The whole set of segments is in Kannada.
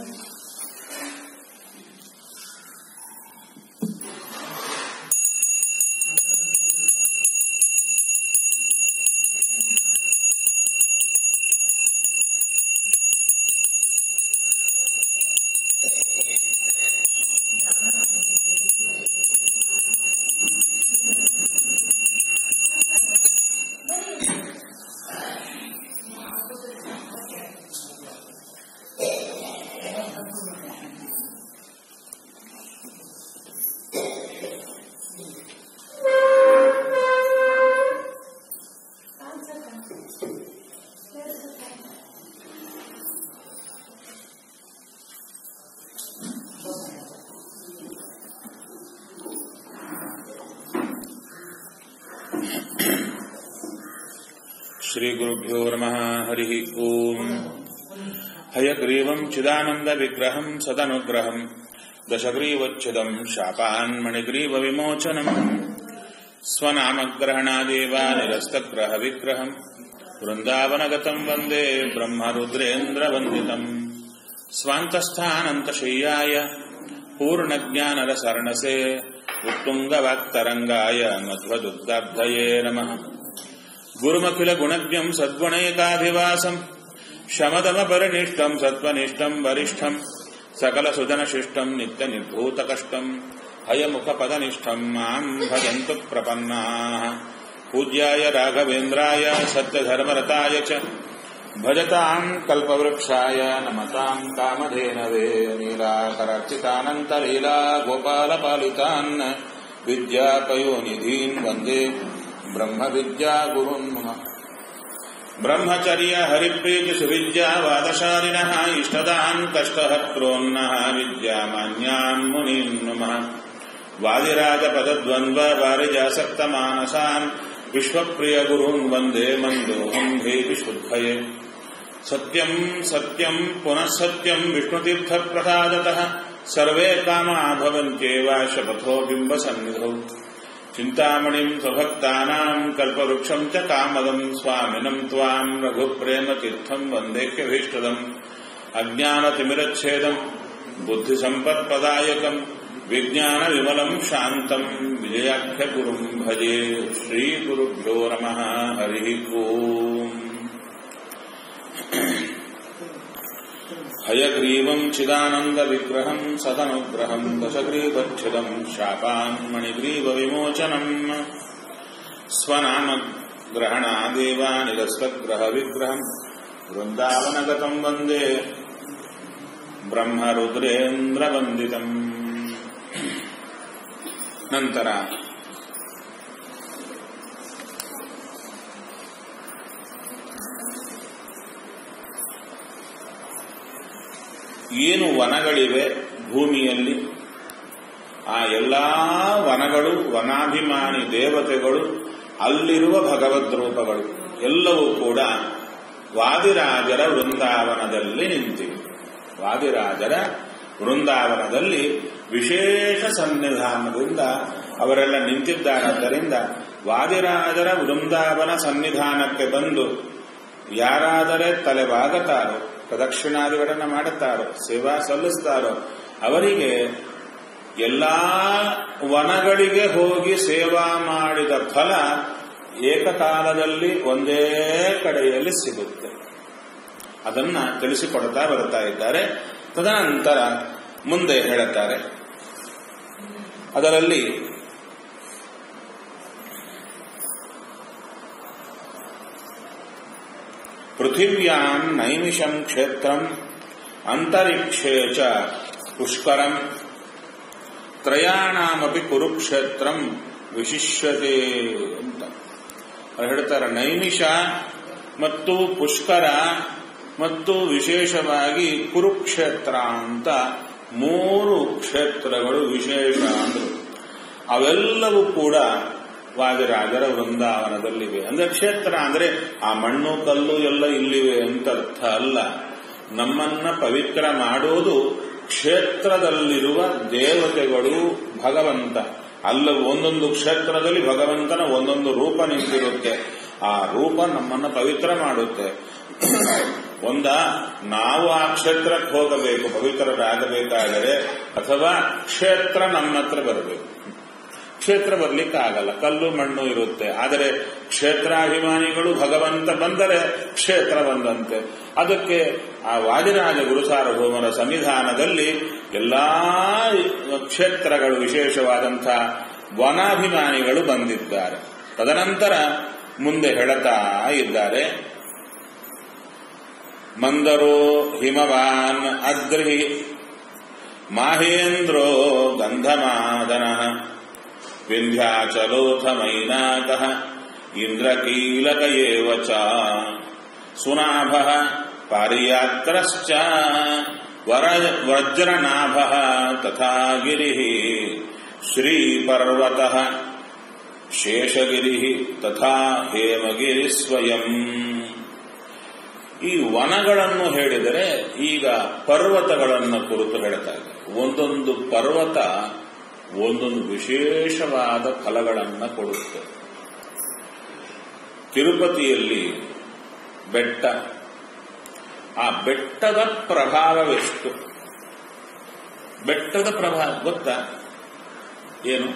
श्रीगुरुभ्यो नमः हरिः ओम् हयग्रीवम् चिदानन्दविग्रहम् सदनुग्रहम् दशग्रीवच्छिदम् शापान्मणिग्रीवविमोचनम् स्वनामग्रहणादेव निरस्तग्रहविग्रहम् वृन्दावनगतम् वन्दे ब्रह्मरुद्रेन्द्रवन्दितम् स्वान्तस्थानन्तशय्याय पूर्णज्ञानरसरणसे उत्तुङ्गवाक्तरङ्गाय मध्वदुग्धाब्धये नमः गुरुमखिलगुणज्ञम् सद्गुणैकाधिवासम् शमदमपरिनिष्टम् सत्त्वनिष्ठम् वरिष्ठम् सकलसुजनशिष्टम् नित्यनिर्भूतकष्टम् हयमुखपदनिष्ठम् माम् भजन्तु प्रपन्नाः पूज्याय राघवेन्द्राय सत्यधर्मरताय च भजताम् कल्पवृक्षाय नमताम् कामधेनवे नीलाकरर्चितानन्तलीला गोपालपालितान् विद्यापयोनिधीन् वन्दे ब्रह्मविद्यागुरुन् मम ब्रह्मचर्य हरिप्रीति सुविद्या वादशालिनः इष्टदान् कष्टहत्रोन्नः विद्यामान्यान् मुनीन् नमः वादिराजपदद्वन्द्व वारिजासक्तमानसान् विश्वप्रियगुरून् वन्दे मन्दोऽहम् हेतिशुद्धये सत्यम् सत्यम् पुनः सत्यम् विष्णुतीर्थप्रसादतः सर्वे कामा भवन्त्येव शपथो बिम्बसन्निधौ चिन्तामणिम् स्वभक्तानाम् कल्पवृक्षम् च कामदम् स्वामिनम् त्वाम् रघुप्रेमतीर्थम् वन्देह्यभीष्टदम् अज्ञानतिमिरच्छेदम् बुद्धिसम्पत्पदायकम् विज्ञानविमलम् शान्तम् विजयाख्यगुरुम् भजे श्रीगुरुभ्यो नमः हरिः ओम् हयग्रीवम् चिदानन्दविग्रहम् सदनुग्रहम् दशग्रीवच्छिदम् शापान्मणिग्रीवविमोचनम् स्वनामग्रहणादेवानिरस्तग्रहविग्रहम् वृन्दावनगतम् वन्दे ब्रह्मरुद्रेन्द्रवन्दितम् ನಂತರ ಏನು ವನಗಳಿವೆ ಭೂಮಿಯಲ್ಲಿ ಆ ಎಲ್ಲಾ ವನಗಳು ವನಾಭಿಮಾನಿ ದೇವತೆಗಳು ಅಲ್ಲಿರುವ ಭಗವದ್ ರೂಪಗಳು ಎಲ್ಲವೂ ಕೂಡ ವಾದಿರಾಜರ ವೃಂದಾವನದಲ್ಲಿ ನಿಂತಿವೆ ವಾದಿರಾಜರ ವೃಂದಾವನದಲ್ಲಿ ವಿಶೇಷ ಸನ್ನಿಧಾನದಿಂದ ಅವರೆಲ್ಲ ನಿಂತಿದ್ದಾರಾದ್ದರಿಂದ ವಾದಿರಾಜರ ವೃಂದಾವನ ಸನ್ನಿಧಾನಕ್ಕೆ ಬಂದು ಯಾರಾದರೆ ತಲೆಬಾಗತಾರೋ ಪ್ರದಕ್ಷಿಣಾದಿಗಳನ್ನ ಮಾಡುತ್ತಾರೋ ಸೇವಾ ಸಲ್ಲಿಸ್ತಾರೋ ಅವರಿಗೆ ಎಲ್ಲಾ ವನಗಳಿಗೆ ಹೋಗಿ ಸೇವಾ ಮಾಡಿದ ಫಲ ಏಕಕಾಲದಲ್ಲಿ ಒಂದೇ ಕಡೆಯಲ್ಲಿ ಸಿಗುತ್ತೆ ಅದನ್ನ ತಿಳಿಸಿಕೊಡ್ತಾ ಬರ್ತಾ ಇದ್ದಾರೆ ತದನಂತರ ಮುಂದೆ ಹೇಳುತ್ತಾರೆ ಅದರಲ್ಲಿ ಪೃಥಿವ್ಯಾಂ ನೈಮಿಷಂ ಕ್ಷೇತ್ರಂ ಅಂತರಿಕ್ಷೇ ಚ ಪುಷ್ಕರಂ ತ್ರಯಾಣಾಮಪಿ ಕುರುಕ್ಷೇತ್ರಂ ವಿಶಿಷ್ಯತೆ ಅಂತ ಹೇಳ್ತಾರೆ ನೈಮಿಷ ಮತ್ತು ಪುಷ್ಕರ ಮತ್ತು ವಿಶೇಷವಾಗಿ ಕುರುಕ್ಷೇತ್ರ ಅಂತ ಮೂರು ಕ್ಷೇತ್ರಗಳು ವಿಶೇಷ ಅಂದರು ಅವೆಲ್ಲವೂ ಕೂಡ ವಾದಿರಾಜರ ವೃಂದಾವನದಲ್ಲಿವೆ ಅಂದ್ರೆ ಕ್ಷೇತ್ರ ಅಂದ್ರೆ ಆ ಮಣ್ಣು ಕಲ್ಲು ಎಲ್ಲ ಇಲ್ಲಿವೆ ಅಂತ ಅರ್ಥ ಅಲ್ಲ ನಮ್ಮನ್ನ ಪವಿತ್ರ ಮಾಡೋದು ಕ್ಷೇತ್ರದಲ್ಲಿರುವ ದೇವತೆಗಳು ಭಗವಂತ ಅಲ್ಲ ಒಂದೊಂದು ಕ್ಷೇತ್ರದಲ್ಲಿ ಭಗವಂತನ ಒಂದೊಂದು ರೂಪ ನಿಂತಿರುತ್ತೆ ಆ ರೂಪ ನಮ್ಮನ್ನ ಪವಿತ್ರ ಮಾಡುತ್ತೆ ಒಂದ ನಾವು ಆ ಕ್ಷೇತ್ರಕ್ಕೆ ಹೋಗಬೇಕು ಪವಿತ್ರರಾಗಬೇಕಾದರೆ ಅಥವಾ ಕ್ಷೇತ್ರ ನಮ್ಮ ಹತ್ರ ಬರಬೇಕು ಕ್ಷೇತ್ರ ಬರ್ಲಿಕ್ಕಾಗಲ್ಲ ಕಲ್ಲು ಮಣ್ಣು ಇರುತ್ತೆ ಆದರೆ ಕ್ಷೇತ್ರಾಭಿಮಾನಿಗಳು ಭಗವಂತ ಬಂದರೆ ಕ್ಷೇತ್ರ ಬಂದಂತೆ ಅದಕ್ಕೆ ಆ ವಾದಿರಾಜ ಗುರುಸಾರ್ವಭೌಮರ ಸನ್ನಿಧಾನದಲ್ಲಿ ಎಲ್ಲಾ ಕ್ಷೇತ್ರಗಳು ವಿಶೇಷವಾದಂತಹ ವನಾಭಿಮಾನಿಗಳು ಬಂದಿದ್ದಾರೆ ತದನಂತರ ಮುಂದೆ ಹೇಳುತ್ತಾ ಇದ್ದಾರೆ ಮಂದರೋ ಹಿಮವಾನ್ ಅದ್ರಿ ಮಾಹೇಂದ್ರೋ ಗಂಧಮಾದನ ವಿಂಧ್ಯಾಚಲೋಥ ಮೈನಾಕ ಇಂದ್ರಕೀಲಕ ಏವ ಚ ಸುನಾಭ ಪಾರಿಯಾತ್ರಶ್ಚ ವರ ವಜ್ರನಾಭ ತಥಾ ಗಿರಿ ಶ್ರೀಪರ್ವತ ಶೇಷಗಿರಿ ತಥಾ ಹೇಮಗಿರಿ ಸ್ವಯಂ ಈ ವನಗಳನ್ನು ಹೇಳಿದರೆ ಈಗ ಪರ್ವತಗಳನ್ನು ಕುರಿತು ಹೇಳ್ತಾ ಇದೆ ಒಂದೊಂದು ಪರ್ವತ ಒಂದೊಂದು ವಿಶೇಷವಾದ ಫಲಗಳನ್ನು ಕೊಡುತ್ತೆ ತಿರುಪತಿಯಲ್ಲಿ ಬೆಟ್ಟ ಆ ಬೆಟ್ಟದ ಪ್ರಭಾವವೆಷ್ಟು ಬೆಟ್ಟದ ಪ್ರಭಾವ ಗೊತ್ತಾ ಏನು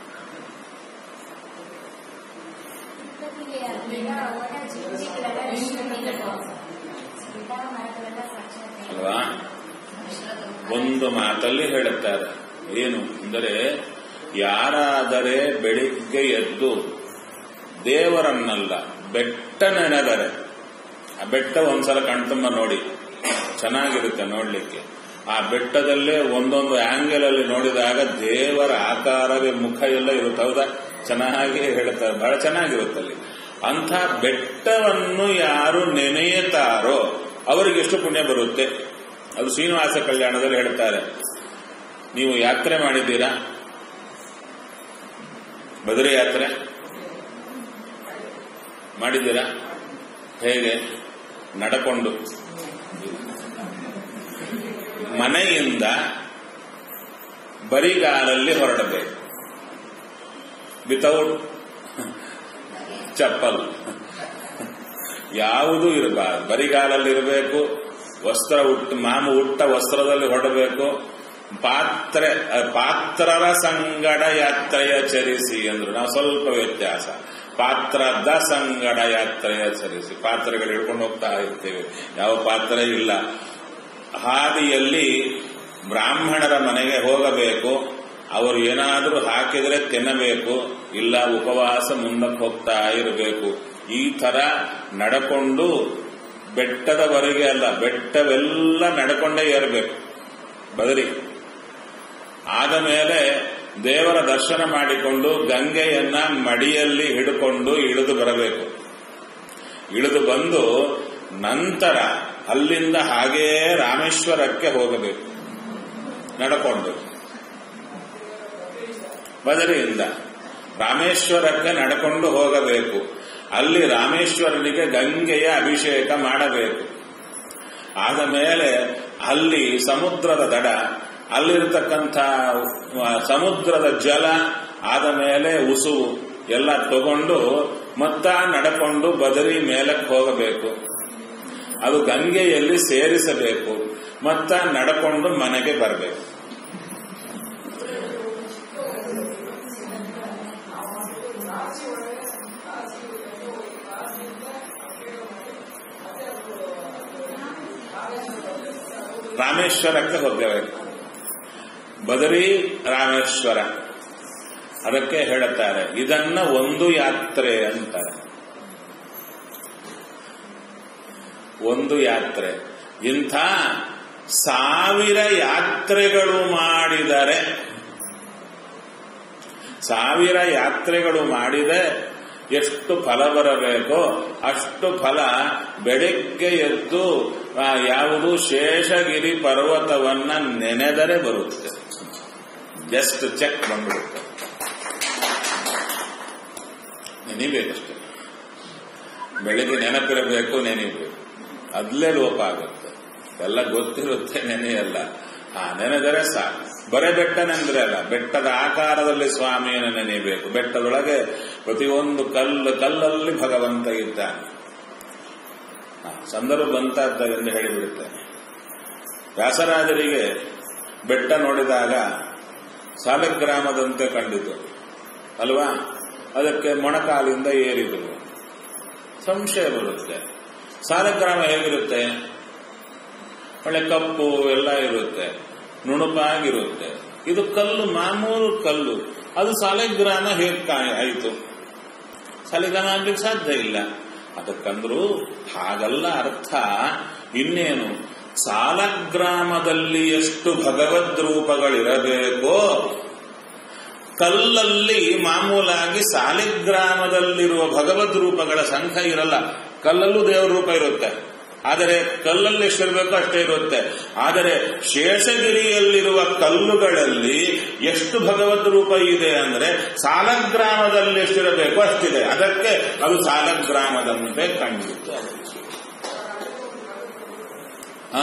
ಅಲ್ವಾ ಒಂದು ಮಾತಲ್ಲಿ ಹೇಳುತ್ತಾರೆ ಏನು ಅಂದರೆ ಯಾರಾದರೆ ಬೆಳಿಗ್ಗೆ ಎದ್ದು ದೇವರನ್ನಲ್ಲ ಬೆಟ್ಟ ನೆನೆದರೆ ಆ ಬೆಟ್ಟ ಒಂದ್ಸಲ ಕಣ್ತುಂಬ ನೋಡಿ ಚೆನ್ನಾಗಿರುತ್ತೆ ನೋಡ್ಲಿಕ್ಕೆ ಆ ಬೆಟ್ಟದಲ್ಲೇ ಒಂದೊಂದು ಆಂಗಲ್ ಅಲ್ಲಿ ನೋಡಿದಾಗ ದೇವರ ಆಕಾರವೇ ಮುಖ ಎಲ್ಲ ಇರುತ್ತೆ ಹೌದಾ ಚೆನ್ನಾಗಿ ಹೇಳ್ತಾರೆ ಬಹಳ ಚೆನ್ನಾಗಿರುತ್ತೆ ಅಲ್ಲಿ ಅಂಥ ಬೆಟ್ಟವನ್ನು ಯಾರು ನೆನೆಯುತ್ತಾರೋ ಅವರಿಗೆ ಎಷ್ಟು ಪುಣ್ಯ ಬರುತ್ತೆ ಅದು ಶ್ರೀನಿವಾಸ ಕಲ್ಯಾಣದಲ್ಲಿ ಹೇಳ್ತಾರೆ ನೀವು ಯಾತ್ರೆ ಮಾಡಿದ್ದೀರಾ ಬದರಿ ಯಾತ್ರೆ ಮಾಡಿದ್ದೀರಾ ಹೇಗೆ ನಡಕೊಂಡು ಮನೆಯಿಂದ ಬರಿಗಾಲಲ್ಲಿ ಹೊರಡಬೇಕು ವಿತೌಟ್ ಚಪ್ಪಲ್ ಯಾವುದೂ ಇರಬಾರದು ಬರಿಗಾಲಲ್ಲಿ ಇರಬೇಕು ವಸ್ತ್ರ ಉಟ್ಟು ಮಾಮು ಉಟ್ಟ ವಸ್ತ್ರದಲ್ಲಿ ಹೊರಡಬೇಕು ಪಾತ್ರೆ ಪಾತ್ರರ ಸಂಗಡ ಯಾತ್ರೆಯ ಚರಿಸಿ ಅಂದ್ರು ನಾವು ಸ್ವಲ್ಪ ವ್ಯತ್ಯಾಸ ಪಾತ್ರದ ಸಂಗಡ ಯಾತ್ರೆಯ ಚರಿಸಿ ಪಾತ್ರೆಗಳು ಹಿಡ್ಕೊಂಡು ಹೋಗ್ತಾ ಇರ್ತೇವೆ ಯಾವ ಪಾತ್ರೆ ಇಲ್ಲ ಹಾದಿಯಲ್ಲಿ ಬ್ರಾಹ್ಮಣರ ಮನೆಗೆ ಹೋಗಬೇಕು ಅವರು ಏನಾದರೂ ಹಾಕಿದರೆ ತಿನ್ನಬೇಕು ಇಲ್ಲ ಉಪವಾಸ ಮುಂದಕ್ಕೆ ಹೋಗ್ತಾ ಇರಬೇಕು ಈ ತರ ನಡ್ಕೊಂಡು ಬೆಟ್ಟದವರೆಗೆ ಅಲ್ಲ ಬೆಟ್ಟವೆಲ್ಲ ನಡ್ಕೊಂಡೇ ಏರಬೇಕು ಬದರಿ ಆದ ಮೇಲೆ ದೇವರ ದರ್ಶನ ಮಾಡಿಕೊಂಡು ಗಂಗೆಯನ್ನ ಮಡಿಯಲ್ಲಿ ಹಿಡ್ಕೊಂಡು ಇಳಿದು ಬರಬೇಕು ಇಳಿದು ಬಂದು ನಂತರ ಅಲ್ಲಿಂದ ಹಾಗೇ ರಾಮೇಶ್ವರಕ್ಕೆ ಹೋಗಬೇಕು ನಡ್ಕೊಂಡು ಬದರಿಯಿಂದ ರಾಮೇಶ್ವರಕ್ಕೆ ನಡ್ಕೊಂಡು ಹೋಗಬೇಕು ಅಲ್ಲಿ ರಾಮೇಶ್ವರನಿಗೆ ಗಂಗೆಯ ಅಭಿಷೇಕ ಮಾಡಬೇಕು ಆದ ಮೇಲೆ ಅಲ್ಲಿ ಸಮುದ್ರದ ದಡ ಅಲ್ಲಿರ್ತಕ್ಕಂಥ ಸಮುದ್ರದ ಜಲ ಆದ ಮೇಲೆ ಉಸುವು ಎಲ್ಲ ತಗೊಂಡು ಮತ್ತ ನಡ್ಕೊಂಡು ಬದರಿ ಮೇಲಕ್ಕೆ ಹೋಗಬೇಕು ಅದು ಗಂಗೆಯಲ್ಲಿ ಸೇರಿಸಬೇಕು ಮತ್ತ ನಡ್ಕೊಂಡು ಮನೆಗೆ ಬರಬೇಕು ರಾಮೇಶ್ವರಕ್ಕೆ ಹೋಗಬೇಕು ಬದರಿ ರಾಮೇಶ್ವರ ಅದಕ್ಕೆ ಹೇಳುತ್ತಾರೆ ಇದನ್ನ ಒಂದು ಯಾತ್ರೆ ಅಂತಾರೆ ಒಂದು ಯಾತ್ರೆ ಇಂಥ ಸಾವಿರ ಯಾತ್ರೆಗಳು ಮಾಡಿದರೆ ಸಾವಿರ ಯಾತ್ರೆಗಳು ಮಾಡಿದೆ ಎಷ್ಟು ಫಲ ಬರಬೇಕೋ ಅಷ್ಟು ಫಲ ಬೆಳಗ್ಗೆ ಎದ್ದು ಯಾವುದು ಶೇಷಗಿರಿ ಪರ್ವತವನ್ನ ನೆನೆದರೆ ಬರುತ್ತೆ ಜಸ್ಟ್ ಚೆಕ್ ಬಂದ್ಬಿಡುತ್ತೆ ನೆನಿಬೇಕಷ್ಟೆ ಬೆಳಿಗ್ಗೆ ನೆನಪಿರಬೇಕು ನೆನಿಬೇಕು ಅದ್ಲೇ ಲೋಪ ಆಗುತ್ತೆ ಎಲ್ಲ ಗೊತ್ತಿರುತ್ತೆ ನೆನೆಯಲ್ಲ ಹಾ ನೆನೆದರೆ ಸಾಕು ಬರೇ ಬೆಟ್ಟನೆಂದ್ರೆ ಅಲ್ಲ ಬೆಟ್ಟದ ಆಕಾರದಲ್ಲಿ ಸ್ವಾಮಿಯನ್ನು ನೆನೆಯಬೇಕು ಬೆಟ್ಟದೊಳಗೆ ಪ್ರತಿಯೊಂದು ಕಲ್ಲು ಕಲ್ಲಲ್ಲಿ ಭಗವಂತ ಇದ್ದಾನೆ ಆ, ಸಂದರ್ಭ ಬಂತಾದ್ದರಿಂದ ಹೇಳಿಬಿಡುತ್ತೇನೆ ವ್ಯಾಸರಾಜರಿಗೆ ಬೆಟ್ಟ ನೋಡಿದಾಗ ಸಾಲಗ್ರಾಮದಂತೆ ಕಂಡಿತು ಅಲ್ವಾ ಅದಕ್ಕೆ ಮೊಣಕಾಲಿಂದ ಏರಿದರು ಸಂಶಯ ಬರುತ್ತೆ ಸಾಲಗ್ರಾಮ ಹೇಗಿರುತ್ತೆ ಒಳ್ಳೆ ಕಪ್ಪು ಎಲ್ಲ ಇರುತ್ತೆ ನುಣುಪಾಗಿರುತ್ತೆ ಇದು ಕಲ್ಲು ಮಾಮೂಲು ಕಲ್ಲು ಅದು ಸಾಲಗ್ರಾಮ ಹೇಗೆ ಕಾ- ಆಯಿತು ಸಾಲಿಗ್ರಾಮ ಆಗ್ಲಿಕ್ಕೆ ಸಾಧ್ಯ ಇಲ್ಲ ಅದಕ್ಕಂದ್ರು ಹಾಗಲ್ಲ ಅರ್ಥ ಇನ್ನೇನು ಸಾಲಗ್ರಾಮದಲ್ಲಿ ಎಷ್ಟು ಭಗವದ್ ರೂಪಗಳಿರಬೇಕೋ ಕಲ್ಲಲ್ಲಿ ಮಾಮೂಲಾಗಿ ಸಾಲಿಗ್ರಾಮದಲ್ಲಿರುವ ಭಗವದ್ ರೂಪಗಳ ಸಂಖ್ಯೆ ಇರಲ್ಲ ಕಲ್ಲಲ್ಲೂ ದೇವರ ರೂಪ ಇರುತ್ತೆ ಆದರೆ ಕಲ್ಲಲ್ಲಿ ಎಷ್ಟಿರಬೇಕೋ ಅಷ್ಟೇ ಇರುತ್ತೆ ಆದರೆ ಶೇಷಗಿರಿಯಲ್ಲಿರುವ ಕಲ್ಲುಗಳಲ್ಲಿ ಎಷ್ಟು ಭಗವದ್ ರೂಪ ಇದೆ ಅಂದ್ರೆ ಸಾಲಗ್ರಾಮದಲ್ಲಿ ಎಷ್ಟಿರಬೇಕೋ ಅಷ್ಟಿದೆ ಅದಕ್ಕೆ ಅದು ಸಾಲಗ್ರಾಮದಂತೆ ಕಂಡಿತು ಹ?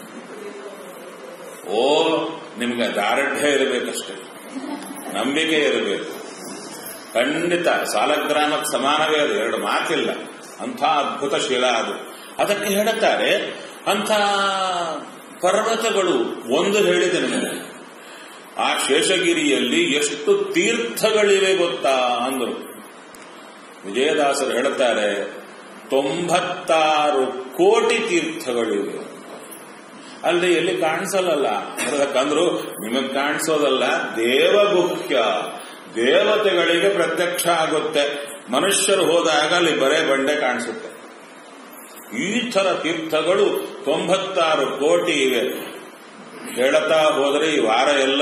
ಓ ನಿಮ್ಗೆ ದಾರಢ್ಯ ಇರಬೇಕಷ್ಟೇ ನಂಬಿಕೆ ಇರಬೇಕು ಖಂಡಿತ ಸಾಲಗ್ರಾಮಕ್ಕೆ ಸಮಾನವೇ ಅದು ಎರಡು ಮಾತಿಲ್ಲ ಅಂಥ ಅದ್ಭುತ ಶಿಲಾ ಅದು ಅದಕ್ಕೆ ಹೇಳುತ್ತಾರೆ ಅಂಥ ಪರ್ವತಗಳು ಒಂದು ಹೇಳಿದೆ ನಿಮಗೆ ಆ ಶೇಷಗಿರಿಯಲ್ಲಿ ಎಷ್ಟು ತೀರ್ಥಗಳಿವೆ ಗೊತ್ತಾ ಅಂದರು ವಿಜಯದಾಸರು ಹೇಳುತ್ತಾರೆ ತೊಂಬತ್ತಾರು ಕೋಟಿ ತೀರ್ಥಗಳಿವೆ ಅಲ್ಲಿ ಎಲ್ಲಿ ಕಾಣಿಸಲ್ಲ ಅದಕ್ಕಂದ್ರು ನಿಮಗೆ ಕಾಣಿಸೋದಲ್ಲ ದೇವಗುಹ್ಯ ದೇವತೆಗಳಿಗೆ ಪ್ರತ್ಯಕ್ಷ ಆಗುತ್ತೆ ಮನುಷ್ಯರು ಹೋದಾಗ ಅಲ್ಲಿ ಬರೇ ಬಂಡೆ ಕಾಣಿಸುತ್ತೆ ಈ ಥರ ತೀರ್ಥಗಳು ತೊಂಬತ್ತಾರು ಕೋಟಿ ಇವೆ ಹೇಳುತ್ತಾ ಹೋದರೆ ಈ ವಾರ ಎಲ್ಲ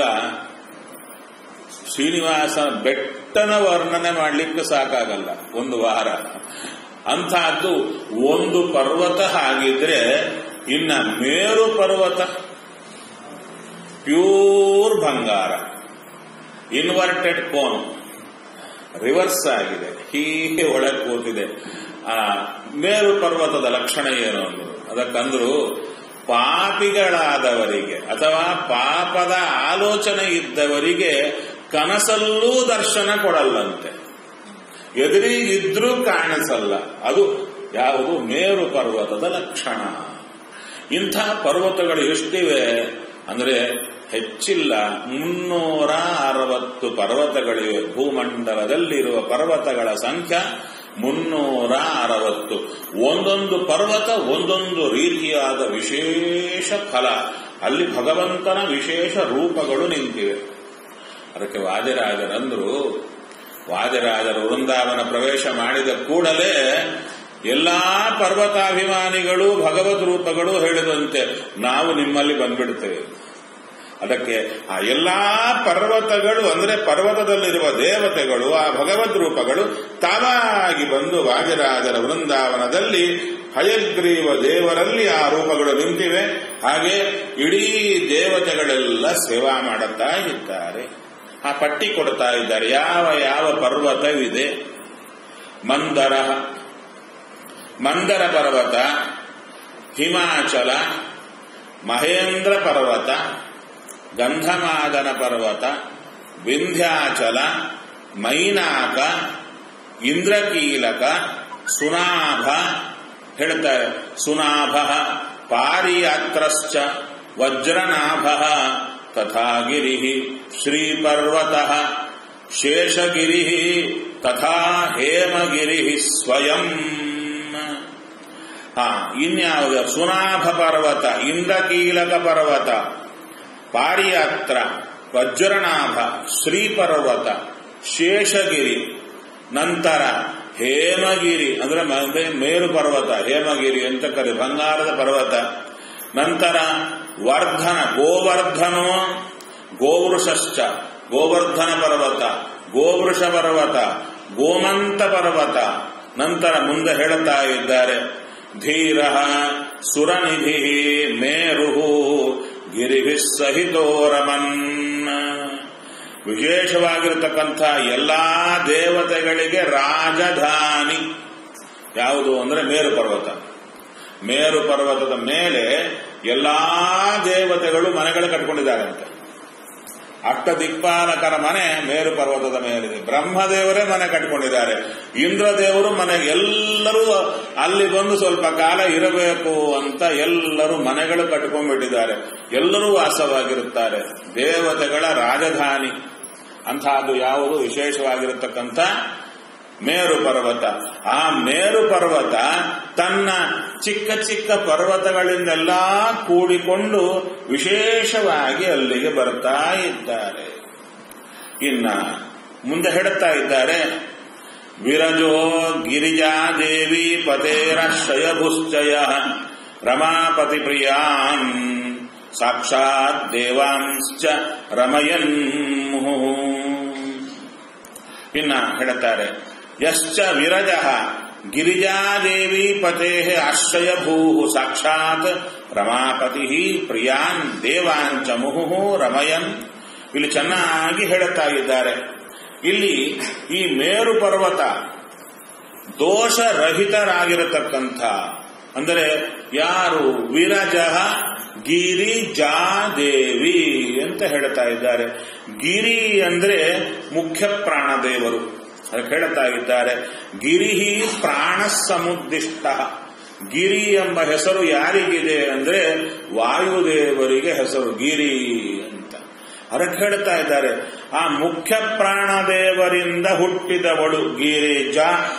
ಶ್ರೀನಿವಾಸ ಬೆಟ್ಟನ ವರ್ಣನೆ ಮಾಡಲಿಕ್ಕೆ ಸಾಕಾಗಲ್ಲ ಒಂದು ವಾರ ಅಂತಹದ್ದು ಒಂದು ಪರ್ವತ ಆಗಿದ್ರೆ ಇನ್ನ ಮೇರು ಪರ್ವತ ಪ್ಯೂರ್ ಬಂಗಾರ ಇನ್ವರ್ಟೆಡ್ ಕೋನ್ ರಿವರ್ಸ್ ಆಗಿದೆ ಹೀಗೆ ಒಳಗೆ ಕೂತಿದೆ ಆ ಮೇರು ಪರ್ವತದ ಲಕ್ಷಣ ಏನು ಅಂದ್ರು ಅದಕ್ಕಂದ್ರು ಪಾಪಿಗಳಾದವರಿಗೆ ಅಥವಾ ಪಾಪದ ಆಲೋಚನೆ ಇದ್ದವರಿಗೆ ಕನಸಲ್ಲೂ ದರ್ಶನ ಕೊಡಲ್ಲಂತೆ ಎದುರಿಗಿದ್ರೂ ಕಾಣಿಸಲ್ಲ ಅದು ಯಾವುದು ಮೇರು ಪರ್ವತದ ಲಕ್ಷಣ ಇಂಥ ಪರ್ವತಗಳು ಎಷ್ಟಿವೆ ಅಂದ್ರೆ ಹೆಚ್ಚಿಲ್ಲ ಮುನ್ನೂರ ಅರವತ್ತು ಪರ್ವತಗಳಿವೆ ಭೂಮಂಡಲದಲ್ಲಿರುವ ಪರ್ವತಗಳ ಸಂಖ್ಯೆ ಮುನ್ನೂರ ಅರವತ್ತು ಒಂದೊಂದು ಪರ್ವತ ಒಂದೊಂದು ರೀತಿಯಾದ ವಿಶೇಷ ಫಲ ಅಲ್ಲಿ ಭಗವಂತನ ವಿಶೇಷ ರೂಪಗಳು ನಿಂತಿವೆ ಅದಕ್ಕೆ ವಾದಿರಾಜರಂದ್ರು ವಾದಿರಾಜರು ವೃಂದಾವನ ಪ್ರವೇಶ ಮಾಡಿದ ಕೂಡಲೇ ಎಲ್ಲಾ ಪರ್ವತಾಭಿಮಾನಿಗಳು ಭಗವದ್ ರೂಪಗಳು ಹೇಳಿದಂತೆ ನಾವು ನಿಮ್ಮಲ್ಲಿ ಬಂದ್ಬಿಡ್ತೇವೆ ಅದಕ್ಕೆ ಆ ಎಲ್ಲಾ ಪರ್ವತಗಳು ಅಂದ್ರೆ ಪರ್ವತದಲ್ಲಿರುವ ದೇವತೆಗಳು ಆ ಭಗವದ್ ರೂಪಗಳು ತಾವಾಗಿ ಬಂದು ವಾಜರಾಜರ ವೃಂದಾವನದಲ್ಲಿ ಹಯಗ್ರೀವ ದೇವರಲ್ಲಿ ಆ ರೂಪಗಳು ನಿಂತಿವೆ ಹಾಗೆ ಇಡೀ ದೇವತೆಗಳೆಲ್ಲ ಸೇವಾ ಮಾಡುತ್ತಾ ಇದ್ದಾರೆ ಆ ಪಟ್ಟಿ ಕೊಡ್ತಾ ಇದ್ದಾರೆ ಯಾವ ಯಾವ ಪರ್ವತವಿದೆ ಮಂದರ ಮಂದರ ಪರ್ವತ ಹಿಮಾಚಲ ಮಹೇಂದ್ರ ಪರ್ವತ ಗಂಧಮಾದನ ಪರ್ವತ ವಿಂಧ್ಯಾಚಲ ಮೈನಾಕ ಇಂದ್ರಕೀಲಕ ಸುನಾಭ ಹೇಳ್ತಾರೆ ಸುನಾಭ ಪಾರಿಯಾತ್ರಶ್ಚ ವಜ್ರನಾಭ ತಥಾ ಗಿರಿ ಶ್ರೀಪರ್ವತ ಶೇಷಗಿರಿ ತಥಾ ಹೇಮಗಿರಿ ಸ್ವಯಂ ಹಾ ಇನ್ಯಾವುದು ಸುನಾಭ ಪರ್ವತ ಇಂದ್ರಕೀಲಕ ಪರ್ವತ ಪಾರಿಯಾತ್ರ ವಜ್ರನಾಭ ಶ್ರೀಪರ್ವತ ಶೇಷಗಿರಿ ನಂತರ ಹೇಮಗಿರಿ ಅಂದ್ರೆ ಮ- ಮೇರು ಪರ್ವತ ಹೇಮಗಿರಿ ಅಂತ ಕರೆ ಬಂಗಾರದ ಪರ್ವತ ನಂತರ ವರ್ಧನ ಗೋವರ್ಧನೋ ಗೋವೃಷಶ್ಚ ಗೋವರ್ಧನ ಪರ್ವತ ಗೋವೃಷ ಪರ್ವತ ಗೋಮಂತ ಪರ್ವತ ನಂತರ ಮುಂದೆ ಹೇಳುತ್ತಾ ಇದ್ದಾರೆ ಧೀರ ಸುರನಿಧಿ ಮೇರು ಗಿರಿಭಿ ಸಹಿತೋರಮನ್ ವಿಶೇಷವಾಗಿರತಕ್ಕಂಥ ಎಲ್ಲಾ ದೇವತೆಗಳಿಗೆ ರಾಜಧಾನಿ ಯಾವುದು ಅಂದ್ರೆ ಮೇರು ಪರ್ವತ ಮೇರು ಪರ್ವತದ ಮೇಲೆ ಎಲ್ಲಾ ದೇವತೆಗಳು ಮನೆಗಳು ಕಟ್ಕೊಂಡಿದ್ದಾರಂತೆ ಅಷ್ಟ ದಿಕ್ಪಾಲಕರ ಮನೆ ಮೇರು ಪರ್ವತದ ಮೇಲಿದೆ ಬ್ರಹ್ಮದೇವರೇ ಮನೆ ಕಟ್ಕೊಂಡಿದ್ದಾರೆ ಇಂದ್ರದೇವರು ಮನೆ ಎಲ್ಲರೂ ಅಲ್ಲಿ ಬಂದು ಸ್ವಲ್ಪ ಕಾಲ ಇರಬೇಕು ಅಂತ ಎಲ್ಲರೂ ಮನೆಗಳು ಕಟ್ಕೊಂಡ್ಬಿಟ್ಟಿದ್ದಾರೆ ಎಲ್ಲರೂ ವಾಸವಾಗಿರುತ್ತಾರೆ ದೇವತೆಗಳ ರಾಜಧಾನಿ ಅಂತಹದ್ದು ಯಾವುದು ವಿಶೇಷವಾಗಿರತಕ್ಕಂಥ ಮೇರು ಪರ್ವತ ಆ ಮೇರು ಪರ್ವತ ತನ್ನ ಚಿಕ್ಕ ಚಿಕ್ಕ ಪರ್ವತಗಳಿಂದೆಲ್ಲ ಕೂಡಿಕೊಂಡು ವಿಶೇಷವಾಗಿ ಅಲ್ಲಿಗೆ ಬರ್ತಾ ಇದ್ದಾರೆ ಇನ್ನ ಮುಂದೆ ಹೇಳುತ್ತಾ ಇದ್ದಾರೆ ವಿರಜೋ ಗಿರಿಜಾದೇವಿ ಪತೇರಶ್ರಯಭುಶ್ಚಯ ರಮಾಪತಿ ಪ್ರಿಯಾನ್ ಸಾಕ್ಷಾತ್ ದೇವಾಂಶ್ಚ ರಮಯನ್ ಇನ್ನ ಹೇಳುತ್ತಾರೆ ಯಶ್ಚ ವಿರಜ ಗಿರಿಜಾದೇವಿ ಪತೆ ಆಶ್ರಯಭೂ ಸಾಕ್ಷಾತ್ ರಮಾಪತಿ ಪ್ರಿಯಾನ್ ದೇವಾಂಚ ಮುಹು ರಮಯನ್ ಇಲ್ಲಿ ಚೆನ್ನಾಗಿ ಹೇಳುತ್ತಾ ಇದ್ದಾರೆ ಇಲ್ಲಿ ಈ ಮೇರು ಪರ್ವತ ದೋಷರಹಿತರಾಗಿರತಕ್ಕಂಥ ಅಂದರೆ ಯಾರು ವಿರಜ ಗಿರಿಜಾದೇವಿ ಅಂತ ಹೇಳ್ತಾ ಇದ್ದಾರೆ ಗಿರಿ ಅಂದ್ರೆ ಮುಖ್ಯ ಪ್ರಾಣದೇವರು ಅದಕ್ಕೆ ಹೇಳ್ತಾ ಇದ್ದಾರೆ ಗಿರಿಹಿ ಪ್ರಾಣ ಸಮುದ್ದಿಷ್ಟ ಗಿರಿ ಎಂಬ ಹೆಸರು ಯಾರಿಗಿದೆ ಅಂದ್ರೆ ವಾಯುದೇವರಿಗೆ ಹೆಸರು ಗಿರಿ ಅಂತ ಅದಕ್ಕೆ ಹೇಳ್ತಾ ಇದ್ದಾರೆ ಆ ಮುಖ್ಯ ಪ್ರಾಣದೇವರಿಂದ ಹುಟ್ಟಿದವಳು ಗಿರಿಜ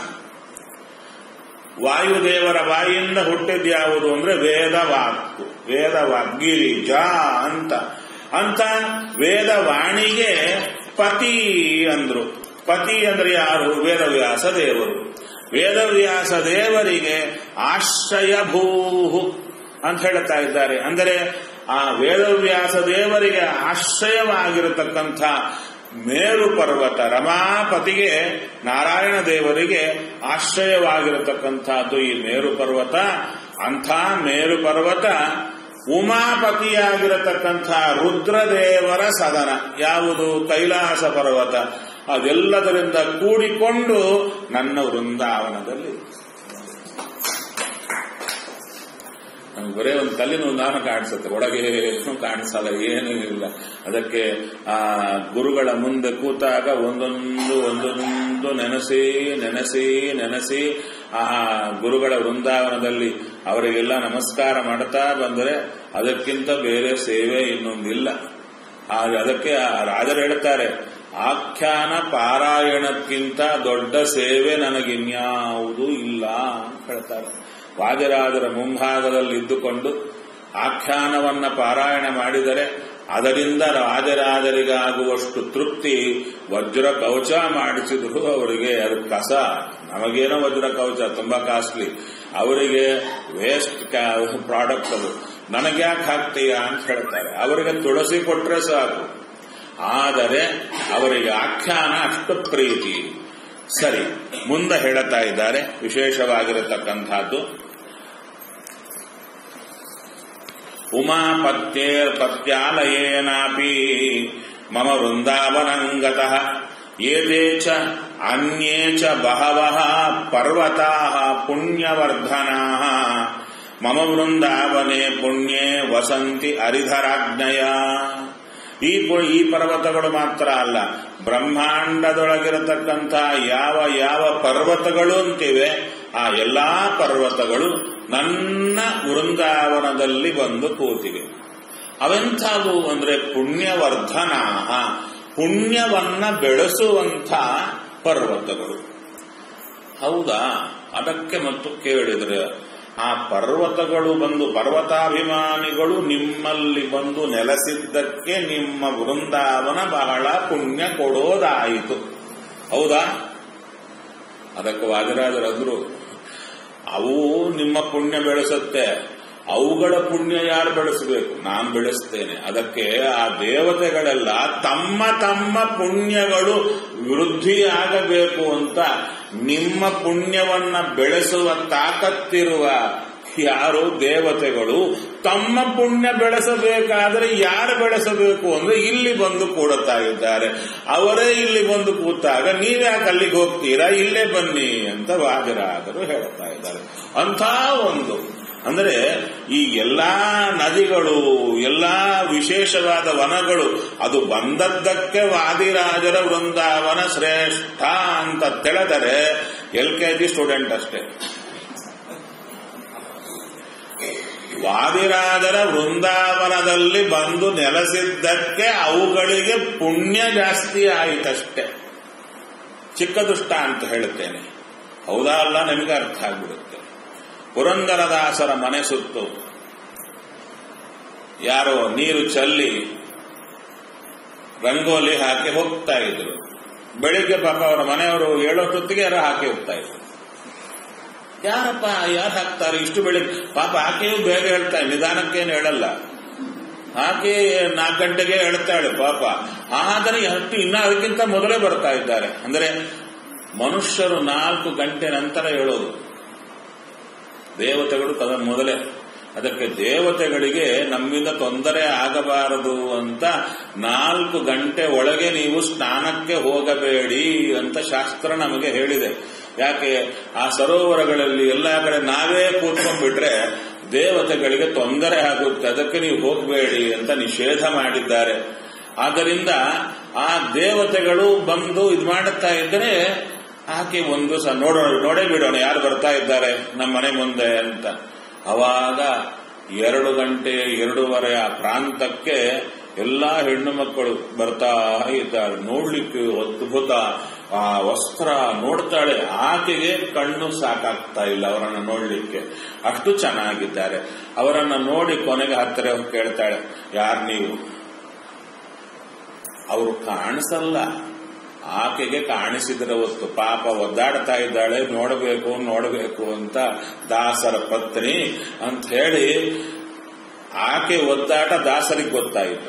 ವಾಯುದೇವರ ಬಾಯಿಯಿಂದ ಹುಟ್ಟಿದ್ಯಾವುದು ಅಂದ್ರೆ ವೇದವಾಕ್ಕು ವೇದವಾಕ್ ಗಿರಿಜ ಅಂತ ಅಂತ ವೇದವಾಣಿಗೆ ಪತಿ ಅಂದ್ರು ಪತಿ ಅಂದ್ರೆ ಯಾರು ವೇದವ್ಯಾಸ ದೇವರು ವೇದವ್ಯಾಸ ದೇವರಿಗೆ ಆಶ್ರಯಭೂಹು ಅಂತ ಹೇಳ್ತಾ ಇದ್ದಾರೆ ಅಂದರೆ ಆ ವೇದವ್ಯಾಸ ದೇವರಿಗೆ ಆಶ್ರಯವಾಗಿರತಕ್ಕಂಥ ಮೇರು ಪರ್ವತ ರಮಾಪತಿಗೆ ನಾರಾಯಣ ದೇವರಿಗೆ ಆಶ್ರಯವಾಗಿರತಕ್ಕಂಥದ್ದು ಈ ಮೇರು ಪರ್ವತ ಅಂಥ ಮೇರು ಪರ್ವತ ಉಮಾಪತಿಯಾಗಿರತಕ್ಕಂಥ ರುದ್ರದೇವರ ಸದನ ಯಾವುದು ಕೈಲಾಸ ಪರ್ವತ ಅದೆಲ್ಲದರಿಂದ ಕೂಡಿಕೊಂಡು ನನ್ನ ವೃಂದಾವನದಲ್ಲಿ ನಮ್ಗೆ ಬರೇ ಒಂದು ಕಲ್ಲಿನ ಉದಾಹರಣೆ ಕಾಣಿಸುತ್ತೆ ಒಳಗೆ ಏನು ಕಾಣಿಸಲ್ಲ ಏನೂ ಇಲ್ಲ ಅದಕ್ಕೆ ಆ ಗುರುಗಳ ಮುಂದೆ ಕೂತಾಗ ಒಂದೊಂದು ಒಂದೊಂದು ನೆನೆಸಿ ನೆನೆಸಿ ನೆನೆಸಿ ಆ ಗುರುಗಳ ವೃಂದಾವನದಲ್ಲಿ ಅವರಿಗೆಲ್ಲ ನಮಸ್ಕಾರ ಮಾಡ್ತಾ ಬಂದರೆ ಅದಕ್ಕಿಂತ ಬೇರೆ ಸೇವೆ ಇನ್ನೊಂದಿಲ್ಲ ಆದ್ರೆ ಅದಕ್ಕೆ ಆ ರಾಜರು ಹೇಳ್ತಾರೆ ಆಖ್ಯಾನ ಪಾರಾಯಣಕ್ಕಿಂತ ದೊಡ್ಡ ಸೇವೆ ನನಗಿನ್ಯಾವುದೂ ಇಲ್ಲ ಅಂತ ಹೇಳ್ತಾರೆ ವಾಜರಾಜರ ಮುಂಭಾಗದಲ್ಲಿ ಇದ್ದುಕೊಂಡು ಆಖ್ಯಾನವನ್ನ ಪಾರಾಯಣ ಮಾಡಿದರೆ ಅದರಿಂದ ರಾಜರಾಜರಿಗಾಗುವಷ್ಟು ತೃಪ್ತಿ ವಜ್ರ ಕವಚ ಮಾಡಿಸಿದ್ರು ಅವರಿಗೆ ಅದು ಕಸ ನಮಗೇನೋ ವಜ್ರ ಕವಚ ತುಂಬಾ ಕಾಸ್ಟ್ಲಿ ಅವರಿಗೆ ವೇಸ್ಟ್ ಪ್ರಾಡಕ್ಟ್ ಅದು ನನಗ್ಯಾಕೆ ಹಾಕ್ತೀಯಾ ಅಂತ ಹೇಳ್ತಾರೆ ಅವರಿಗೆ ತುಳಸಿ ಕೊಟ್ರೆ ಸಾಕು ಆದರೆ ಅವರಿಗೆ ಆಖ್ಯಾನ ಅಷ್ಟು ಪ್ರೀತಿ ಸರಿ ಮುಂದೆ ಹೇಳುತ್ತಾ ಇದ್ದಾರೆ ವಿಶೇಷವಾಗಿರತಕ್ಕಂಥದ್ದು ಉಮಾಪತ್ಯೇರ್ಪತ್ಯಾಲಯೇನಾಪಿ ಮಮ ವೃಂದಾವನಂಗತಃ ಏತೆ ಚ ಅನ್ಯೇ ಚ ಬಹವಃ ಪರ್ವತಾಃ ಪುಣ್ಯವರ್ಧನಾಃ ಮಮ ವೃಂದಾವನೆ ಪುಣ್ಯೇ ವಸಂತಿ ಹರಿಧರಾಜ್ಞಯ ಈ ಪು- ಈ ಪರ್ವತಗಳು ಮಾತ್ರ ಅಲ್ಲ ಬ್ರಹ್ಮಾಂಡದೊಳಗಿರತಕ್ಕಂಥ ಯಾವ ಯಾವ ಪರ್ವತಗಳು ಅಂತಿವೆ ಆ ಎಲ್ಲಾ ಪರ್ವತಗಳು ನನ್ನ ವೃಂದಾವನದಲ್ಲಿ ಬಂದು ಕೂತಿವೆ ಅವೆಂಥವು ಅಂದ್ರೆ ಪುಣ್ಯವರ್ಧನಾ ಪುಣ್ಯವನ್ನ ಬೆಳೆಸುವಂಥ ಪರ್ವತಗಳು ಹೌದಾ ಅದಕ್ಕೆ ಮತ್ತು ಕೇಳಿದ್ರೆ ಆ ಪರ್ವತಗಳು ಬಂದು ಪರ್ವತಾಭಿಮಾನಿಗಳು ನಿಮ್ಮಲ್ಲಿ ಬಂದು ನೆಲೆಸಿದ್ದಕ್ಕೆ ನಿಮ್ಮ ವೃಂದಾವನ ಬಹಳ ಪುಣ್ಯ ಕೊಡೋದಾಯಿತು ಹೌದಾ ಅದಕ್ಕೆ ವಾಜರಾಜರಂದ್ರು ಅವು ನಿಮ್ಮ ಪುಣ್ಯ ಬೆಳೆಸುತ್ತೆ ಅವುಗಳ ಪುಣ್ಯ ಯಾರು ಬೆಳೆಸಬೇಕು ನಾನು ಬೆಳೆಸ್ತೇನೆ ಅದಕ್ಕೆ ಆ ದೇವತೆಗಳೆಲ್ಲ ತಮ್ಮ ತಮ್ಮ ಪುಣ್ಯಗಳು ವೃದ್ಧಿಯಾಗಬೇಕು ಅಂತ ನಿಮ್ಮ ಪುಣ್ಯವನ್ನ ಬೆಳೆಸುವ ತಾಕತ್ತಿರುವ ಯಾರು ದೇವತೆಗಳು ತಮ್ಮ ಪುಣ್ಯ ಬೆಳೆಸಬೇಕಾದ್ರೆ ಯಾರು ಬೆಳೆಸಬೇಕು ಅಂದ್ರೆ ಇಲ್ಲಿ ಬಂದು ಕೂಡುತ್ತಾ ಇದ್ದಾರೆ ಅವರೇ ಇಲ್ಲಿ ಬಂದು ಕೂತಾಗ ನೀವ್ಯಾಕೆ ಅಲ್ಲಿಗೆ ಹೋಗ್ತೀರಾ ಇಲ್ಲೇ ಬನ್ನಿ ಅಂತ ವಾಜರಾದರು ಹೇಳ್ತಾ ಇದ್ದಾರೆ ಅಂಥ ಒಂದು ಅಂದರೆ ಈ ಎಲ್ಲಾ ನದಿಗಳು ಎಲ್ಲಾ ವಿಶೇಷವಾದ ವನಗಳು ಅದು ಬಂದದ್ದಕ್ಕೆ ವಾದಿರಾಜರ ವೃಂದಾವನ ಶ್ರೇಷ್ಠ ಅಂತ ತಿಳಿದರೆ ಎಲ್ ಕೆ ಜಿ ಸ್ಟೂಡೆಂಟ್ ಅಷ್ಟೇ ವಾದಿರಾಜರ ವೃಂದಾವನದಲ್ಲಿ ಬಂದು ನೆಲೆಸಿದ್ದಕ್ಕೆ ಅವುಗಳಿಗೆ ಪುಣ್ಯ ಜಾಸ್ತಿ ಆಯಿತಷ್ಟೇ ಚಿಕ್ಕ ದುಷ್ಟ ಅಂತ ಹೇಳುತ್ತೇನೆ ಹೌದಾ ಅಲ್ಲ ನಿಮಗೆ ಅರ್ಥ ಆಗ್ಬಿಡುತ್ತೆ ಪುರಂದರದಾಸರ ಮನೆ ಸುತ್ತು ಯಾರೋ ನೀರು ಚಲ್ಲಿ ರಂಗೋಲಿ ಹಾಕಿ ಹೋಗ್ತಾ ಇದ್ರು ಬೆಳಿಗ್ಗೆ ಪಾಪ ಅವರ ಮನೆಯವರು ಏಳೋಷ್ಟೊತ್ತಿಗೆ ಯಾರೋ ಹಾಕಿ ಹೋಗ್ತಾ ಇದ್ರು ಯಾರಪ್ಪ ಯಾರು ಹಾಕ್ತಾರೆ ಇಷ್ಟು ಬೆಳಿಗ್ಗೆ ಪಾಪ ಆಕೆಯೂ ಬೇಗ ಹೇಳ್ತಾಳೆ ನಿಧಾನಕ್ಕೇನು ಹೇಳಲ್ಲ ಆಕೆ ನಾಲ್ಕು ಗಂಟೆಗೆ ಹೇಳ್ತಾಳೆ ಪಾಪ ಆದರೆ ಅಷ್ಟು ಇನ್ನ ಅದಕ್ಕಿಂತ ಮೊದಲೇ ಬರ್ತಾ ಇದ್ದಾರೆ ಅಂದರೆ ಮನುಷ್ಯರು ನಾಲ್ಕು ಗಂಟೆ ನಂತರ ಹೇಳೋದು ದೇವತೆಗಳು ತದ ಮೊದಲೇ ಅದಕ್ಕೆ ದೇವತೆಗಳಿಗೆ ನಮ್ಮಿಂದ ತೊಂದರೆ ಆಗಬಾರದು ಅಂತ ನಾಲ್ಕು ಗಂಟೆ ಒಳಗೆ ನೀವು ಸ್ನಾನಕ್ಕೆ ಹೋಗಬೇಡಿ ಅಂತ ಶಾಸ್ತ್ರ ನಮಗೆ ಹೇಳಿದೆ ಯಾಕೆ ಆ ಸರೋವರಗಳಲ್ಲಿ ಎಲ್ಲ ಕಡೆ ನಾವೇ ಕೂತ್ಕೊಂಡ್ಬಿಟ್ರೆ ದೇವತೆಗಳಿಗೆ ತೊಂದರೆ ಆಗುತ್ತೆ ಅದಕ್ಕೆ ನೀವು ಹೋಗಬೇಡಿ ಅಂತ ನಿಷೇಧ ಮಾಡಿದ್ದಾರೆ ಆದ್ದರಿಂದ ಆ ದೇವತೆಗಳು ಬಂದು ಇದು ಮಾಡುತ್ತಾ ಇದ್ರೆ ಆಕೆ ಒಂದು ಸಹ ನೋಡೋಣ ನೋಡೇ ಬಿಡೋಣ ಯಾರು ಬರ್ತಾ ಇದ್ದಾರೆ ನಮ್ಮ ಮನೆ ಮುಂದೆ ಅಂತ ಅವಾಗ ಎರಡು ಗಂಟೆ ಎರಡೂವರೆ ಆ ಪ್ರಾಂತಕ್ಕೆ ಎಲ್ಲಾ ಹೆಣ್ಣು ಮಕ್ಕಳು ಬರ್ತಾ ಇದ್ದಾರೆ ನೋಡ್ಲಿಕ್ಕೆ ಅದ್ಭುತ ಆ ವಸ್ತ್ರ ನೋಡ್ತಾಳೆ ಆಕೆಗೆ ಕಣ್ಣು ಸಾಕಾಗ್ತಾ ಇಲ್ಲ ಅವರನ್ನ ನೋಡ್ಲಿಕ್ಕೆ ಅಷ್ಟು ಚೆನ್ನಾಗಿದ್ದಾರೆ ಅವರನ್ನ ನೋಡಿ ಕೊನೆಗೆ ಹತ್ತಿರ ಕೇಳ್ತಾಳೆ ಯಾರು ನೀವು ಅವರು ಕಾಣಿಸಲ್ಲ ಆಕೆಗೆ ಕಾಣಿಸಿದ್ರೆ ಹೊತ್ತು ಪಾಪ ಒದ್ದಾಡ್ತಾ ಇದ್ದಾಳೆ ನೋಡಬೇಕು ನೋಡಬೇಕು ಅಂತ ದಾಸರ ಪತ್ನಿ ಅಂತ ಹೇಳಿ ಆಕೆ ಒದ್ದಾಟ ದಾಸರಿಗೆ ಗೊತ್ತಾಯಿತು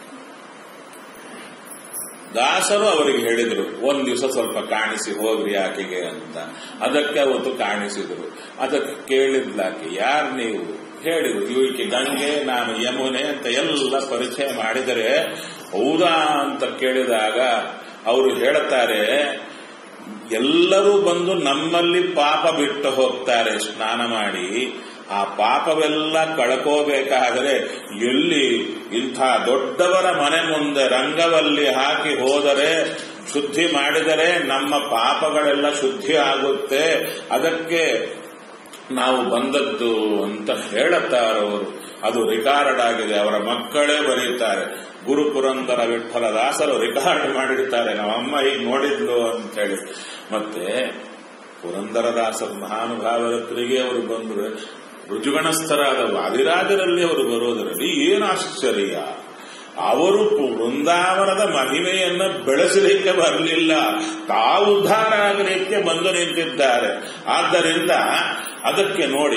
ದಾಸರು ಅವರಿಗೆ ಹೇಳಿದ್ರು ಒಂದ್ ದಿವಸ ಸ್ವಲ್ಪ ಕಾಣಿಸಿ ಹೋಗ್ರಿ ಆಕೆಗೆ ಅಂತ ಅದಕ್ಕೆ ಅವತ್ತು ಕಾಣಿಸಿದ್ರು ಅದಕ್ಕೆ ಕೇಳಿದ್ಲಾಕೆ ಯಾರು ನೀವು ಹೇಳಿದ್ರು ಇವಕ್ಕೆ ಗಂಗೆ ನಾನು ಯಮುನೆ ಅಂತ ಎಲ್ಲ ಪರಿಚಯ ಮಾಡಿದರೆ ಹೌದಾ ಅಂತ ಕೇಳಿದಾಗ ಅವರು ಹೇಳುತ್ತಾರೆ ಎಲ್ಲರೂ ಬಂದು ನಮ್ಮಲ್ಲಿ ಪಾಪ ಬಿಟ್ಟು ಹೋಗ್ತಾರೆ ಸ್ನಾನ ಮಾಡಿ ಆ ಪಾಪವೆಲ್ಲ ಕಳ್ಕೋಬೇಕಾದರೆ ಎಲ್ಲಿ ಇಂಥ ದೊಡ್ಡವರ ಮನೆ ಮುಂದೆ ರಂಗವಲ್ಲಿ ಹಾಕಿ ಹೋದರೆ ಶುದ್ಧಿ ಮಾಡಿದರೆ ನಮ್ಮ ಪಾಪಗಳೆಲ್ಲ ಶುದ್ಧಿ ಆಗುತ್ತೆ ಅದಕ್ಕೆ ನಾವು ಬಂದದ್ದು ಅಂತ ಹೇಳುತ್ತಾರವರು ಅದು ರಿಕಾರ್ಡ್ ಆಗಿದೆ ಅವರ ಮಕ್ಕಳೇ ಬರೀತಾರೆ ಗುರು ಪುರಂದರ ವಿಠಲ ದಾಸರು ರಿಕಾರ್ಡ್ ಮಾಡಿರ್ತಾರೆ ನಮ್ಮಮ್ಮ ಈಗ ನೋಡಿದ್ಲು ಅಂತ ಹೇಳಿ ಮತ್ತೆ ಪುರಂದರದಾಸರ ಮಹಾನುಭಾವರತ್ರಿಗೆ ಅವರು ಬಂದರು ರುಜುಗಣಸ್ಥರಾದ ವಾದಿರಾಜರಲ್ಲಿ ಅವರು ಬರೋದರಲ್ಲಿ ಏನು ಆಶ್ಚರ್ಯ ಅವರು ವೃಂದಾವನದ ಮಹಿಮೆಯನ್ನು ಬೆಳೆಸಲಿಕ್ಕೆ ಬರಲಿಲ್ಲ ತಾವು ಉದ್ಧಾರ ಆಗಲಿಕ್ಕೆ ಬಂದು ನಿಂತಿದ್ದಾರೆ ಆದ್ದರಿಂದ ಅದಕ್ಕೆ ನೋಡಿ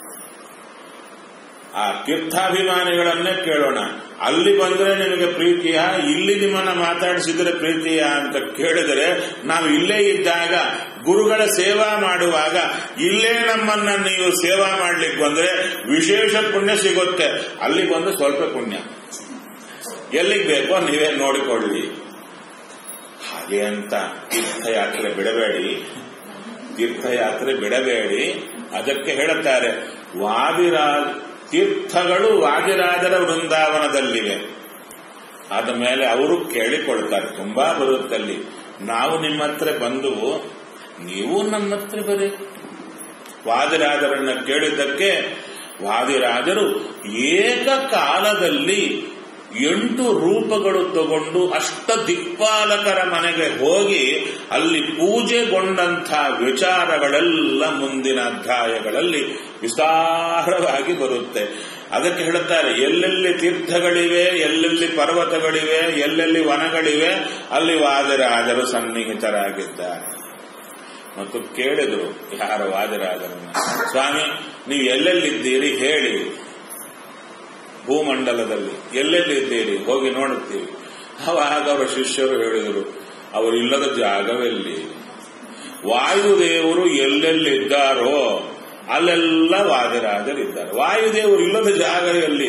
ಆ ತೀರ್ಥಾಭಿಮಾನಿಗಳನ್ನೇ ಕೇಳೋಣ ಅಲ್ಲಿ ಬಂದ್ರೆ ನಿಮಗೆ ಪ್ರೀತಿಯ ಇಲ್ಲಿ ನಿಮ್ಮನ್ನ ಮಾತಾಡಿಸಿದ್ರೆ ಪ್ರೀತಿಯ ಅಂತ ಕೇಳಿದರೆ ನಾವು ಇಲ್ಲೇ ಇದ್ದಾಗ ಗುರುಗಳ ಸೇವಾ ಮಾಡುವಾಗ ಇಲ್ಲೇ ನಮ್ಮನ್ನ ನೀವು ಸೇವಾ ಮಾಡ್ಲಿಕ್ಕೆ ಬಂದ್ರೆ ವಿಶೇಷ ಪುಣ್ಯ ಸಿಗುತ್ತೆ ಅಲ್ಲಿ ಬಂದು ಸ್ವಲ್ಪ ಪುಣ್ಯ ಎಲ್ಲಿಗೆ ಬೇಕೋ ನೀವೇ ನೋಡಿಕೊಳ್ಳಿ ಹಾಗೆ ಅಂತ ತೀರ್ಥಯಾತ್ರೆ ಬಿಡಬೇಡಿ ತೀರ್ಥಯಾತ್ರೆ ಬಿಡಬೇಡಿ ಅದಕ್ಕೆ ಹೇಳುತ್ತಾರೆ ವಾದಿರಾಜ್ ತೀರ್ಥಗಳು ವಾದಿರಾಜರ ವೃಂದಾವನದಲ್ಲಿವೆ ಆದ ಮೇಲೆ ಅವರು ಕೇಳಿಕೊಳ್ತಾರೆ ತುಂಬಾ ಬರುತ್ತಲ್ಲಿ ನಾವು ನಿಮ್ಮ ಹತ್ರ ಬಂದು ನೀವು ನನ್ನ ಹತ್ರ ಬರೀ ವಾದಿರಾಜರನ್ನ ಕೇಳಿದ್ದಕ್ಕೆ ವಾದಿರಾಜರು ಏಕಕಾಲದಲ್ಲಿ ಎಂಟು ರೂಪಗಳು ತಗೊಂಡು ಅಷ್ಟ ದಿಕ್ಪಾಲಕರ ಮನೆಗೆ ಹೋಗಿ ಅಲ್ಲಿ ಪೂಜೆಗೊಂಡಂಥ ವಿಚಾರಗಳೆಲ್ಲ ಮುಂದಿನ ಅಧ್ಯಾಯಗಳಲ್ಲಿ ವಿಸ್ತಾರವಾಗಿ ಬರುತ್ತೆ ಅದಕ್ಕೆ ಹೇಳುತ್ತಾರೆ ಎಲ್ಲೆಲ್ಲಿ ತೀರ್ಥಗಳಿವೆ ಎಲ್ಲೆಲ್ಲಿ ಪರ್ವತಗಳಿವೆ ಎಲ್ಲೆಲ್ಲಿ ವನಗಳಿವೆ ಅಲ್ಲಿ ವಾದಿರಾಜರು ಸನ್ನಿಹಿತರಾಗಿದ್ದಾರೆ ಮತ್ತು ಕೇಳಿದರು ಯಾರ ವಾದಿರಾಜರನ್ನ ಸ್ವಾಮಿ ನೀವು ಎಲ್ಲೆಲ್ಲಿದ್ದೀರಿ ಹೇಳಿ ಭೂಮಂಡಲದಲ್ಲಿ ಎಲ್ಲೆಲ್ಲಿದ್ದೀರಿ ಹೋಗಿ ನೋಡುತ್ತೀವಿ ಅವಾಗ ಅವರ ಶಿಷ್ಯರು ಹೇಳಿದರು ಅವರಿಲ್ಲದ ಜಾಗವೆಲ್ಲಿ ವಾಯುದೇವರು ಎಲ್ಲೆಲ್ಲಿದ್ದಾರೋ ಅಲ್ಲೆಲ್ಲ ವಾದಿರಾಜರಿದ್ದಾರೆ ವಾಯುದೇವರು ಇಲ್ಲದ ಜಾಗ ಎಲ್ಲಿ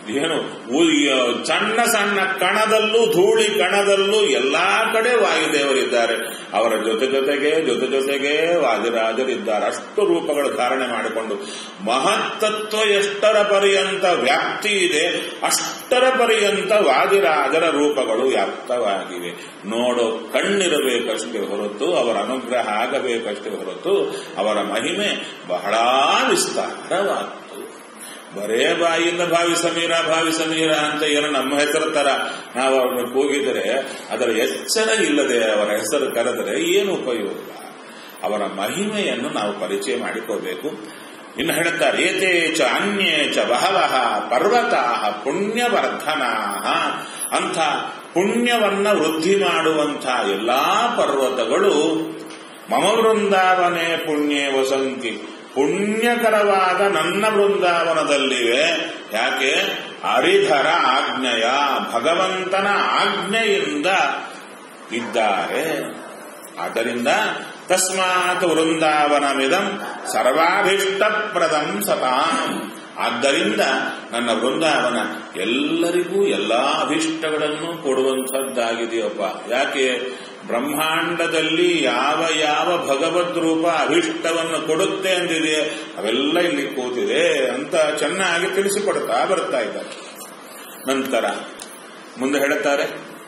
ಏನು ಉ- ಸಣ್ಣ ಸಣ್ಣ ಕಣದಲ್ಲೂ ಧೂಳಿ ಕಣದಲ್ಲೂ ಎಲ್ಲಾ ಕಡೆ ವಾಯುದೇವರಿದ್ದಾರೆ ಅವರ ಜೊತೆ ಜೊತೆಗೆ ಜೊತೆ ಜೊತೆಗೆ ವಾದಿರಾಜರಿದ್ದಾರೆ ಅಷ್ಟು ರೂಪಗಳು ಧಾರಣೆ ಮಾಡಿಕೊಂಡು ಮಹತ್ತತ್ವ ಎಷ್ಟರ ಪರ್ಯಂತ ವ್ಯಾಪ್ತಿ ಇದೆ ಅಷ್ಟರ ಪರ್ಯಂತ ವಾದಿರಾಜರ ರೂಪಗಳು ವ್ಯಾಪ್ತವಾಗಿವೆ ನೋಡೋ ಕಣ್ಣಿರಬೇಕಷ್ಟೇ ಹೊರತು ಅವರ ಅನುಗ್ರಹ ಆಗಬೇಕಷ್ಟೇ ಹೊರತು ಅವರ ಮಹಿಮೆ ಬಹಳ ವಿಸ್ತಾರವಾದ್ದು ಬರೇ ಬಾಯಿಂದ ಭಾವಿ ಸಮೀರ ಭಾವಿ ಸಮೀರ ಅಂತ ಏನೋ ನಮ್ಮ ಹೆಸರು ತರ ನಾವು ಅವ್ರನ್ನ ಕೂಗಿದರೆ ಅದರ ಎಚ್ಚರ ಇಲ್ಲದೆ ಅವರ ಹೆಸರು ಕರೆದರೆ ಏನು ಉಪಯೋಗ ಅವರ ಮಹಿಮೆಯನ್ನು ನಾವು ಪರಿಚಯ ಮಾಡಿಕೋಬೇಕು ಇನ್ನು ಹೇಳುತ್ತಾರೆ ಏತೇ ಚ ಅನ್ಯೇ ಚ ಬಹವಃ ಪರ್ವತಾ ಪುಣ್ಯವರ್ಧನಾ ಅಂಥ ಪುಣ್ಯವನ್ನ ವೃದ್ಧಿ ಮಾಡುವಂಥ ಎಲ್ಲಾ ಪರ್ವತಗಳು ಮಮ ವೃಂದಾವನೆ ಪುಣ್ಯೇ ವಸಂತಿ ಪುಣ್ಯಕರವಾದ ನನ್ನ ವೃಂದಾವನದಲ್ಲಿವೆ ಯಾಕೆ ಹರಿಧರ ಆಜ್ಞೆಯ ಭಗವಂತನ ಆಜ್ಞೆಯಿಂದ ಇದ್ದಾರೆ ಆದ್ದರಿಂದ ತಸ್ಮಾತ್ ವೃಂದಾವನಮಿದಂ ಸರ್ವಾಭಿಷ್ಟಪ್ರದಂ ಸತಾಂ ಆದ್ದರಿಂದ ನನ್ನ ವೃಂದಾವನ ಎಲ್ಲರಿಗೂ ಎಲ್ಲಾ ಅಭಿಷ್ಟಗಳನ್ನು ಕೊಡುವಂಥದ್ದಾಗಿದೆಯಪ್ಪ ಯಾಕೆ ಬ್ರಹ್ಮಾಂಡದಲ್ಲಿ ಯಾವ ಯಾವ ಭಗವದ್ ರೂಪ ಅಭಿಷ್ಟವನ್ನು ಕೊಡುತ್ತೆ ಅಂದಿದೆ ಅವೆಲ್ಲ ಇಲ್ಲಿ ಕೂತಿದೆ ಅಂತ ಚೆನ್ನಾಗಿ ತಿಳಿಸಿಕೊಡ್ತಾ ಬರ್ತಾ ಇದ್ದಾರೆ ನಂತರ ಮುಂದೆ ಹೇಳುತ್ತಾರೆ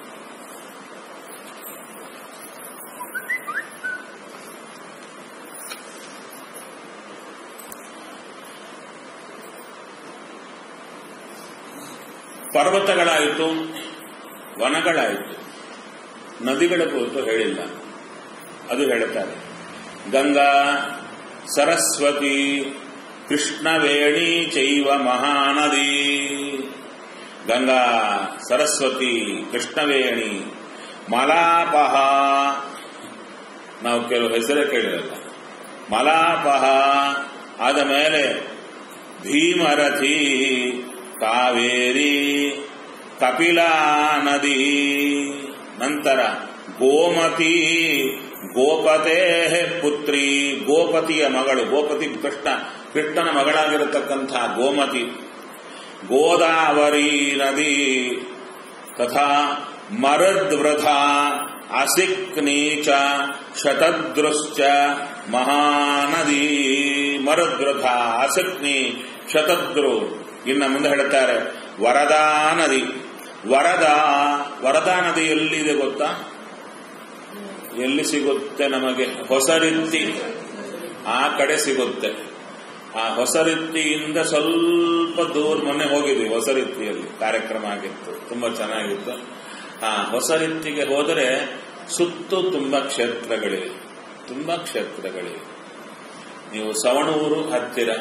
ಪರ್ವತಗಳಾಯಿತು ವನಗಳಾಯಿತು ನದಿಗಳ ಕುರಿತು ಹೇಳಿಲ್ಲ ಅದು ಹೇಳುತ್ತಾರೆ ಗಂಗಾ ಸರಸ್ವತಿ ಕೃಷ್ಣವೇಣಿ ಚೈವ ಮಹಾನದಿ ಗಂಗಾ ಸರಸ್ವತಿ ಕೃಷ್ಣವೇಣಿ ಮಲಾಪಹ ನಾವು ಕೆಲವು ಹೆಸರೇ ಕೇಳಿರಲ್ಲ ಮಲಾಪಹ ಆದ ಮೇಲೆ ಭೀಮರಥಿ ಕಾವೇರಿ ಕಪಿಲಾ ನದಿ ನಂತರ ಗೋಮತಿ ಗೋಪತೆ ಪುತ್ರಿ ಗೋಪತಿಯ ಮಗಳು ಗೋಪತಿ ಕೃಷ್ಣ ಕೃಷ್ಣನ ಮಗಳಾಗಿರತಕ್ಕಂಥ ಗೋಮತಿ ಗೋದಾವರಿ ನದಿ ತಥಾ ಮರದ್ವೃಥ ಅಸಿಕ್ ನೀಚ ಶತದೃಶ್ಚ ಮಹಾನದಿ ಮರದ್ವೃಥ ಅಸಿಕ್ನಿ ಶತದ್ರು ಇನ್ನು ಮುಂದೆ ಹೇಳುತ್ತಾರೆ ವರದಾ ನದಿ ವರದಾ ವರದಾ ನದಿ ಎಲ್ಲಿದೆ ಗೊತ್ತಾ ಎಲ್ಲಿ ಸಿಗುತ್ತೆ ನಮಗೆ ಹೊಸರಿತ್ತಿ ಆ ಕಡೆ ಸಿಗುತ್ತೆ ಆ ಹೊಸರಿತ್ತಿಯಿಂದ ಸ್ವಲ್ಪ ದೂರ ಮೊನ್ನೆ ಹೋಗಿದ್ವಿ ಹೊಸರಿತ್ತಿಯಲ್ಲಿ ಕಾರ್ಯಕ್ರಮ ಆಗಿತ್ತು ತುಂಬಾ ಚೆನ್ನಾಗಿತ್ತು ಆ ಹೊಸರಿತ್ತಿಗೆ ಹೋದರೆ ಸುತ್ತು ತುಂಬಾ ಕ್ಷೇತ್ರಗಳಿವೆ ತುಂಬಾ ಕ್ಷೇತ್ರಗಳಿವೆ ನೀವು ಸವಣೂರು ಹತ್ತಿರ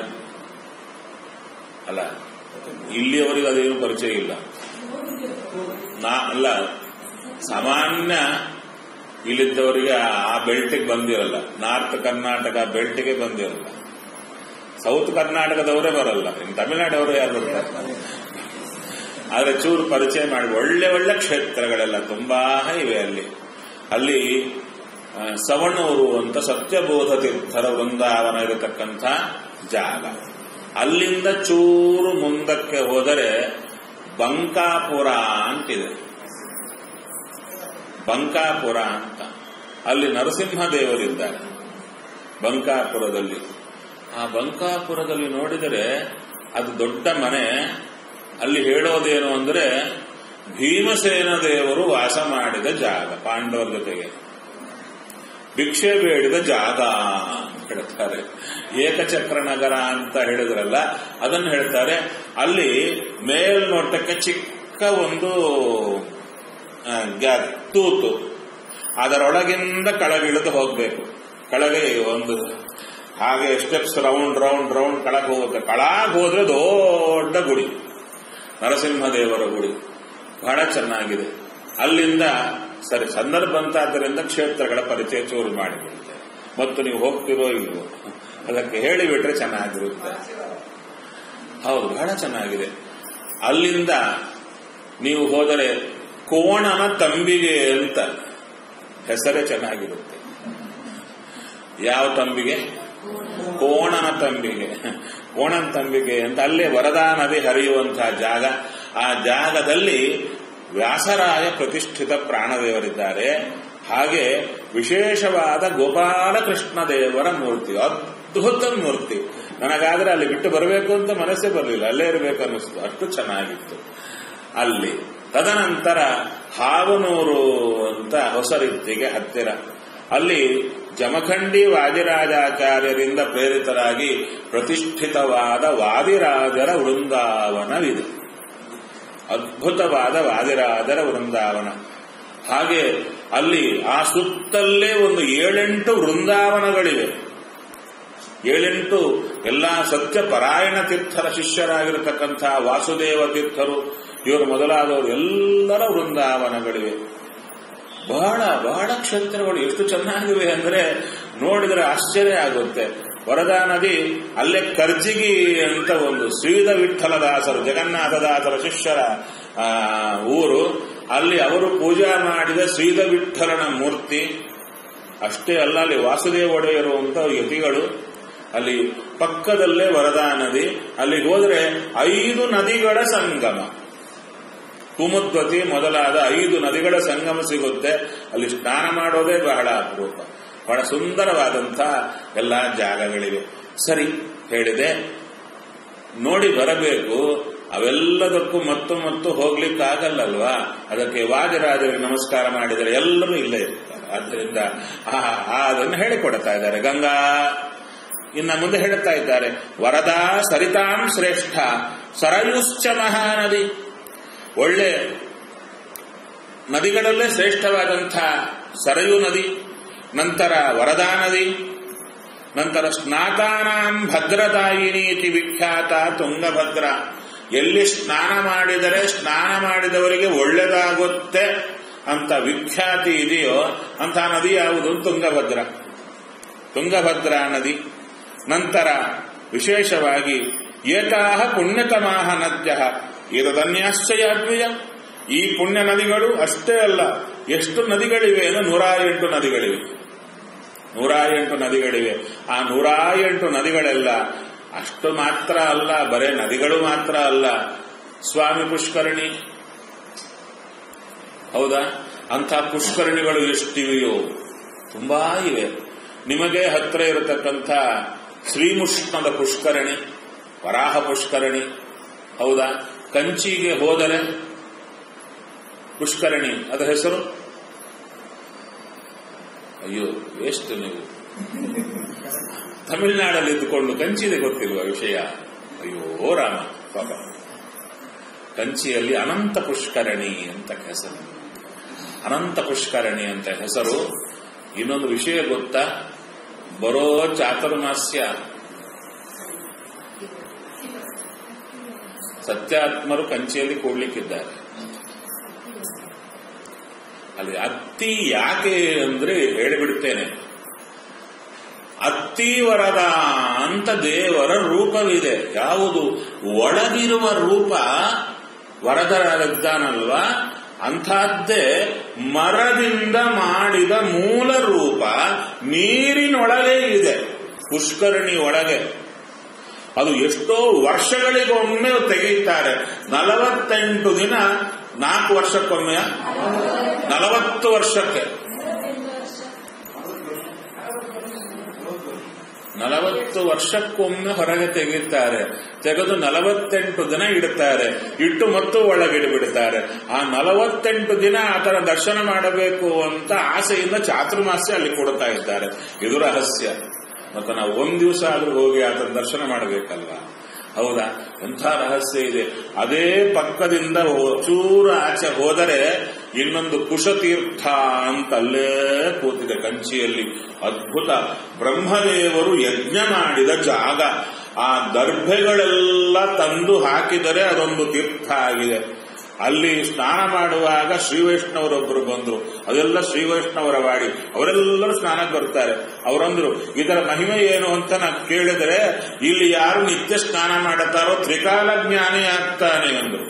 ಅಲ್ಲ ಇಲ್ಲಿಯವರೆಗೂ ಅದೇನು ಪರಿಚಯ ಇಲ್ಲ ನಾ ಅಲ್ಲ ಸಾಮಾನ್ಯ ಇಲ್ಲಿದ್ದವರಿಗೆ ಆ ಬೆಲ್ಟಿಗೆ ಬಂದಿರಲ್ಲ ನಾರ್ತ್ ಕರ್ನಾಟಕ ಬೆಲ್ಟಿಗೆ ಬಂದಿರಲ್ಲ ಸೌತ್ ಕರ್ನಾಟಕದವರೇ ಬರಲ್ಲ ಇನ್ನು ತಮಿಳುನಾಡವರು ಯಾರು ಬರ್ತಾರೆ ಆದ್ರೆ ಚೂರು ಪರಿಚಯ ಮಾಡಿ ಒಳ್ಳೆ ಒಳ್ಳೆ ಕ್ಷೇತ್ರಗಳೆಲ್ಲ ತುಂಬಾ ಇವೆ ಅಲ್ಲಿ ಅಲ್ಲಿ ಆ, ಸವಣೂರು ಅಂತ ಸತ್ಯಬೋಧ ತೀರ್ಥರ ವೃಂದಾವನ ಇರತಕ್ಕಂಥ ಜಾಗ ಅಲ್ಲಿಂದ ಚೂರು ಮುಂದಕ್ಕೆ ಹೋದರೆ ಬಂಕಾಪುರ ಅಂತಿದೆ ಬಂಕಾಪುರ ಅಂತ ಅಲ್ಲಿ ನರಸಿಂಹ ದೇವರಿದ್ದಾರೆ ಬಂಕಾಪುರದಲ್ಲಿ ಆ ಬಂಕಾಪುರದಲ್ಲಿ ನೋಡಿದರೆ ಅದು ದೊಡ್ಡ ಮನೆ ಅಲ್ಲಿ ಹೇಳೋದೇನು ಅಂದ್ರೆ ಭೀಮಸೇನ ದೇವರು ವಾಸ ಮಾಡಿದ ಜಾಗ ಪಾಂಡವರ ಜೊತೆಗೆ ಭಿಕ್ಷೆ ಬೇಡಿದ ಜಾಗ ಅಂತ ಹೇಳ್ತಾರೆ ಏಕಚಕ್ರ ನಗರ ಅಂತ ಹೇಳಿದ್ರಲ್ಲ ಅದನ್ನು ಹೇಳ್ತಾರೆ ಅಲ್ಲಿ ಮೇಲ್ನೋಟಕ್ಕೆ ಚಿಕ್ಕ ಒಂದು ಆ, ಗ್ಯಾ- ತೂತು ಅದರೊಳಗಿಂದ ಕೆಳಗಿಳಿದು ಹೋಗ್ಬೇಕು ಕೆಳಗೆ ಒಂದು ಹಾಗೆ ಸ್ಟೆಪ್ಸ್ ರೌಂಡ್ ರೌಂಡ್ ರೌಂಡ್ ಕೆಳಗೆ ಹೋಗುತ್ತೆ ಕೆಳಗೆ ಹೋದ್ರೆ ದೊಡ್ಡ ಗುಡಿ ನರಸಿಂಹದೇವರ ಗುಡಿ ಬಹಳ ಚೆನ್ನಾಗಿದೆ ಅಲ್ಲಿಂದ ಸರಿ ಸಂದರ್ಭ ಅಂತಾದ್ದರಿಂದ ಕ್ಷೇತ್ರಗಳ ಪರಿಚಯ ಚೂರು ಮಾಡಿಬಿಡುತ್ತೆ ಮತ್ತು ನೀವು ಹೋಗ್ತಿರೋ ಇಲ್ವೋ ಅದಕ್ಕೆ ಹೇಳಿಬಿಟ್ರೆ ಚೆನ್ನಾಗಿರುತ್ತೆ ಹೌದು ಬಹಳ ಚೆನ್ನಾಗಿದೆ ಅಲ್ಲಿಂದ ನೀವು ಹೋದರೆ ಕೋಣನ ತಂಬಿಗೆ ಅಂತ ಹೆಸರೇ ಚೆನ್ನಾಗಿರುತ್ತೆ ಯಾವ ತಂಬಿಗೆ ಕೋಣನ ತಂಬಿಗೆ ಕೋಣನ ತಂಬಿಗೆ ಅಂತ ಅಲ್ಲೇ ವರದಾ ನದಿ ಹರಿಯುವಂತಹ ಜಾಗ ಆ ಜಾಗದಲ್ಲಿ ವ್ಯಾಸರಾಯ ಪ್ರತಿಷ್ಠಿತ ಪ್ರಾಣದೇವರಿದ್ದಾರೆ ಹಾಗೆ ವಿಶೇಷವಾದ ಗೋಪಾಲಕೃಷ್ಣ ದೇವರ ಮೂರ್ತಿ ಅದ್ಭುತ ಮೂರ್ತಿ ನನಗಾದ್ರೆ ಅಲ್ಲಿ ಬಿಟ್ಟು ಬರಬೇಕು ಅಂತ ಮನಸ್ಸೇ ಬರಲಿಲ್ಲ ಅಲ್ಲೇ ಇರಬೇಕು ಅನ್ನಿಸ್ತು ಅಷ್ಟು ಚೆನ್ನಾಗಿತ್ತು ಅಲ್ಲಿ ತದನಂತರ ಹಾವನೂರು ಅಂತ ಹೊಸರಿತ್ತಿಗೆ ಹತ್ತಿರ ಅಲ್ಲಿ ಜಮಖಂಡಿ ವಾದಿರಾಜಾಚಾರ್ಯರಿಂದ ಪ್ರೇರಿತರಾಗಿ ಪ್ರತಿಷ್ಠಿತವಾದ ವಾದಿರಾಜರ ವೃಂದಾವನವಿದೆ ಅದ್ಭುತವಾದ ವಾದಿರಾಜರ ವೃಂದಾವನ ಹಾಗೆ ಅಲ್ಲಿ ಆ ಸುತ್ತಲ್ಲೇ ಒಂದು ಏಳೆಂಟು ವೃಂದಾವನಗಳಿವೆ ಏಳೆಂಟು ಎಲ್ಲ ಸತ್ಯ ಪರಾಯಣ ತೀರ್ಥರ ಶಿಷ್ಯರಾಗಿರತಕ್ಕಂತಹ ವಾಸುದೇವ ತೀರ್ಥರು ಇವರು ಮೊದಲಾದವರು ಎಲ್ಲರ ವೃಂದಾವನಗಳಿವೆ ಬಹಳ ಬಹಳ ಕ್ಷೇತ್ರಗಳು ಎಷ್ಟು ಚೆನ್ನಾಗಿವೆ ಅಂದರೆ ನೋಡಿದರೆ ಆಶ್ಚರ್ಯ ಆಗುತ್ತೆ ವರದಾ ನದಿ ಅಲ್ಲೇ ಕರ್ಜಿಗಿ ಅಂತ ಒಂದು ಶ್ರೀಧ ವಿಠಲದಾಸರು ಜಗನ್ನಾಥದಾಸರ ಶಿಷ್ಯರ ಆ, ಊರು ಅಲ್ಲಿ ಅವರು ಪೂಜಾ ಮಾಡಿದ ಶ್ರೀಧ ವಿಠಲನ ಮೂರ್ತಿ ಅಷ್ಟೇ ಅಲ್ಲ ಅಲ್ಲಿ ವಾಸುದೇವ ಒಡೆಯರು ಅಂತ ಯತಿಗಳು ಅಲ್ಲಿ ಪಕ್ಕದಲ್ಲೇ ವರದಾ ನದಿ ಅಲ್ಲಿ ಹೋದ್ರೆ ಐದು ನದಿಗಳ ಸಂಗಮ ಕುಮುದ್ವತಿ ಮೊದಲಾದ ಐದು ನದಿಗಳ ಸಂಗಮ ಸಿಗುತ್ತೆ ಅಲ್ಲಿ ಸ್ನಾನ ಮಾಡೋದೇ ಬಹಳ ಅಪರೂಪ ಬಹಳ ಸುಂದರವಾದಂಥ ಎಲ್ಲ ಜಾಗಗಳಿವೆ ಸರಿ ಹೇಳಿದೆ ನೋಡಿ ಬರಬೇಕು ಅವೆಲ್ಲದಕ್ಕೂ ಮತ್ತು ಮತ್ತು ಹೋಗ್ಲಿಕ್ಕಾಗಲ್ಲಲ್ವಾ ಅದಕ್ಕೆ ವಾಜರಾಜರಿಗೆ ನಮಸ್ಕಾರ ಮಾಡಿದರೆ ಎಲ್ಲರೂ ಇಲ್ಲೇ ಇರ್ತಾರೆ ಆದ್ದರಿಂದ ಆ ಆ ಅದನ್ನು ಹೇಳಿಕೊಡ್ತಾ ಇದ್ದಾರೆ ಗಂಗಾ ಇನ್ನ ಮುಂದೆ ಹೇಳುತ್ತಾ ಇದ್ದಾರೆ ವರದಾ ಸರಿತಾಂ ಶ್ರೇಷ್ಠ ಸರಯುಶ್ಚ ಮಹಾನದಿ ಒಳ್ಳೆ ನದಿಗಳಲ್ಲೇ ಶ್ರೇಷ್ಠವಾದಂಥ ಸರಯು ನದಿ ನಂತರ ವರದಾ ನದಿ ನಂತರ ಸ್ನಾತಾನಾಂ ಭದ್ರದಾಯಿನಿ ಇತಿ ವಿಖ್ಯಾತ ತುಂಗಭದ್ರ ಎಲ್ಲಿ ಸ್ನಾನ ಮಾಡಿದರೆ ಸ್ನಾನ ಮಾಡಿದವರಿಗೆ ಒಳ್ಳೆದಾಗುತ್ತೆ ಅಂತ ವಿಖ್ಯಾತಿ ಇದೆಯೋ ಅಂತ ನದಿ ಯಾವುದು ತುಂಗಭದ್ರ ತುಂಗಭದ್ರಾ ನದಿ ನಂತರ ವಿಶೇಷವಾಗಿ ಏತಾಹ ಪುಣ್ಯತಮಾಹ ನದ್ಯ ಇದನ್ಯಾಶ್ಚಯಾದ್ವಿಯ ಈ ಪುಣ್ಯ ನದಿಗಳು ಅಷ್ಟೇ ಅಲ್ಲ ಎಷ್ಟು ನದಿಗಳಿವೆ ಅಂದ್ರೆ ನೂರ ಎಂಟು ನದಿಗಳಿವೆ ನೂರ ಎಂಟು ನದಿಗಳಿವೆ ಆ ನೂರ ಎಂಟು ನದಿಗಳೆಲ್ಲ ಅಷ್ಟು ಮಾತ್ರ ಅಲ್ಲ ಬರೇ ನದಿಗಳು ಮಾತ್ರ ಅಲ್ಲ ಸ್ವಾಮಿ ಪುಷ್ಕರಣಿ ಹೌದಾ ಅಂಥ ಪುಷ್ಕರಣಿಗಳು ಎಷ್ಟಿವೆಯೋ ತುಂಬಾ ಇವೆ ನಿಮಗೆ ಹತ್ತಿರ ಇರತಕ್ಕಂಥ ಶ್ರೀಮುಷ್ಣದ ಪುಷ್ಕರಣಿ ವರಾಹ ಪುಷ್ಕರಣಿ ಹೌದಾ ಕಂಚಿಗೆ ಹೋದರೆ ಪುಷ್ಕರಣಿ ಅದರ ಹೆಸರು ಅಯ್ಯೋ ಎಷ್ಟು ನೀವು ತಮಿಳುನಾಡಲ್ಲಿ ಇದ್ದುಕೊಂಡು ಕಂಚಿದೆ ಗೊತ್ತಿಲ್ವ ವಿಷಯ ಅಯ್ಯೋ ರಾಮ ಪಾಪ ಕಂಚಿಯಲ್ಲಿ ಅನಂತ ಪುಷ್ಕರಣಿ ಅಂತ ಹೆಸರು ಅನಂತ ಪುಷ್ಕರಣಿ ಅಂತ ಹೆಸರು ಇನ್ನೊಂದು ವಿಷಯ ಗೊತ್ತಾ ಬರೋ ಚಾತುರ್ಮಾಸ್ಯ ಸತ್ಯಾತ್ಮರು ಕಂಚಿಯಲ್ಲಿ ಕೂಡ್ಲಿಕ್ಕಿದ್ದಾರೆ ಅಲ್ಲಿ ಅತ್ತಿ ಯಾಕೆ ಅಂದ್ರೆ ಹೇಳಿಬಿಡ್ತೇನೆ ಅತ್ತಿ ವರದ ಅಂತ ದೇವರ ರೂಪವಿದೆ ಯಾವುದು ಒಳಗಿರುವ ರೂಪ ವರದರಾಗಿದ್ದಾನಲ್ವಾ ಅಂಥದ್ದೇ ಮರದಿಂದ ಮಾಡಿದ ಮೂಲ ರೂಪ ನೀರಿನೊಳಗೆ ಇದೆ ಪುಷ್ಕರಣಿ ಒಳಗೆ ಅದು ಎಷ್ಟೋ ವರ್ಷಗಳಿಗೊಮ್ಮೆ ತೆಗೆಯುತ್ತಾರೆ ನಲವತ್ತೆಂಟು ದಿನ ನಾಲ್ಕು ವರ್ಷಕ್ಕೊಮ್ಮೆ ನಲವತ್ತು ವರ್ಷಕ್ಕೆ ನಲವತ್ತು ವರ್ಷಕ್ಕೊಮ್ಮೆ ಹೊರಗೆ ತೆಗೆಯುತ್ತಾರೆ ತೆಗೆದು ನಲವತ್ತೆಂಟು ದಿನ ಇಡುತ್ತಾರೆ ಇಟ್ಟು ಮತ್ತು ಒಳಗಿಡಿಬಿಡುತ್ತಾರೆ ಆ ನಲವತ್ತೆಂಟು ದಿನ ಆತರ ದರ್ಶನ ಮಾಡಬೇಕು ಅಂತ ಆಸೆಯಿಂದ ಚಾತುರ್ಮಾಸ್ಯ ಅಲ್ಲಿ ಕೊಡ್ತಾ ಇದ್ದಾರೆ ಇದು ರಹಸ್ಯ ಮತ್ತೆ ನಾವು ಒಂದ್ ದಿವಸ ಆದ್ರೂ ಹೋಗಿ ಆತನ ದರ್ಶನ ಮಾಡಬೇಕಲ್ವಾ ಹೌದಾ ಎಂಥ ರಹಸ್ಯ ಇದೆ ಅದೇ ಪಕ್ಕದಿಂದ ಚೂರ ಆಚೆ ಹೋದರೆ ಇನ್ನೊಂದು ಕುಶತೀರ್ಥ ಅಂತ ಅಲ್ಲೇ ಕೂತಿದೆ ಕಂಚಿಯಲ್ಲಿ ಅದ್ಭುತ ಬ್ರಹ್ಮದೇವರು ಯಜ್ಞ ಮಾಡಿದ ಜಾಗ ಆ ದರ್ಭೆಗಳೆಲ್ಲ ತಂದು ಹಾಕಿದರೆ ಅದೊಂದು ತೀರ್ಥ ಆಗಿದೆ ಅಲ್ಲಿ ಸ್ನಾನ ಮಾಡುವಾಗ ಶ್ರೀ ವೈಷ್ಣವರೊಬ್ಬರು ಬಂದ್ರು ಅದೆಲ್ಲ ಶ್ರೀ ವೈಷ್ಣವರ ವಾಡಿ ಅವರೆಲ್ಲರೂ ಸ್ನಾನಕ್ಕೆ ಬರ್ತಾರೆ ಅವರಂದ್ರು ಇದರ ಮಹಿಮೆ ಏನು ಅಂತ ನಾನು ಕೇಳಿದರೆ ಇಲ್ಲಿ ಯಾರು ನಿತ್ಯ ಸ್ನಾನ ಮಾಡುತ್ತಾರೋ ತ್ರಿಕಾಲ ಜ್ಞಾನಿ ಆಗ್ತಾನೆ ಅಂದ್ರು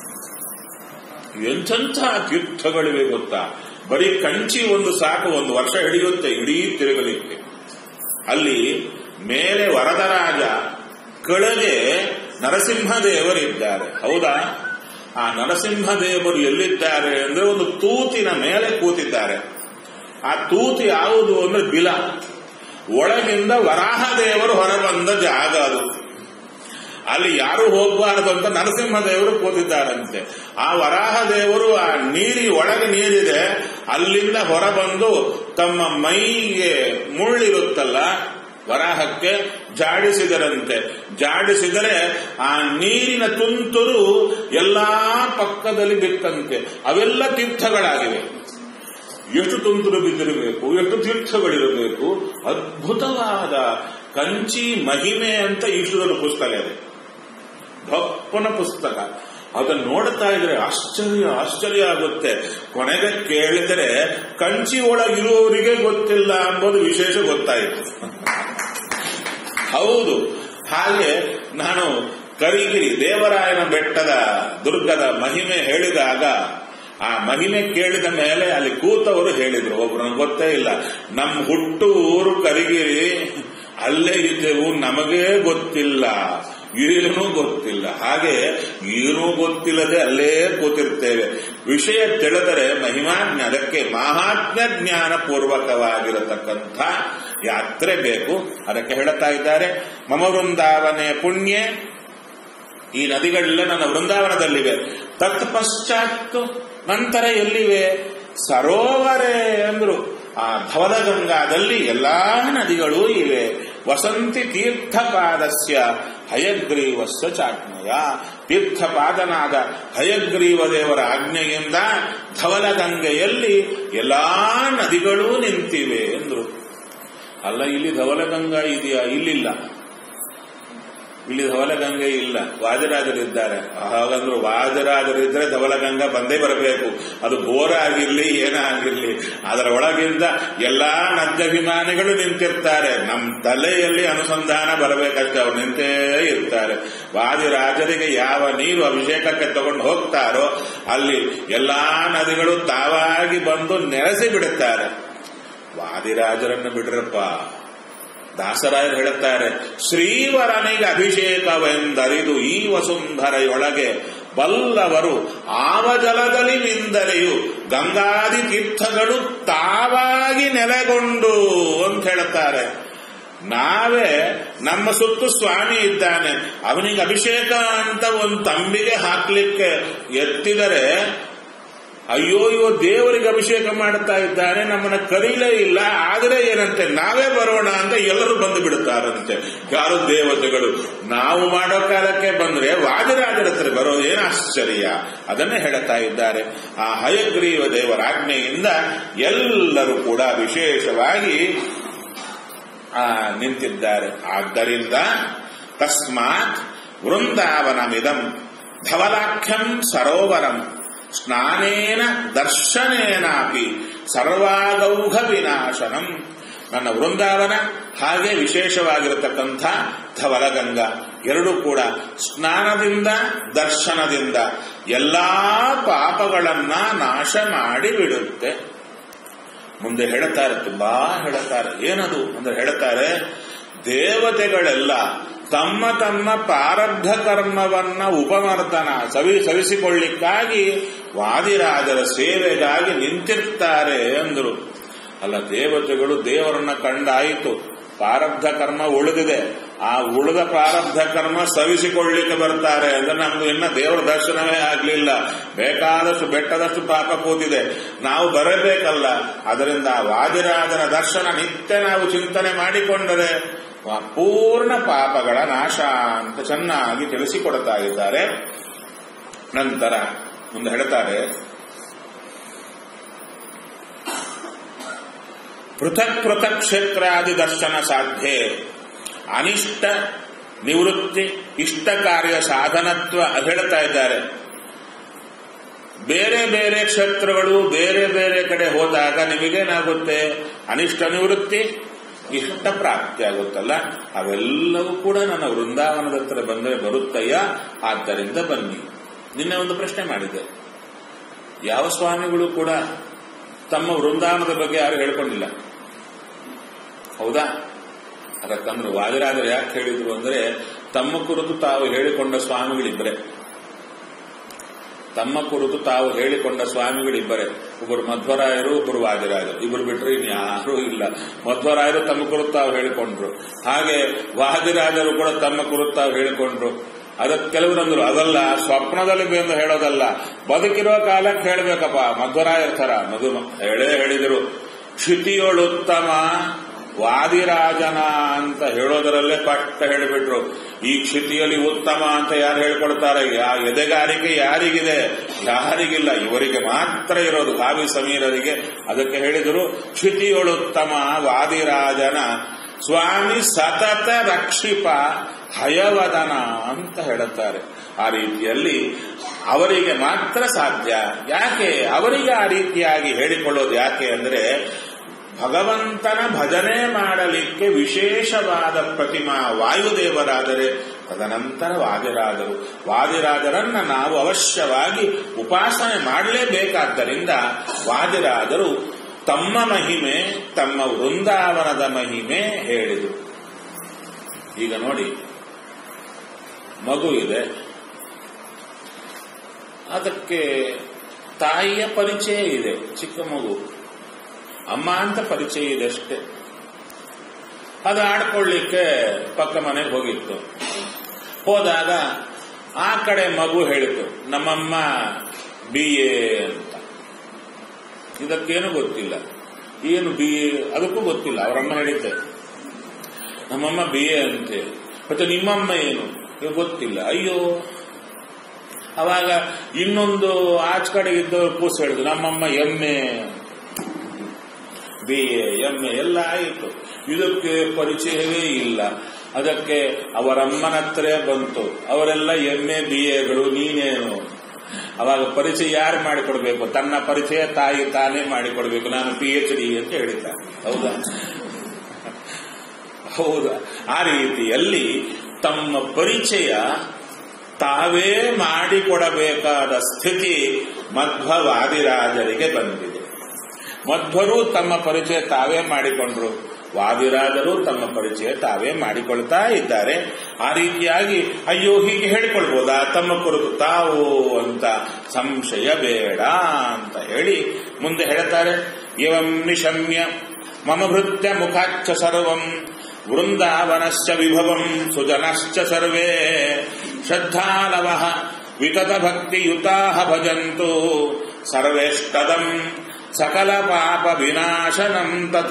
ಎಂಥೆಂಥ ತೀರ್ಥಗಳಿವೆ ಗೊತ್ತಾ ಬರೀ ಕಂಚಿ ಒಂದು ಸಾಕು ಒಂದು ವರ್ಷ ಹಿಡಿಯುತ್ತೆ ಇಡೀ ತಿರುಗಲಿಕ್ಕೆ ಅಲ್ಲಿ ಮೇಲೆ ವರದರಾಜ ಕೆಳಗೆ ನರಸಿಂಹದೇವರಿದ್ದಾರೆ ಹೌದಾ ಆ ನರಸಿಂಹದೇವರು ಎಲ್ಲಿದ್ದಾರೆ ಅಂದ್ರೆ ಒಂದು ತೂತಿನ ಮೇಲೆ ಕೂತಿದ್ದಾರೆ ಆ ತೂತು ಯಾವುದು ಅಂದ್ರೆ ಬಿಲ ಒಳಗಿಂದ ವರಾಹದೇವರು ಹೊರಬಂದ ಜಾಗ ಅದು ಅಲ್ಲಿ ಯಾರು ಹೋಗಬಾರದು ಅಂತ ನರಸಿಂಹದೇವರು ಕೂತಿದ್ದಾರಂತೆ ಆ ವರಾಹದೇವರು ಆ ನೀರಿ ಒಳಗೆ ನೀರಿದೆ ಅಲ್ಲಿಂದ ಹೊರಬಂದು ತಮ್ಮ ಮೈಗೆ ಮುಳ್ಳಿರುತ್ತಲ್ಲ ವರಾಹಕ್ಕೆ ಜಾಡಿಸಿದರಂತೆ ಜಾಡಿಸಿದರೆ ಆ ನೀರಿನ ತುಂತುರು ಎಲ್ಲಾ ಪಕ್ಕದಲ್ಲಿ ಬಿತ್ತಂತೆ ಅವೆಲ್ಲ ತೀರ್ಥಗಳಾಗಿವೆ ಎಷ್ಟು ತುಂತುರು ಬಿದ್ದಿರಬೇಕು ಎಷ್ಟು ತೀರ್ಥಗಳಿರಬೇಕು ಅದ್ಭುತವಾದ ಕಂಚಿ ಮಹಿಮೆ ಅಂತ ಈಶ್ವರನ ಪುಸ್ತಕ ಇದೆ ಭಪ್ಪನ ಪುಸ್ತಕ ಅದನ್ನು ನೋಡ್ತಾ ಇದ್ರೆ ಆಶ್ಚರ್ಯ ಆಶ್ಚರ್ಯ ಆಗುತ್ತೆ ಕೊನೆಗೆ ಕೇಳಿದರೆ ಕಂಚಿ ಒಳಗಿರುವವರಿಗೆ ಗೊತ್ತಿಲ್ಲ ಎಂಬುದು ವಿಶೇಷ ಗೊತ್ತಾಯಿತು ಹೌದು ಹಾಗೆ ನಾನು ಕರಿಗಿರಿ ದೇವರಾಯನ ಬೆಟ್ಟದ ದುರ್ಗದ ಮಹಿಮೆ ಹೇಳಿದಾಗ ಆ ಮಹಿಮೆ ಕೇಳಿದ ಮೇಲೆ ಅಲ್ಲಿ ಕೂತವರು ಹೇಳಿದ್ರು ಒಬ್ರು ನನಗೆ ಗೊತ್ತೇ ಇಲ್ಲ ನಮ್ಮ ಹುಟ್ಟು ಊರು ಕರಿಗಿರಿ ಅಲ್ಲೇ ಇದ್ದೆವು ನಮಗೇ ಗೊತ್ತಿಲ್ಲ ಏನೂ ಗೊತ್ತಿಲ್ಲ ಹಾಗೆ ಏನೂ ಗೊತ್ತಿಲ್ಲದೆ ಅಲ್ಲೇ ಕೂತಿರ್ತೇವೆ ವಿಷಯ ತಿಳಿದರೆ ಮಹಿಮಾಜ್ಞ ಅದಕ್ಕೆ ಮಹಾತ್ಮ್ಯ ಜ್ಞಾನ ಪೂರ್ವಕವಾಗಿರತಕ್ಕಂಥ ಯಾತ್ರೆ ಬೇಕು ಅದಕ್ಕೆ ಹೇಳುತ್ತಾ ಇದ್ದಾರೆ ಮಮ ವೃಂದಾವನೆ ಪುಣ್ಯ ಈ ನದಿಗಳೆಲ್ಲ ನನ್ನ ವೃಂದಾವನದಲ್ಲಿವೆ ತತ್ ಪಶ್ಚಾತ್ ನಂತರ ಎಲ್ಲಿವೆ ಸರೋವರೇ ಅಂದ್ರು ಆ ಧವಲಗಂಗಾದಲ್ಲಿ ಎಲ್ಲಾ ನದಿಗಳೂ ಇವೆ ವಸಂತಿ ತೀರ್ಥಪಾದಸ್ಯ ಹಯಗ್ರೀವಸ್ಯ ಚಾಟ್ಮಯ ತೀರ್ಥಪಾದನಾದ ಹಯಗ್ರೀವ ದೇವರ ಆಜ್ಞೆಯಿಂದ ಧವಲಗಂಗೆಯಲ್ಲಿ ಎಲ್ಲಾ ನದಿಗಳೂ ನಿಂತಿವೆ ಎಂದ್ರು ಅಲ್ಲ ಇಲ್ಲಿ ಧವಲಗಂಗಾ ಇದೆಯಾ ಇಲ್ಲಿಲ್ಲ ಇಲ್ಲಿ ಧವಲಗಂಗೆ ಇಲ್ಲ ವಾದಿರಾಜರಿದ್ದಾರೆ ಹಾಗಂದ್ರು ವಾದಿರಾಜರಿದ್ರೆ ಧವಲಗಂಗಾ ಬಂದೇ ಬರಬೇಕು ಅದು ಬೋರ ಆಗಿರ್ಲಿ ಏನೇ ಆಗಿರ್ಲಿ ಅದರ ಒಳಗಿಂದ ಎಲ್ಲಾ ನದ್ಯಾಭಿಮಾನಿಗಳು ನಿಂತಿರ್ತಾರೆ ನಮ್ಮ ತಲೆಯಲ್ಲಿ ಅನುಸಂಧಾನ ಬರಬೇಕಷ್ಟೇ ಅವ್ರು ನಿಂತೇ ಇರ್ತಾರೆ ವಾದಿರಾಜರಿಗೆ ಯಾವ ನೀರು ಅಭಿಷೇಕಕ್ಕೆ ತಗೊಂಡು ಹೋಗ್ತಾರೋ ಅಲ್ಲಿ ಎಲ್ಲಾ ನದಿಗಳು ತಾವಾಗಿ ಬಂದು ನೆರೆಸಿ ಬಿಡುತ್ತಾರೆ ವಾದಿರಾಜರನ್ನು ಬಿಡ್ರಪ್ಪ ದಾಸರಾಯರು ಹೇಳುತ್ತಾರೆ ಶ್ರೀವರನಿಗೆ ಅಭಿಷೇಕವೆಂದರಿದು ಈ ವಸುಂಧರೆಯೊಳಗೆ ಬಲ್ಲವರು ಆವ ಜಲದಲ್ಲಿ ನಿಂದರೆಯು ಗಂಗಾದಿ ತೀರ್ಥಗಳು ತಾವಾಗಿ ನೆಲೆಗೊಂಡು ಅಂತ ಹೇಳುತ್ತಾರೆ ನಾವೇ ನಮ್ಮ ಸುತ್ತು ಸ್ವಾಮಿ ಇದ್ದಾನೆ ಅವನಿಗೆ ಅಭಿಷೇಕ ಅಂತ ಒಂದು ತಂಬಿಗೆ ಹಾಕ್ಲಿಕ್ಕೆ ಎತ್ತಿದರೆ ಅಯ್ಯೋ ಇವ ದೇವರಿಗೆ ಅಭಿಷೇಕ ಮಾಡುತ್ತಾ ಇದ್ದಾನೆ ನಮ್ಮನ್ನ ಕರೀಲೇ ಇಲ್ಲ ಆದರೆ ಏನಂತೆ ನಾವೇ ಬರೋಣ ಅಂತ ಎಲ್ಲರೂ ಬಂದು ಬಿಡುತ್ತಾರಂತೆ ಯಾರು ದೇವತೆಗಳು ನಾವು ಮಾಡೋ ಕಾಲಕ್ಕೆ ಬಂದ್ರೆ ವಾದಿರಾಜರ ಹತ್ರ ಬರೋದು ಏನು ಆಶ್ಚರ್ಯ ಅದನ್ನೇ ಹೇಳುತ್ತಾ ಇದ್ದಾರೆ ಆ ಹಯಗ್ರೀವ ದೇವರ ಆಜ್ಞೆಯಿಂದ ಎಲ್ಲರೂ ಕೂಡ ವಿಶೇಷವಾಗಿ ಆ ನಿಂತಿದ್ದಾರೆ ಆದ್ದರಿಂದ ತಸ್ಮಾತ್ ವೃಂದಾವನಮಿದಂ ಧವಲಾಖ್ಯಂ ಸರೋವರಂ ಸ್ನಾನೇನ ದರ್ಶನೇನಾಪಿ ಸರ್ವಾಗೌಘ ವಿನಾಶನಂ ನನ್ನ ವೃಂದಾವನ ಹಾಗೆ ವಿಶೇಷವಾಗಿರತಕ್ಕಂಥ ಧವಲಗಂಗಾ ಎರಡೂ ಕೂಡ ಸ್ನಾನದಿಂದ ದರ್ಶನದಿಂದ ಎಲ್ಲಾ ಪಾಪಗಳನ್ನ ನಾಶ ಮಾಡಿ ಬಿಡುತ್ತೆ ಮುಂದೆ ಹೇಳುತ್ತಾರೆ ತುಂಬಾ ಹೇಳುತ್ತಾರೆ ಏನದು ಅಂದ್ರೆ ಹೇಳುತ್ತಾರೆ ದೇವತೆಗಳೆಲ್ಲ ತಮ್ಮ ತಮ್ಮ ಪ್ರಾರಬ್ಧ ಕರ್ಮವನ್ನ ಉಪಮರ್ದನ ಸವಿ ಸವಿಸಿಕೊಳ್ಳಿಕ್ಕಾಗಿ ವಾದಿರಾಜರ ಸೇವೆಗಾಗಿ ನಿಂತಿರ್ತಾರೆ ಅಂದರು ಅಲ್ಲ ದೇವತೆಗಳು ದೇವರನ್ನ ಕಂಡಾಯಿತು ಪ್ರಾರಬ್ಧ ಕರ್ಮ ಉಳಿದಿದೆ ಆ ಉಳಿದ ಪ್ರಾರಬ್ಧ ಕರ್ಮ ಸವಿಸಿಕೊಳ್ಳಿಕ್ಕೆ ಬರ್ತಾರೆ ಅಂದ್ರೆ ನಮ್ದು ಇನ್ನ ದೇವರ ದರ್ಶನವೇ ಆಗ್ಲಿಲ್ಲ ಬೇಕಾದಷ್ಟು ಬೆಟ್ಟದಷ್ಟು ಪಾಪ ಕೂತಿದೆ ನಾವು ಬರಬೇಕಲ್ಲ ಅದರಿಂದ ವಾದಿರಾಜನ ದರ್ಶನ ನಿತ್ಯ ನಾವು ಚಿಂತನೆ ಮಾಡಿಕೊಂಡರೆ ಪೂರ್ಣ ಪಾಪಗಳ ನಾಶ ಅಂತ ಚೆನ್ನಾಗಿ ತಿಳಿಸಿಕೊಡ್ತಾ ಇದ್ದಾರೆ ನಂತರ ಮುಂದೆ ಹೇಳ್ತಾರೆ ಪೃಥಕ್ ಪೃಥಕ್ ಕ್ಷೇತ್ರಾದಿ ದರ್ಶನ ಸಾಧ್ಯ ಅನಿಷ್ಟ ನಿವೃತ್ತಿ ಇಷ್ಟ ಕಾರ್ಯ ಸಾಧನತ್ವ ಅದು ಹೇಳ್ತಾ ಇದ್ದಾರೆ ಬೇರೆ ಬೇರೆ ಕ್ಷೇತ್ರಗಳು ಬೇರೆ ಬೇರೆ ಕಡೆ ಹೋದಾಗ ನಿಮಗೇನಾಗುತ್ತೆ ಅನಿಷ್ಟ ನಿವೃತ್ತಿ ಇಷ್ಟ ಪ್ರಾಪ್ತಿ ಆಗುತ್ತಲ್ಲ ಅವೆಲ್ಲವೂ ಕೂಡ ನನ್ನ ವೃಂದಾವನದ ಹತ್ರ ಬಂದರೆ ಬರುತ್ತಯ್ಯ ಆದ್ದರಿಂದ ಬನ್ನಿ ನಿನ್ನೆ ಒಂದು ಪ್ರಶ್ನೆ ಮಾಡಿದ್ದೆ ಯಾವ ಸ್ವಾಮಿಗಳು ಕೂಡ ತಮ್ಮ ವೃಂದಾವನದ ಬಗ್ಗೆ ಯಾರು ಹೇಳ್ಕೊಂಡಿಲ್ಲ ಹೌದಾ ಅದಕ್ಕಂದ್ರೆ ವಾದಿರಾಜರು ಯಾಕೆ ಹೇಳಿದ್ರು ಅಂದ್ರೆ ತಮ್ಮ ಕುರಿತು ತಾವು ಹೇಳಿಕೊಂಡ ಸ್ವಾಮಿಗಳಿಬ್ಬರೇ ತಮ್ಮ ಕುರಿತು ತಾವು ಹೇಳಿಕೊಂಡ ಸ್ವಾಮಿಗಳಿಬ್ಬರೇ ಒಬ್ಬರು ಮಧ್ವರಾಯರು ಒಬ್ಬರು ವಾದಿರಾಜರು ಇಬ್ಬರು ಬಿಟ್ಟರೆ ಇನ್ನು ಯಾರೂ ಇಲ್ಲ ಮಧ್ವರಾಯರು ತಮ್ಮ ಕುರಿತು ತಾವು ಹೇಳಿಕೊಂಡ್ರು ಹಾಗೆ ವಾದಿರಾಜರು ಕೂಡ ತಮ್ಮ ಕುರಿತು ತಾವು ಹೇಳಿಕೊಂಡ್ರು ಅದಕ್ಕೆ ಕೆಲವರಂದ್ರು ಅದಲ್ಲ ಸ್ವಪ್ನದಲ್ಲಿ ಬಂದು ಹೇಳೋದಲ್ಲ ಬದುಕಿರೋ ಕಾಲಕ್ಕೆ ಹೇಳ್ಬೇಕಪ್ಪ ಮಧ್ವರಾಯರ ಥರ ಮಧು ಹೇಳೇ ಹೇಳಿದರು ಕ್ಷಿತಿಯೊಳುತ್ತಮ ವಾದಿರಾಜನ ಅಂತ ಹೇಳೋದರಲ್ಲೇ ಪಟ್ಟ ಹೇಳಿಬಿಟ್ರು ಈ ಕ್ಷಿತಿಯಲ್ಲಿ ಉತ್ತಮ ಅಂತ ಯಾರು ಹೇಳ್ಕೊಡ್ತಾರೆ ಆ ಎದೆಗಾರಿಕೆ ಯಾರಿಗಿದೆ ಯಾರಿಗಿಲ್ಲ ಇವರಿಗೆ ಮಾತ್ರ ಇರೋದು ಕಾವಿ ಸಮೀರರಿಗೆ ಅದಕ್ಕೆ ಹೇಳಿದರು ಕ್ಷಿತಿಯೊಳುತ್ತಮ ವಾದಿರಾಜನ ಸ್ವಾಮಿ ಸತತ ರಕ್ಷಿಪ ಹಯವದನ ಅಂತ ಹೇಳುತ್ತಾರೆ ಆ ರೀತಿಯಲ್ಲಿ ಅವರಿಗೆ ಮಾತ್ರ ಸಾಧ್ಯ ಯಾಕೆ ಅವರಿಗೆ ಆ ರೀತಿಯಾಗಿ ಹೇಳಿಕೊಳ್ಳೋದು ಯಾಕೆ ಅಂದ್ರೆ ಭಗವಂತನ ಭಜನೆ ಮಾಡಲಿಕ್ಕೆ ವಿಶೇಷವಾದ ಪ್ರತಿಮಾ ವಾಯುದೇವರಾದರೆ ತದನಂತರ ವಾದಿರಾದರು ವಾದಿರಾಜರನ್ನ ನಾವು ಅವಶ್ಯವಾಗಿ ಉಪಾಸನೆ ಮಾಡಲೇಬೇಕಾದ್ದರಿಂದ ವಾದಿರಾದರು ತಮ್ಮ ಮಹಿಮೆ ತಮ್ಮ ವೃಂದಾವನದ ಮಹಿಮೆ ಹೇಳಿದರು ಈಗ ನೋಡಿ ಮಗು ಇದೆ ಅದಕ್ಕೆ ತಾಯಿಯ ಪರಿಚಯ ಇದೆ ಚಿಕ್ಕ ಮಗು ಅಮ್ಮ ಅಂತ ಪರಿಚಯ ಇದೆ ಅಷ್ಟೇ ಅದು ಆಡ್ಕೊಳ್ಳಿಕ್ಕೆ ಪಕ್ಕ ಮನೆಗೆ ಹೋಗಿತ್ತು ಹೋದಾಗ ಆ ಕಡೆ ಮಗು ಹೇಳಿತು ನಮ್ಮಮ್ಮ ಬಿ ಎ ಅಂತ ಇದಕ್ಕೇನು ಗೊತ್ತಿಲ್ಲ ಏನು ಬಿ ಎ ಅದಕ್ಕೂ ಗೊತ್ತಿಲ್ಲ ಅವರಮ್ಮ ಹೇಳಿದ್ದೆ ನಮ್ಮಮ್ಮ ಬಿ ಎ ಅಂತೇಳಿ ಮತ್ತೆ ನಿಮ್ಮಮ್ಮ ಏನು ಇದು ಗೊತ್ತಿಲ್ಲ ಅಯ್ಯೋ ಅವಾಗ ಇನ್ನೊಂದು ಆಚ ಕಡೆ ಇದ್ದವರು ಕೂಸು ಹೇಳಿದ್ರು ನಮ್ಮಮ್ಮ M A B A M A ಎಲ್ಲ ಆಯಿತು ಇದಕ್ಕೆ ಪರಿಚಯವೇ ಇಲ್ಲ ಅದಕ್ಕೆ ಅವರಮ್ಮನ ಹತ್ರ ಬಂತು ಅವರೆಲ್ಲ ಎಂ ಎ ಬಿ ಎಗಳು ನೀನೇನು ಅವಾಗ ಪರಿಚಯ ಯಾರು ಮಾಡಿಕೊಡ್ಬೇಕು ತನ್ನ ಪರಿಚಯ ತಾಯಿ ತಾನೇ ಮಾಡಿಕೊಡ್ಬೇಕು ನಾನು ಪಿ ಎಚ್ ಡಿ ಅಂತ ಹೇಳಿದ್ದ ಹೌದಾ ಹೌದಾ ಆ ರೀತಿಯಲ್ಲಿ ತಮ್ಮ ಪರಿಚಯ ತಾವೇ ಮಾಡಿಕೊಡಬೇಕಾದ ಸ್ಥಿತಿ ಮಧ್ವವಾದಿರಾಜರಿಗೆ ಬಂದಿದೆ ಮಧ್ವರು ತಮ್ಮ ಪರಿಚಯ ತಾವೇ ಮಾಡಿಕೊಂಡ್ರು ವಾದಿರಾಜರು ತಮ್ಮ ಪರಿಚಯ ತಾವೇ ಮಾಡಿಕೊಳ್ತಾ ಇದ್ದಾರೆ ಆ ರೀತಿಯಾಗಿ ಅಯ್ಯೋ ಹೀಗೆ ಹೇಳಿಕೊಳ್ಬೋದಾ ತಮ್ಮ ಕುರಿತು ತಾವು ಅಂತ ಸಂಶಯ ಬೇಡ ಅಂತ ಹೇಳಿ ಮುಂದೆ ಹೇಳ್ತಾರೆ ಇವಂ ನಿಶಮ್ಯ ಮಮ ಭೃತ್ಯ ಮುಖಾಚ್ಚ ಸರ್ವಂ ವೃಂದಾವನಶ್ಚ ವಿಭವಂ ಸುಜನಶ್ಚ ಸರ್ವೇ ಶ್ರದ್ಧಾಲವ ವಿತತ ಭಕ್ತಿಯುತಾ ಭಜಂತು ಸರ್ವೇಷ್ಟದಂ ಸಕಲ ಪಾಪ ವಿನಾಶನಂ ತತ್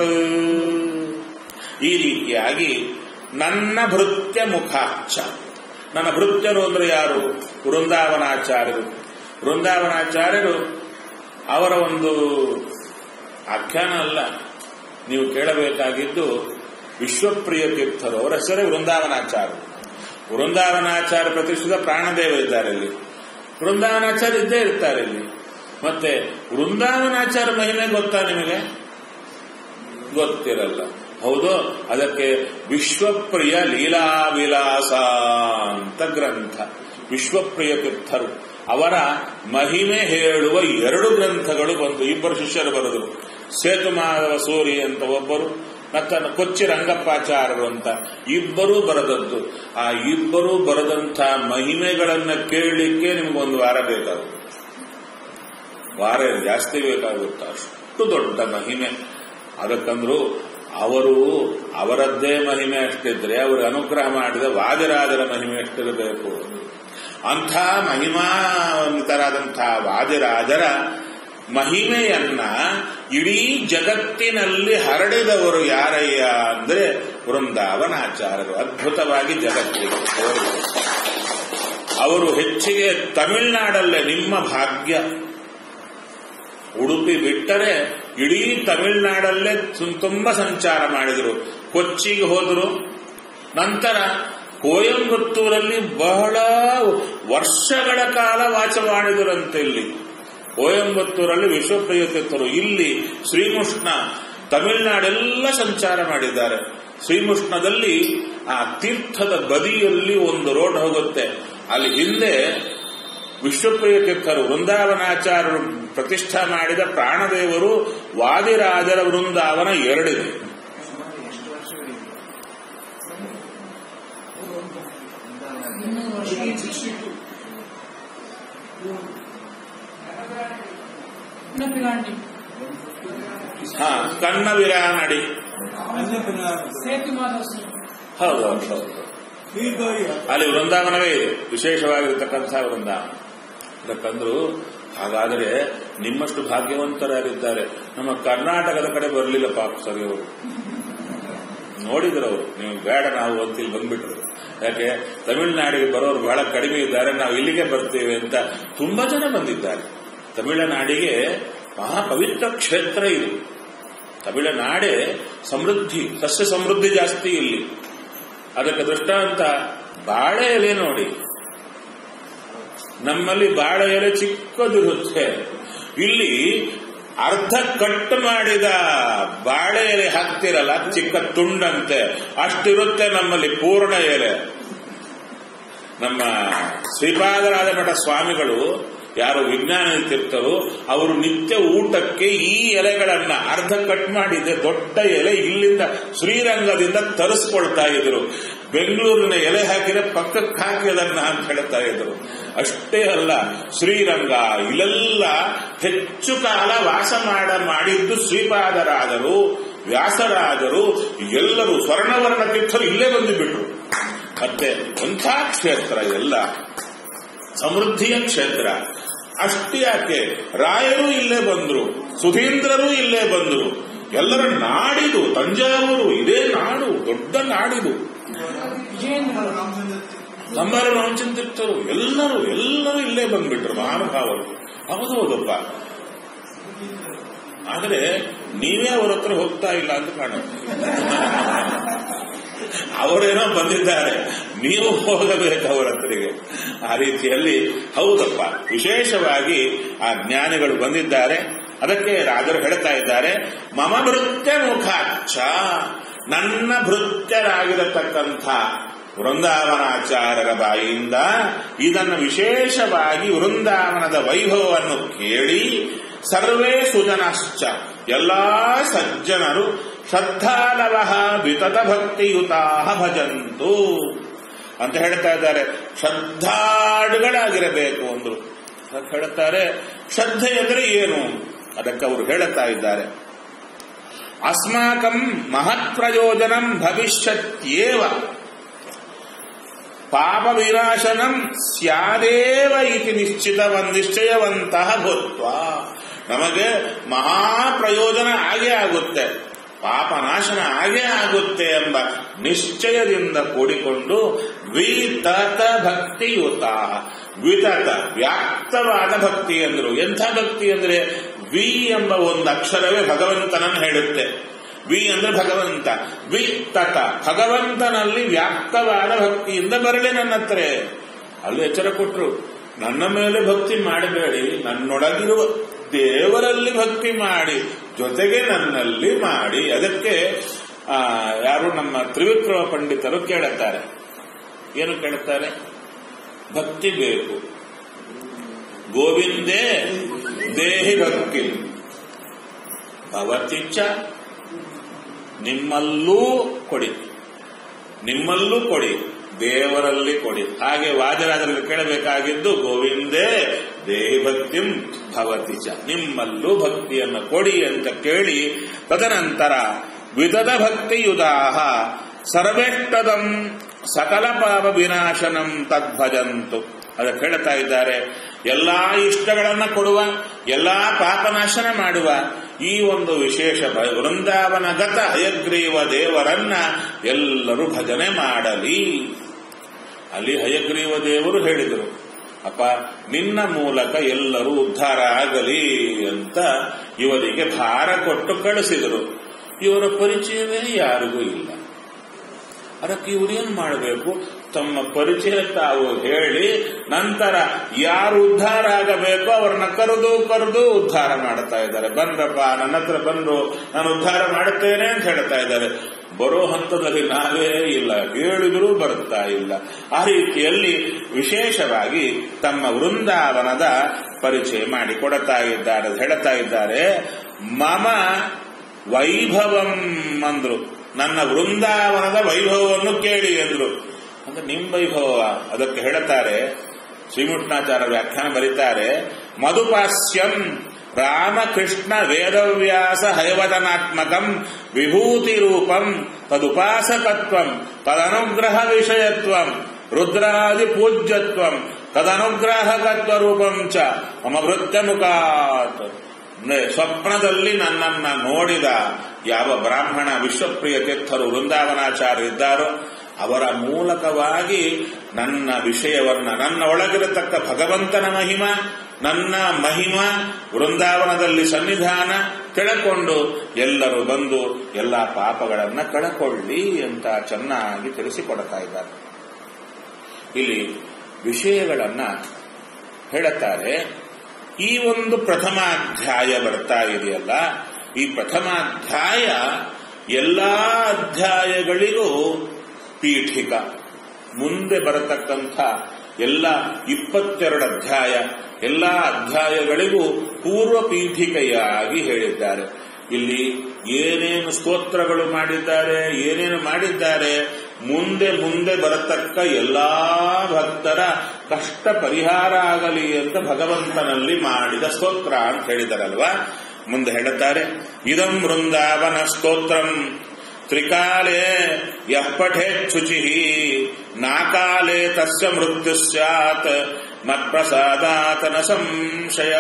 ಈ ರೀತಿಯಾಗಿ ನನ್ನ ಭೃತ್ಯ ಮುಖಾಚ್ಛ ನನ್ನ ಭೃತ್ಯರು ಅಂದ್ರೆ ಯಾರು ವೃಂದಾವನಾಚಾರ್ಯರು ವೃಂದಾವನಾಚಾರ್ಯರು ಅವರ ಒಂದು ಆಖ್ಯಾನ ಅಲ್ಲ ನೀವು ಕೇಳಬೇಕಾಗಿದ್ದು ವಿಶ್ವಪ್ರಿಯ ತೀರ್ಥರು ಅವರ ಹೆಸರೇ ವೃಂದಾವನಾಚಾರ್ಯ ವೃಂದಾವನಾಚಾರ್ಯ ಪ್ರತಿಷ್ಠಿತ ಪ್ರಾಣದೇವ ಇದ್ದಾರೆ ಇಲ್ಲಿ ವೃಂದಾವನಾಚಾರ್ಯ ಇದ್ದೇ ಇರ್ತಾರೆ ಇಲ್ಲಿ ಮತ್ತೆ ವೃಂದಾವನಾಚಾರ ಮಹಿಮೆ ಗೊತ್ತಾ ನಿಮಗೆ ಗೊತ್ತಿರಲ್ಲ ಹೌದು ಅದಕ್ಕೆ ವಿಶ್ವಪ್ರಿಯ ಲೀಲಾ ವಿಲಾಸ ಅಂತ ಗ್ರಂಥ ವಿಶ್ವಪ್ರಿಯ ತೀರ್ಥರು ಅವರ ಮಹಿಮೆ ಹೇಳುವ ಎರಡು ಗ್ರಂಥಗಳು ಬಂದು ಇಬ್ಬರು ಶಿಷ್ಯರು ಬರೆದರು ಸೇತುಮಾಧವ ಸೂರಿ ಅಂತ ಒಬ್ಬರು ಮತ್ತ ಕೊಚ್ಚಿ ರಂಗಪ್ಪಾಚಾರ್ಯರು ಅಂತ ಇಬ್ಬರೂ ಬರೆದದ್ದು ಆ ಇಬ್ಬರೂ ಬರೆದಂಥ ಮಹಿಮೆಗಳನ್ನ ಕೇಳಲಿಕ್ಕೆ ನಿಮ್ಗೊಂದು ವಾರ ಬೇಕಾಗುತ್ತೆ ವಾರ ಜಾಸ್ತಿ ಬೇಕಾಗುತ್ತೆ ಅಷ್ಟು ದೊಡ್ಡ ಮಹಿಮೆ ಅದಕ್ಕಂದ್ರು ಅವರು ಅವರದ್ದೇ ಮಹಿಮೆ ಅಷ್ಟಿದ್ರೆ ಅವರು ಅನುಗ್ರಹ ಮಾಡಿದ ವಾದಿರಾಜರ ಮಹಿಮೆ ಎಷ್ಟಿರಬೇಕು ಅಂಥ ಮಹಿಮಾನ್ವಿತರಾದಂಥ ವಾದಿರಾಜರ ಮಹಿಮೆಯನ್ನ ಇಡೀ ಜಗತ್ತಿನಲ್ಲಿ ಹರಡಿದವರು ಯಾರಯ್ಯ ಅಂದ್ರೆ ವೃಂದಾವನಾಚಾರ್ಯರು ಅದ್ಭುತವಾಗಿ ಜಗತ್ತಿಗೆ ಅವರು ಹೆಚ್ಚಿಗೆ ತಮಿಳುನಾಡಲ್ಲೇ ನಿಮ್ಮ ಭಾಗ್ಯ ಉಡುಪಿ ಬಿಟ್ಟರೆ ಇಡೀ ತಮಿಳುನಾಡಲ್ಲೇ ತುಂಬಾ ಸಂಚಾರ ಮಾಡಿದರು ಕೊಚ್ಚಿಗೆ ಹೋದರು ನಂತರ ಕೋಯಂಬತ್ತೂರಲ್ಲಿ ಬಹಳ ವರ್ಷಗಳ ಕಾಲ ವಾಚ ಮಾಡಿದರಂತೆ ಇಲ್ಲಿ ಕೋಯಂಬತ್ತೂರಲ್ಲಿ ವಿಶ್ವಪ್ರಿಯ ತೀರ್ಥರು ಇಲ್ಲಿ ಶ್ರೀಕೃಷ್ಣ ತಮಿಳುನಾಡೆಲ್ಲ ಸಂಚಾರ ಮಾಡಿದ್ದಾರೆ ಶ್ರೀಕೃಷ್ಣದಲ್ಲಿ ಆ ತೀರ್ಥದ ಬದಿಯಲ್ಲಿ ಒಂದು ರೋಡ್ ಹೋಗುತ್ತೆ ಅಲ್ಲಿ ಹಿಂದೆ ವಿಶ್ವಪ್ರಿಯ ತೀರ್ಥರು ವೃಂದಾವನಾಚಾರ್ಯರು ಪ್ರತಿಷ್ಠಾ ಮಾಡಿದ ಪ್ರಾಣದೇವರು ವಾದಿರಾಜರ ವೃಂದಾವನ ಎರಡಿದೆ ವಿರಾಂಡಿ ಹಾ ಕನ್ನ ವಿರಾನಡಿ ಸೇತು ಮಾಧವಸಿ ಹೌದು ಹೌದು ಹೌದು ಅಲ್ಲಿ ವೃಂದಾವನವೇ ಇದೆ ವಿಶೇಷವಾಗಿರ್ತಕ್ಕಂಥ ವೃಂದಾವನ ಯಾಕಂದ್ರು ಹಾಗಾದರೆ ನಿಮ್ಮಷ್ಟು ಭಾಗ್ಯವಂತರಾಗಿದ್ದಾರೆ ನಮ್ಮ ಕರ್ನಾಟಕದ ಕಡೆ ಬರಲಿಲ್ಲ ಪಾಪ ಸರಿ ಅವರು ನೋಡಿದ್ರು ಅವರು ನೀವು ಬೇಡ ನಾವು ಅಂತ ಇಲ್ಲಿ ಬಂದ್ಬಿಟ್ರು ಯಾಕೆ ತಮಿಳುನಾಡಿಗೆ ಬರೋರು ಬಹಳ ಕಡಿಮೆ ಇದ್ದಾರೆ ನಾವು ಇಲ್ಲಿಗೆ ಬರ್ತೇವೆ ಅಂತ ತುಂಬಾ ಜನ ಬಂದಿದ್ದಾರೆ ತಮಿಳುನಾಡಿಗೆ ಮಹಾ ಪವಿತ್ರ ಕ್ಷೇತ್ರ ಇದು ತಮಿಳುನಾಡೆ ಸಮೃದ್ಧಿ ಸಸ್ಯ ಸಮೃದ್ಧಿ ಜಾಸ್ತಿ ಇಲ್ಲಿ ಅದಕ್ಕೆ ದೃಷ್ಟಾಂತ ಬಾಳೆ ಎಲೆ ನೋಡಿ ನಮ್ಮಲ್ಲಿ ಬಾಳೆ ಎಲೆ ಚಿಕ್ಕದಿರುತ್ತೆ ಇಲ್ಲಿ ಅರ್ಧ ಕಟ್ ಮಾಡಿದ ಬಾಳೆ ಎಲೆ ಹಾಕ್ತಿರಲ್ಲ ಚಿಕ್ಕ ತುಂಡಂತೆ ಅಷ್ಟಿರುತ್ತೆ ನಮ್ಮಲ್ಲಿ ಪೂರ್ಣ ಎಲೆ ನಮ್ಮ ಶ್ರೀಪಾದರಾಜ ಮಠ ಸ್ವಾಮಿಗಳು ಯಾರು ವಿಜ್ಞಾನ ಇರ್ತಿರ್ತಾರೋ ಅವರು ನಿತ್ಯ ಊಟಕ್ಕೆ ಈ ಎಲೆಗಳನ್ನ ಅರ್ಧ ಕಟ್ ಮಾಡಿದ್ದೆ ದೊಡ್ಡ ಎಲೆ ಇಲ್ಲಿಂದ ಶ್ರೀರಂಗದಿಂದ ತರಿಸ್ಕೊಳ್ತಾ ಇದ್ರು ಬೆಂಗಳೂರಿನ ಎಲೆ ಹಾಕಿದ್ರೆ ಪಕ್ಕಕ್ಕೆ ಹಾಕಿ ಅದನ್ನ ಅಂತ ಹೇಳ್ತಾ ಇದ್ರು ಅಷ್ಟೇ ಅಲ್ಲ ಶ್ರೀರಂಗ ಇಲ್ಲೆಲ್ಲ ಹೆಚ್ಚು ಕಾಲ ವಾಸ ಮಾಡ ಮಾಡಿದ್ದು ಶ್ರೀಪಾದರಾಜರು ವ್ಯಾಸರಾಜರು ಎಲ್ಲರೂ ಸ್ವರ್ಣವರ್ಣ ತೀರ್ಥರು ಇಲ್ಲೇ ಬಂದು ಬಿಟ್ರು ಮತ್ತೆ ಒಂಥ ಕ್ಷೇತ್ರ ಎಲ್ಲ ಸಮೃದ್ಧಿಯ ಕ್ಷೇತ್ರ ಅಷ್ಟೇ ಯಾಕೆ ರಾಯರು ಇಲ್ಲೇ ಬಂದ್ರು ಸುಧೀಂದ್ರರು ಇಲ್ಲೇ ಬಂದ್ರು ಎಲ್ಲರ ನಾಡಿದು ತಂಜಾವೂರು ಇದೇ ನಾಡು ದೊಡ್ಡ ನಾಡಿದು ವಿಜಯೇಂದ್ರ ಕಂಬಾರ ರಾಮಚಂದ್ರಿತ್ತರು ಎಲ್ಲರೂ ಎಲ್ಲರೂ ಇಲ್ಲೇ ಬಂದ್ಬಿಟ್ರು ಮಹಾನುಭಾವರು ಹೌದು ಹೌದಪ್ಪ ಆದರೆ ನೀವೇ ಅವ್ರ ಹತ್ರ ಹೋಗ್ತಾ ಇಲ್ಲ ಅಂತ ಕಾಣುತ್ತೆ ಅವರೇನೋ ಬಂದಿದ್ದಾರೆ ನೀವು ಹೋಗಬೇಕು ಅವರ ಹತ್ರಿಗೆ ಆ ರೀತಿಯಲ್ಲಿ ಹೌದಪ್ಪ ವಿಶೇಷವಾಗಿ ಆ ಜ್ಞಾನಿಗಳು ಬಂದಿದ್ದಾರೆ ಅದಕ್ಕೆ ರಾಜರು ಹೇಳ್ತಾ ಇದ್ದಾರೆ ಮಮ ಭೃತ್ಯ ಮುಖಾಚ ನನ್ನ ಭೃತ್ಯರಾಗಿರತಕ್ಕಂಥ ವೃಂದಾವನಾಚಾರ್ಯರ ಬಾಯಿಯಿಂದ ಇದನ್ನು ವಿಶೇಷವಾಗಿ ವೃಂದಾವನದ ವೈಭವವನ್ನು ಕೇಳಿ ಸರ್ವೇ ಸುಜನಶ್ಚ ಎಲ್ಲಾ ಸಜ್ಜನರು ಶ್ರದ್ಧಾಲವ ವಿತತ ಭಕ್ತಿಯುತಾ ಭಜಂತು ಅಂತ ಹೇಳ್ತಾ ಇದ್ದಾರೆ ಶ್ರದ್ಧಾಳುಗಳಾಗಿರಬೇಕು ಅಂದ್ರು ಅದಕ್ಕೆ ಹೇಳ್ತಾರೆ ಶ್ರದ್ಧೆ ಅಂದ್ರೆ ಏನು ಅದಕ್ಕೆ ಅವರು ಹೇಳುತ್ತಾ ಇದ್ದಾರೆ ಅಸ್ಮಾಕಂ ಮಹತ್ ಪ್ರಯೋಜನಂ ಭವಿಷ್ಯತ್ಯೇವ ಪಾಪ ವಿನಾಶನಂ ಸ್ಯಾದೇವ ಇತಿ ನಿಶ್ಚಿತವನ್ ನಿಶ್ಚಯವಂತಹ ಭೂತ್ವ ನಮಗೆ ಮಹಾ ಪ್ರಯೋಜನ ಆಗೇ ಆಗುತ್ತೆ ಪಾಪ ನಾಶನ ಆಗೇ ಆಗುತ್ತೆ ಎಂಬ ನಿಶ್ಚಯದಿಂದ ಕೂಡಿಕೊಂಡು ವಿತತ ಭಕ್ತಿಯುತ ವಿತತ ವ್ಯಾಪ್ತವಾದ ಭಕ್ತಿ ಎಂದರು ಎಂಥ ಭಕ್ತಿ ಅಂದ್ರೆ ವಿ ಎಂಬ ಒಂದು ಅಕ್ಷರವೇ ಭಗವಂತನನ್ನು ಹೇಳುತ್ತೆ ವಿ ಅಂದ್ರೆ ಭಗವಂತ ವಿ ತತ ಭಗವಂತನಲ್ಲಿ ವ್ಯಾಪ್ತವಾದ ಭಕ್ತಿಯಿಂದ ಬರಲಿ ನನ್ನ ಹತ್ರ ಅಲ್ಲಿ ಎಚ್ಚರ ಕೊಟ್ಟರು ನನ್ನ ಮೇಲೆ ಭಕ್ತಿ ಮಾಡಬೇಡಿ ನನ್ನೊಳಗಿರುವ ದೇವರಲ್ಲಿ ಭಕ್ತಿ ಮಾಡಿ ಜೊತೆಗೆ ನನ್ನಲ್ಲಿ ಮಾಡಿ ಅದಕ್ಕೆ ಆ, ಯಾರು ನಮ್ಮ ತ್ರಿವಿಕ್ರಮ ಪಂಡಿತರು ಕೇಳುತ್ತಾರೆ ಏನು ಕೇಳುತ್ತಾರೆ ಭಕ್ತಿ ಬೇಕು ಗೋವಿಂದೇ ದೇಹಿ ಭಕ್ತಿ ಭವತಿಚ್ಚ ನಿಮ್ಮಲ್ಲೂ ಕೊಡಿ ನಿಮ್ಮಲ್ಲೂ ಕೊಡಿ ದೇವರಲ್ಲಿ ಕೊಡಿ ಹಾಗೆ ವಾಜರಾಜರಿಗೆ ಕೇಳಬೇಕಾಗಿದ್ದು ಗೋವಿಂದೇ ದೇಹಿ ಭಕ್ತಿಂ ಭವತಿ ಚ ನಿಮ್ಮಲ್ಲೂ ಭಕ್ತಿಯನ್ನು ಕೊಡಿ ಅಂತ ಕೇಳಿ ತದನಂತರ ವಿತದ ಭಕ್ತಿಯುದಾಹ ಸರ್ವೆಷ್ಟದಂ ಸಕಲ ಪಾಪ ವಿನಾಶನಂ ತದ್ಭಜಂತು ಅದಕ್ಕೆ ಹೇಳ್ತಾ ಇದ್ದಾರೆ ಎಲ್ಲಾ ಇಷ್ಟಗಳನ್ನ ಕೊಡುವ ಎಲ್ಲಾ ಪಾಪನಾಶನ ಮಾಡುವ ಈ ಒಂದು ವಿಶೇಷ ಭ- ವೃಂದಾವನಗತ ಹಯಗ್ರೀವ ದೇವರನ್ನ ಎಲ್ಲರೂ ಭಜನೆ ಮಾಡಲಿ ಅಲ್ಲಿ ಹಯಗ್ರೀವ ದೇವರು ಹೇಳಿದರು ಅಪ್ಪ ನಿನ್ನ ಮೂಲಕ ಎಲ್ಲರೂ ಉದ್ಧಾರ ಆಗಲಿ ಅಂತ ಇವರಿಗೆ ಭಾರ ಕೊಟ್ಟು ಕಳಿಸಿದರು ಇವರ ಪರಿಚಯವೇ ಯಾರಿಗೂ ಇಲ್ಲ ಅದಕ್ಕೆ ಇವ್ರೇನ್ ಮಾಡಬೇಕು ತಮ್ಮ ಪರಿಚಯ ತಾವು ಹೇಳಿ ನಂತರ ಯಾರು ಉದ್ಧಾರ ಆಗಬೇಕೋ ಅವ್ರನ್ನ ಕರೆದು ಕರೆದು ಉದ್ಧಾರ ಮಾಡ್ತಾ ಇದ್ದಾರೆ ಬಂದ್ರಪ್ಪ ನನ್ನ ಹತ್ರ ಬಂದು ನಾನು ಉದ್ಧಾರ ಮಾಡುತ್ತೇನೆ ಅಂತ ಹೇಳ್ತಾ ಇದ್ದಾರೆ ಬರೋ ಹಂತದಲ್ಲಿ ನಾವೇ ಇಲ್ಲ ಹೇಳಿದರೂ ಬರ್ತಾ ಇಲ್ಲ ಆ ರೀತಿಯಲ್ಲಿ ವಿಶೇಷವಾಗಿ ತಮ್ಮ ವೃಂದಾವನದ ಪರಿಚಯ ಮಾಡಿ ಕೊಡುತ್ತಾ ಇದ್ದಾರೆ ಹೇಳ್ತಾ ಇದ್ದಾರೆ ಮಮ ವೈಭವಂ ಅಂದ್ರು ನನ್ನ ವೃಂದಾವನದ ವೈಭವವನ್ನು ಕೇಳಿ ಎಂದ್ರು ಅಂದ್ರೆ ನಿಮ್ ವೈಭವ ಅದಕ್ಕೆ ಹೇಳುತ್ತಾರೆ ಶ್ರೀಮುಟ್ನಾಚಾರ್ಯ ವ್ಯಾಖ್ಯಾನ ಬರೀತಾರೆ ಮಧುಪಾಸ್ಯಂ ರಾಮಕೃಷ್ಣ ವೇದವ್ಯಾಸ ಹೈವದನಾತ್ಮಕಂ ವಿಭೂತಿ ರೂಪಂ ತದುಪಾಸಕತ್ವಂ ತದನುಗ್ರಹ ವಿಷಯತ್ವಂ ರುದ್ರಾದಿ ಪೂಜ್ಯತ್ವಂ ತದನುಗ್ರಾಹಕತ್ವ ರೂಪಂ ಚ ಮಮ ವೃತ್ತ ಮುಖಾತ್ ಅಂದ್ರೆ ಸ್ವಪ್ನದಲ್ಲಿ ನನ್ನನ್ನ ನೋಡಿದ ಯಾವ ಬ್ರಾಹ್ಮಣ ವಿಶ್ವಪ್ರಿಯ ತೀರ್ಥರು ವೃಂದಾವನಾಚಾರ್ಯ ಇದ್ದಾರೋ ಅವರ ಮೂಲಕವಾಗಿ ನನ್ನ ವಿಷಯವನ್ನ ನನ್ನ ಒಳಗಿರತಕ್ಕ ಭಗವಂತನ ಮಹಿಮ ನನ್ನ ಮಹಿಮ ವೃಂದಾವನದಲ್ಲಿ ಸನ್ನಿಧಾನ ತಿಳಕೊಂಡು ಎಲ್ಲರೂ ಬಂದು ಎಲ್ಲ ಪಾಪಗಳನ್ನ ಕಳಕೊಳ್ಳಿ ಅಂತ ಚೆನ್ನಾಗಿ ತಿಳಿಸಿಕೊಡ್ತಾ ಇದ್ದಾರೆ ಇಲ್ಲಿ ವಿಷಯಗಳನ್ನ ಹೇಳುತ್ತಾರೆ ಈ ಒಂದು ಪ್ರಥಮಾಧ್ಯಾಯ ಬರ್ತಾ ಇದೆಯಲ್ಲ ಈ ಪ್ರಥಮಾಧ್ಯಾಯ ಎಲ್ಲಾ ಅಧ್ಯಾಯಗಳಿಗೂ ಪೀಠಿಕ ಮುಂದೆ ಬರತಕ್ಕಂಥ ಎಲ್ಲ ಇಪ್ಪತ್ತೆರಡು ಅಧ್ಯಾಯ ಎಲ್ಲ ಅಧ್ಯಾಯಗಳಿಗೂ ಪೂರ್ವ ಪೀಠಿಕೆಯಾಗಿ ಹೇಳಿದ್ದಾರೆ ಇಲ್ಲಿ ಏನೇನು ಸ್ತೋತ್ರಗಳು ಮಾಡಿದ್ದಾರೆ ಏನೇನು ಮಾಡಿದ್ದಾರೆ ಮುಂದೆ ಮುಂದೆ ಬರತಕ್ಕ ಎಲ್ಲಾ ಭಕ್ತರ ಕಷ್ಟ ಪರಿಹಾರ ಆಗಲಿ ಅಂತ ಭಗವಂತನಲ್ಲಿ ಮಾಡಿದ ಸ್ತೋತ್ರ ಅಂತ ಹೇಳಿದಾರಲ್ವಾ ಮುಂದೆ ಹೇಳುತ್ತಾರೆ ಇದಂ ವೃಂದಾವನ ಸ್ತೋತ್ರಂ ತ್ರಿಕಾಲೇ ಯಃ ಪಠೇತ್ ಶುಚಿ ನಾಕಾಲೇ ತಸ್ಯ ಮೃತ್ಯು ಸ್ಯಾತ್ ಮತ್ಪ್ರಸಾದಾತನ ಸಂಶಯ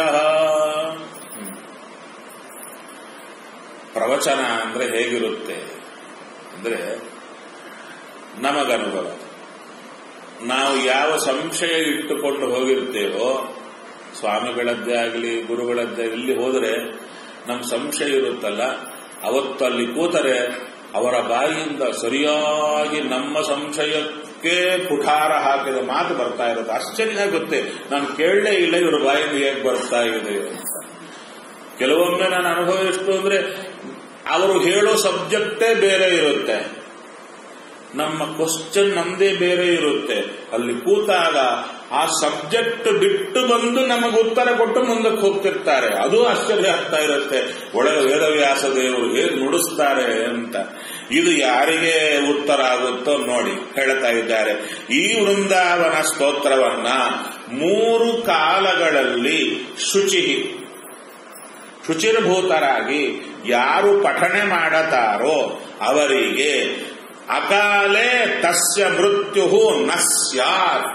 ಪ್ರವಚನ ಅಂದ್ರೆ ಹೇಗಿರುತ್ತೆ ಅಂದ್ರೆ ನಮಗನುಭವ ನಾವು ಯಾವ ಸಂಶಯ ಇಟ್ಟುಕೊಂಡು ಹೋಗಿರ್ತೇವೋ ಸ್ವಾಮಿಗಳದ್ದೇ ಆಗಲಿ ಗುರುಗಳದ್ದೇ ಇಲ್ಲಿ ಹೋದರೆ ನಮ್ಮ ಸಂಶಯ ಇರುತ್ತಲ್ಲ ಅವತ್ತು ಅಲ್ಲಿ ಕೂತರೆ ಅವರ ಬಾಯಿಯಿಂದ ಸರಿಯಾಗಿ ನಮ್ಮ ಸಂಶಯಕ್ಕೆ ಪುಠಾರ ಹಾಕಿದ ಮಾತು ಬರ್ತಾ ಇರುತ್ತೆ ಆಶ್ಚರ್ಯ ಆಗುತ್ತೆ ನಾನು ಕೇಳಲೇ ಇಲ್ಲ ಇವ್ರ ಬಾಯಿಂದ ಹೇಗೆ ಬರ್ತಾ ಇದೆ ಅಂತ ಕೆಲವೊಮ್ಮೆ ನನ್ನ ಅನುಭವ ಎಷ್ಟು ಅಂದ್ರೆ ಅವರು ಹೇಳೋ ಸಬ್ಜೆಕ್ಟೇ ಬೇರೆ ಇರುತ್ತೆ ನಮ್ಮ ಕ್ವಶನ್ ನಮ್ದೇ ಬೇರೆ ಇರುತ್ತೆ ಅಲ್ಲಿ ಕೂತಾಗ ಆ ಸಬ್ಜೆಕ್ಟ್ ಬಿಟ್ಟು ಬಂದು ನಮಗೆ ಉತ್ತರ ಕೊಟ್ಟು ಮುಂದಕ್ಕೆ ಹೋಗ್ತಿರ್ತಾರೆ ಅದು ಆಶ್ಚರ್ಯ ಆಗ್ತಾ ಇರುತ್ತೆ ಒಳಗೆ ವೇದವ್ಯಾಸ ದೇವರು ಹೇಗೆ ನುಡಿಸ್ತಾರೆ ಅಂತ ಇದು ಯಾರಿಗೆ ಉತ್ತರ ಆಗುತ್ತೋ ನೋಡಿ ಹೇಳ್ತಾ ಇದ್ದಾರೆ ಈ ವೃಂದಾವನ ಸ್ತೋತ್ರವನ್ನ ಮೂರು ಕಾಲಗಳಲ್ಲಿ ಶುಚಿ ಶುಚಿರ್ಭೂತರಾಗಿ ಯಾರು ಪಠಣೆ ಮಾಡತಾರೋ ಅವರಿಗೆ ಅಕಾಲೇ ತಸ್ಯ ಮೃತ್ಯು ನ ಸ್ಯಾತ್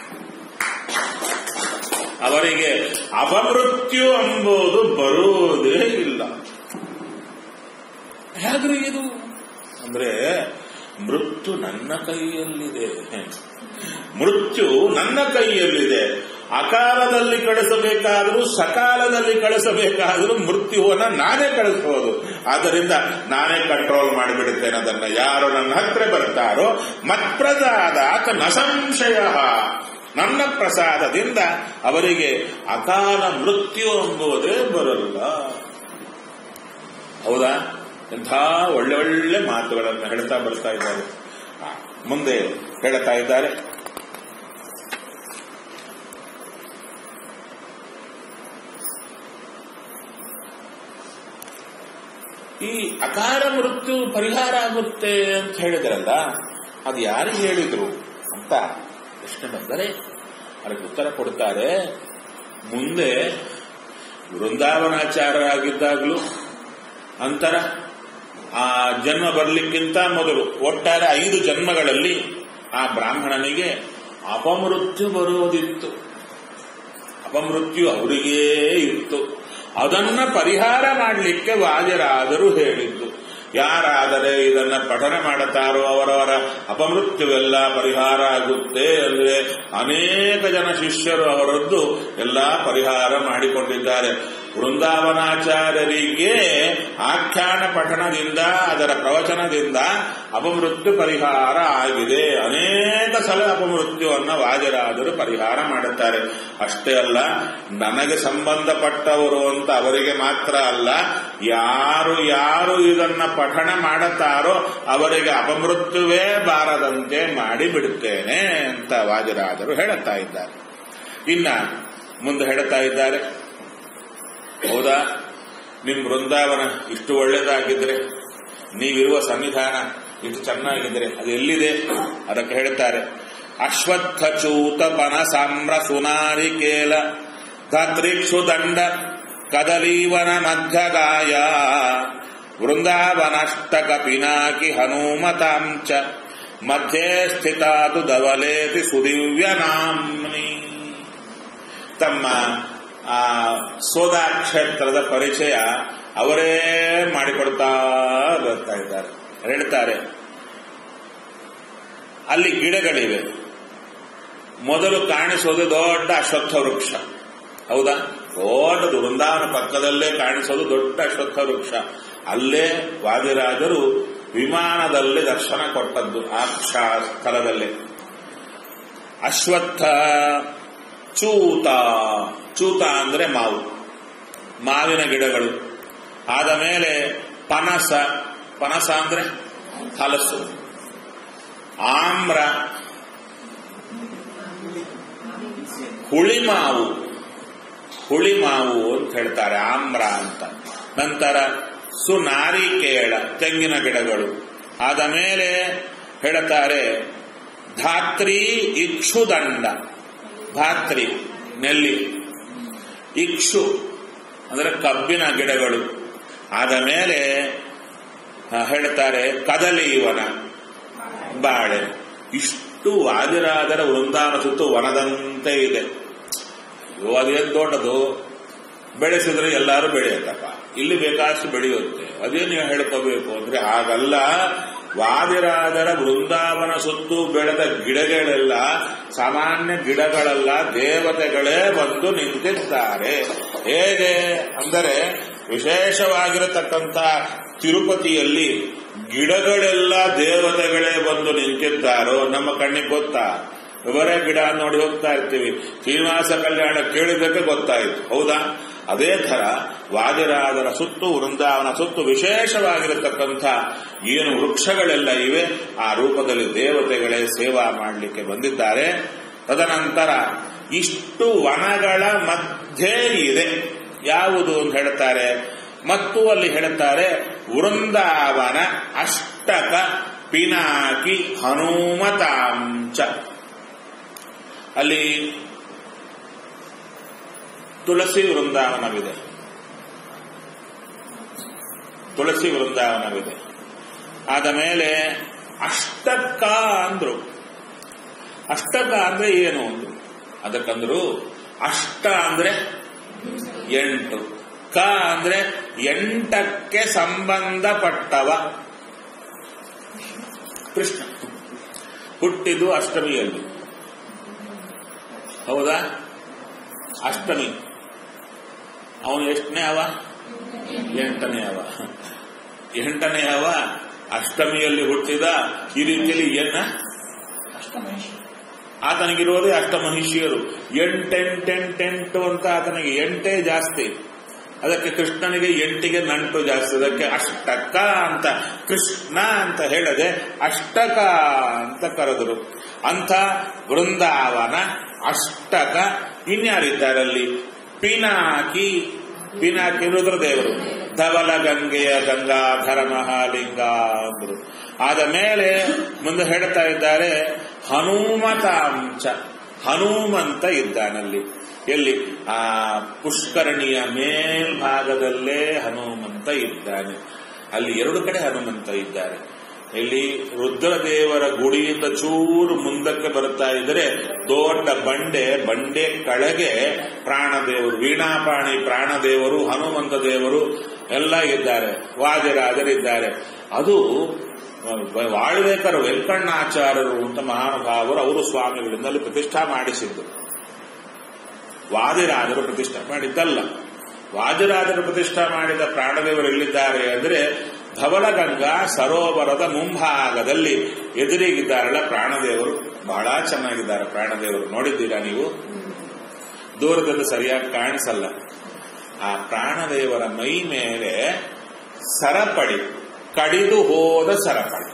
ಅವರಿಗೆ ಅಪಮೃತ್ಯು ಎಂಬುದು ಬರುವುದೇ ಇಲ್ಲ ಹೇಗ್ರಿ ಇದು ಅಂದ್ರೆ ಮೃತ್ಯು ನನ್ನ ಕೈಯಲ್ಲಿದೆ ಮೃತ್ಯು ನನ್ನ ಕೈಯಲ್ಲಿದೆ ಅಕಾಲದಲ್ಲಿ ಕಳಿಸಬೇಕಾದರೂ ಸಕಾಲದಲ್ಲಿ ಕಳಿಸಬೇಕಾದರೂ ಮೃತ್ಯುವನ್ನ ನಾನೇ ಕಳಿಸಬಹುದು ಆದ್ದರಿಂದ ನಾನೇ ಕಂಟ್ರೋಲ್ ಮಾಡಿಬಿಡುತ್ತೇನೆ ಅದನ್ನ ಯಾರು ನನ್ನ ಹತ್ರ ಬರ್ತಾರೋ ಮತ್ಪ್ರಸಾದಾತ ನ ಸಂಶಯ ನನ್ನ ಪ್ರಸಾದದಿಂದ ಅವರಿಗೆ ಅಕಾಲ ಮೃತ್ಯು ಎಂಬುದೇ ಬರಲ್ಲ ಹೌದಾ ಎಂಥ ಒಳ್ಳೆ ಒಳ್ಳೆ ಮಾತುಗಳನ್ನು ಹೇಳ್ತಾ ಬರ್ತಾ ಇದ್ದಾರೆ ಆ, ಮುಂದೆ ಹೇಳ್ತಾ ಇದ್ದಾರೆ ಈ ಅಕಾಲ ಮೃತ್ಯು ಪರಿಹಾರ ಆಗುತ್ತೆ ಅಂತ ಹೇಳಿದ್ರಲ್ಲ ಅದು ಯಾರಿಗೆ ಹೇಳಿದ್ರು ಅಂತ ಪ್ರಶ್ನೆ ಬಂದರೆ ಅದಕ್ಕೆ ಉತ್ತರ ಕೊಡ್ತಾರೆ ಮುಂದೆ ವೃಂದಾವನಾಚಾರ್ಯರಾಗಿದ್ದಾಗಲೂ ಅಂತರ ಆ ಜನ್ಮ ಬರಲಿಕ್ಕಿಂತ ಮೊದಲು ಒಟ್ಟಾರೆ ಐದು ಜನ್ಮಗಳಲ್ಲಿ ಆ ಬ್ರಾಹ್ಮಣನಿಗೆ ಅಪಮೃತ್ಯು ಬರುವುದಿತ್ತು ಅಪಮೃತ್ಯು ಅವರಿಗೇ ಇತ್ತು ಅದನ್ನ ಪರಿಹಾರ ಮಾಡಲಿಕ್ಕೆ ವಾಜರಾದರು ಹೇಳಿದ್ದು ಯಾರಾದರೆ ಇದನ್ನ ಪಠನೆ ಮಾಡುತ್ತಾರೋ ಅವರವರ ಅಪಮೃತ್ಯುವೆಲ್ಲ ಪರಿಹಾರ ಆಗುತ್ತೆ ಅಂದ್ರೆ ಅನೇಕ ಜನ ಶಿಷ್ಯರು ಅವರದ್ದು ಎಲ್ಲ ಪರಿಹಾರ ಮಾಡಿಕೊಂಡಿದ್ದಾರೆ ವೃಂದಾವನಾಚಾರ್ಯರಿಗೆ ಆಖ್ಯಾನ ಪಠಣದಿಂದ ಅದರ ಪ್ರವಚನದಿಂದ ಅಪಮೃತ್ಯು ಪರಿಹಾರ ಆಗಿದೆ ಅನೇಕ ಸಲ ಅಪಮೃತ್ಯುವನ್ನ ವಾಜರಾದರು ಪರಿಹಾರ ಮಾಡುತ್ತಾರೆ ಅಷ್ಟೇ ಅಲ್ಲ ನನಗೆ ಸಂಬಂಧಪಟ್ಟವರು ಅಂತ ಅವರಿಗೆ ಮಾತ್ರ ಅಲ್ಲ ಯಾರು ಯಾರು ಇದನ್ನ ಪಠಣ ಮಾಡುತ್ತಾರೋ ಅವರಿಗೆ ಅಪಮೃತ್ಯುವೇ ಬಾರದಂತೆ ಮಾಡಿ ಬಿಡುತ್ತೇನೆ ಅಂತ ವಾಜರಾದರು ಹೇಳುತ್ತಾ ಇದ್ದಾರೆ ಇನ್ನ ಮುಂದೆ ಹೇಳುತ್ತಾ ಇದ್ದಾರೆ ಹೌದಾ ನಿಮ್ ವೃಂದಾವನ ಇಷ್ಟು ಒಳ್ಳೇದಾಗಿದ್ರೆ ನೀವಿರುವ ಸನ್ನಿಧಾನ ಇಷ್ಟು ಚೆನ್ನಾಗಿದ್ರೆ ಅದು ಎಲ್ಲಿದೆ ಅದಕ್ಕೆ ಹೇಳ್ತಾರೆ ಅಶ್ವತ್ಥ ಚೂತ ಬನ ಸಾಮ್ರ ಸುನಾರಿಕೇಲ ಧಾತ್ರಿಕ್ಷು ದಂಡ ಕದಲೀವನ ಮಧ್ಯಗಾಯ ವೃಂದಾವನಷ್ಟಕ ಪಿನಾಕಿ ಹನುಮತಾಂಚ ಮಧ್ಯೆ ಸ್ಥಿತಾದು ದವಲೇತಿ ಸುದಿವ್ಯ ನಾಮ್ನಿ ತಮ್ಮ ಆ ಸೋದಾ ಕ್ಷೇತ್ರದ ಪರಿಚಯ ಅವರೇ ಮಾಡಿಕೊಡ್ತಾ ಬರ್ತಾ ಇದ್ದಾರೆ ಹೇಳ್ತಾರೆ ಅಲ್ಲಿ ಗಿಡಗಳಿವೆ ಮೊದಲು ಕಾಣಿಸೋದು ದೊಡ್ಡ ಅಶ್ವತ್ಥ ವೃಕ್ಷ ಹೌದಾ ದೊಡ್ಡದು ವೃಂದಾವನ ಪಕ್ಕದಲ್ಲೇ ಕಾಣಿಸೋದು ದೊಡ್ಡ ಅಶ್ವತ್ಥ ವೃಕ್ಷ ಅಲ್ಲೇ ವಾದಿರಾಜರು ವಿಮಾನದಲ್ಲಿ ದರ್ಶನ ಕೊಟ್ಟದ್ದು ಆ ಕ್ಷ- ಸ್ಥಳದಲ್ಲೇ ಅಶ್ವತ್ಥ ಚೂತ ಚೂತ ಅಂದ್ರೆ ಮಾವು ಮಾವಿನ ಗಿಡಗಳು ಆದ ಮೇಲೆ ಪನಸ ಪನಸ ಅಂದ್ರೆ ಹಲಸು ಆಮ್ರ ಹುಳಿಮಾವು ಹುಳಿಮಾವು ಅಂತ ಹೇಳ್ತಾರೆ ಆಮ್ರ ಅಂತ ನಂತರ ಸುನಾರಿಕೇಳ ತೆಂಗಿನ ಗಿಡಗಳು ಆದ ಮೇಲೆ ಹೇಳ್ತಾರೆ ಧಾತ್ರಿ ಇಕ್ಷುದಂಡ ಧಾತ್ರಿ ನೆಲ್ಲಿ ಇಕ್ಷು ಅಂದ್ರೆ ಕಬ್ಬಿನ ಗಿಡಗಳು ಆದ ಮೇಲೆ ಆ, ಹೇಳ್ತಾರೆ ಕದಲೀವನ ಬಾಳೆ ಇಷ್ಟು ವಾದಿರಾದರ ವೃಂದಾವನ ಸುತ್ತು ವನದಂತೆ ಇದೆ ಅಯ್ಯೋ, ಅದೇನ್ ದೊಡ್ಡದು ಬೆಳೆಸಿದ್ರೆ ಎಲ್ಲರೂ ಬೆಳೆಯುತ್ತಪ್ಪ ಇಲ್ಲಿ ಬೇಕಾದಷ್ಟು ಬೆಳೆಯುತ್ತೆ ಅದೇ ನೀವು ಹೇಳ್ಕೋಬೇಕು ಅಂದ್ರೆ ಹಾಗಲ್ಲ ವಾದಿರಾದರ ವೃಂದಾವನ ಸುತ್ತು ಬೆಳೆದ ಗಿಡಗಳೆಲ್ಲ ಸಾಮಾನ್ಯ ಗಿಡಗಳೆಲ್ಲ ದೇವತೆಗಳೇ ಬಂದು ನಿಂತಿದ್ದಾರೆ ಹೇಗೆ ಅಂದರೆ ವಿಶೇಷವಾಗಿರತಕ್ಕಂಥ ತಿರುಪತಿಯಲ್ಲಿ ಗಿಡಗಳೆಲ್ಲ ದೇವತೆಗಳೇ ಬಂದು ನಿಂತಿದ್ದಾರೋ ನಮ್ಮ ಕಣ್ಣಿಗೆ ಗೊತ್ತಾ ಇವರೇ ಗಿಡ ನೋಡಿ ಹೋಗ್ತಾ ಇರ್ತೀವಿ ಶ್ರೀನಿವಾಸ ಕಲ್ಯಾಣ ಕೇಳಿದ್ದಕ್ಕೆ ಗೊತ್ತಾಯಿತು ಹೌದಾ ಅದೇ ತರ ವಾದಿರಾದರ ಸುತ್ತು ವೃಂದಾವನ ಸುತ್ತು ವಿಶೇಷವಾಗಿರತಕ್ಕಂಥ ಏನು ವೃಕ್ಷಗಳೆಲ್ಲ ಇವೆ ಆ ರೂಪದಲ್ಲಿ ದೇವತೆಗಳೇ ಸೇವಾ ಮಾಡಲಿಕ್ಕೆ ಬಂದಿದ್ದಾರೆ ತದನಂತರ ಇಷ್ಟು ವನಗಳ ಮಧ್ಯೆ ಇದೆ ಯಾವುದು ಅಂತ ಹೇಳ್ತಾರೆ ಮತ್ತು ಅಲ್ಲಿ ಹೇಳ್ತಾರೆ ವೃಂದಾವನ ಅಷ್ಟಕ ಪಿನಾಕಿ ಹನುಮತಾಂಚ ಅಲ್ಲಿ ತುಳಸಿ ವೃಂದಾವನವಿದೆ ತುಳಸಿ ವೃಂದಾವನವಿದೆ ಆದ ಮೇಲೆ ಅಷ್ಟಕ ಅಂದ್ರು ಅಷ್ಟಕ ಅಂದ್ರೆ ಏನು ಅಂದ್ರು ಅದಕ್ಕಂದ್ರು ಅಷ್ಟ ಅಂದ್ರೆ ಎಂಟು ಕ ಅಂದ್ರೆ ಎಂಟಕ್ಕೆ ಸಂಬಂಧಪಟ್ಟವ ಕೃಷ್ಣ ಹುಟ್ಟಿದ್ದು ಅಷ್ಟಮಿಯಲ್ಲಿ ಹೌದಾ ಅಷ್ಟಮಿ ಅವನು ಎಷ್ಟನೇ ಅವ ಎಂಟನೇ ಅವ ಎಂಟನೇ ಅವ ಅಷ್ಟಮಿಯಲ್ಲಿ ಹುಟ್ಟಿದ ಈ ರೀತಿಯಲ್ಲಿ ಏನ ಅಷ್ಟಮಹಿಷಿ ಆತನಿಗಿರೋದೇ ಅಷ್ಟಮಹಿಷಿಯರು ಎಂಟೆಂಟೆಂಟೆಂಟು ಅಂತ ಆತನಿಗೆ ಎಂಟೇ ಜಾಸ್ತಿ ಅದಕ್ಕೆ ಕೃಷ್ಣನಿಗೆ ಎಂಟಿಗೆ ನಂಟು ಜಾಸ್ತಿ ಅದಕ್ಕೆ ಅಷ್ಟಕ ಅಂತ ಕೃಷ್ಣ ಅಂತ ಹೇಳದೆ ಅಷ್ಟಕ ಅಂತ ಕರೆದರು ಅಂಥ ವೃಂದಾವನ ಅಷ್ಟಕ ಇನ್ಯಾರಿದ್ದಾರೆ ಅಲ್ಲಿ ಪಿನಾಕಿ ಪಿನಾಕಿ ರುದ್ರದೇವರು ಧವಲ ಗಂಗೆಯ ಗಂಗಾಧರ ಮಹಾಲಿಂಗ ಅಂದ್ರು ಆದ ಮೇಲೆ ಮುಂದೆ ಹೇಳ್ತಾ ಇದ್ದಾರೆ ಹನುಮತಾಂಶ ಹನುಮಂತ ಇದ್ದಾನಲ್ಲಿ ಎಲ್ಲಿ ಆ ಪುಷ್ಕರಣಿಯ ಮೇಲ್ಭಾಗದಲ್ಲೇ ಹನುಮಂತ ಇದ್ದಾನೆ ಅಲ್ಲಿ ಎರಡು ಕಡೆ ಹನುಮಂತ ಇದ್ದಾರೆ ಇಲ್ಲಿ ರುದ್ರದೇವರ ಗುಡಿಯಿಂದ ಚೂರು ಮುಂದಕ್ಕೆ ಬರ್ತಾ ಇದ್ರೆ ದೊಡ್ಡ ಬಂಡೆ ಬಂಡೆ ಕೆಳಗೆ ಪ್ರಾಣದೇವರು ವೀಣಾಪಾಣಿ ಪ್ರಾಣದೇವರು ಹನುಮಂತ ದೇವರು ಎಲ್ಲ ಇದ್ದಾರೆ ವಾದಿರಾಜರಿದ್ದಾರೆ ಅದು ವಾಳ್ವೇಕರ ವೆಂಕಣ್ಣಾಚಾರ್ಯರು ಅಂತ ಮಹಾನುಭಾವರು ಅವರು ಸ್ವಾಮಿಗಳಿಂದ ಪ್ರತಿಷ್ಠಾ ಮಾಡಿಸಿದ್ದು ವಾದಿರಾಜರು ಪ್ರತಿಷ್ಠೆ ಮಾಡಿದ್ದಲ್ಲ ವಾದಿರಾಜರು ಪ್ರತಿಷ್ಠಾ ಮಾಡಿದ ಪ್ರಾಣದೇವರು ಎಲ್ಲಿದ್ದಾರೆ ಅಂದರೆ ಧವಳಗಂಗಾ ಸರೋವರದ ಮುಂಭಾಗದಲ್ಲಿ ಎದುರಿಗಿದ್ದಾರಲ್ಲ ಪ್ರಾಣದೇವರು ಬಹಳ ಚೆನ್ನಾಗಿದ್ದಾರೆ ಪ್ರಾಣದೇವರು ನೋಡಿದ್ದೀರಾ ನೀವು ದೂರದಲ್ಲಿ ಸರಿಯಾಗಿ ಕಾಣಿಸಲ್ಲ ಆ ಪ್ರಾಣದೇವರ ಮೈ ಮೇಲೆ ಸರಪಳಿ ಕಡಿದು ಹೋದ ಸರಪಳಿ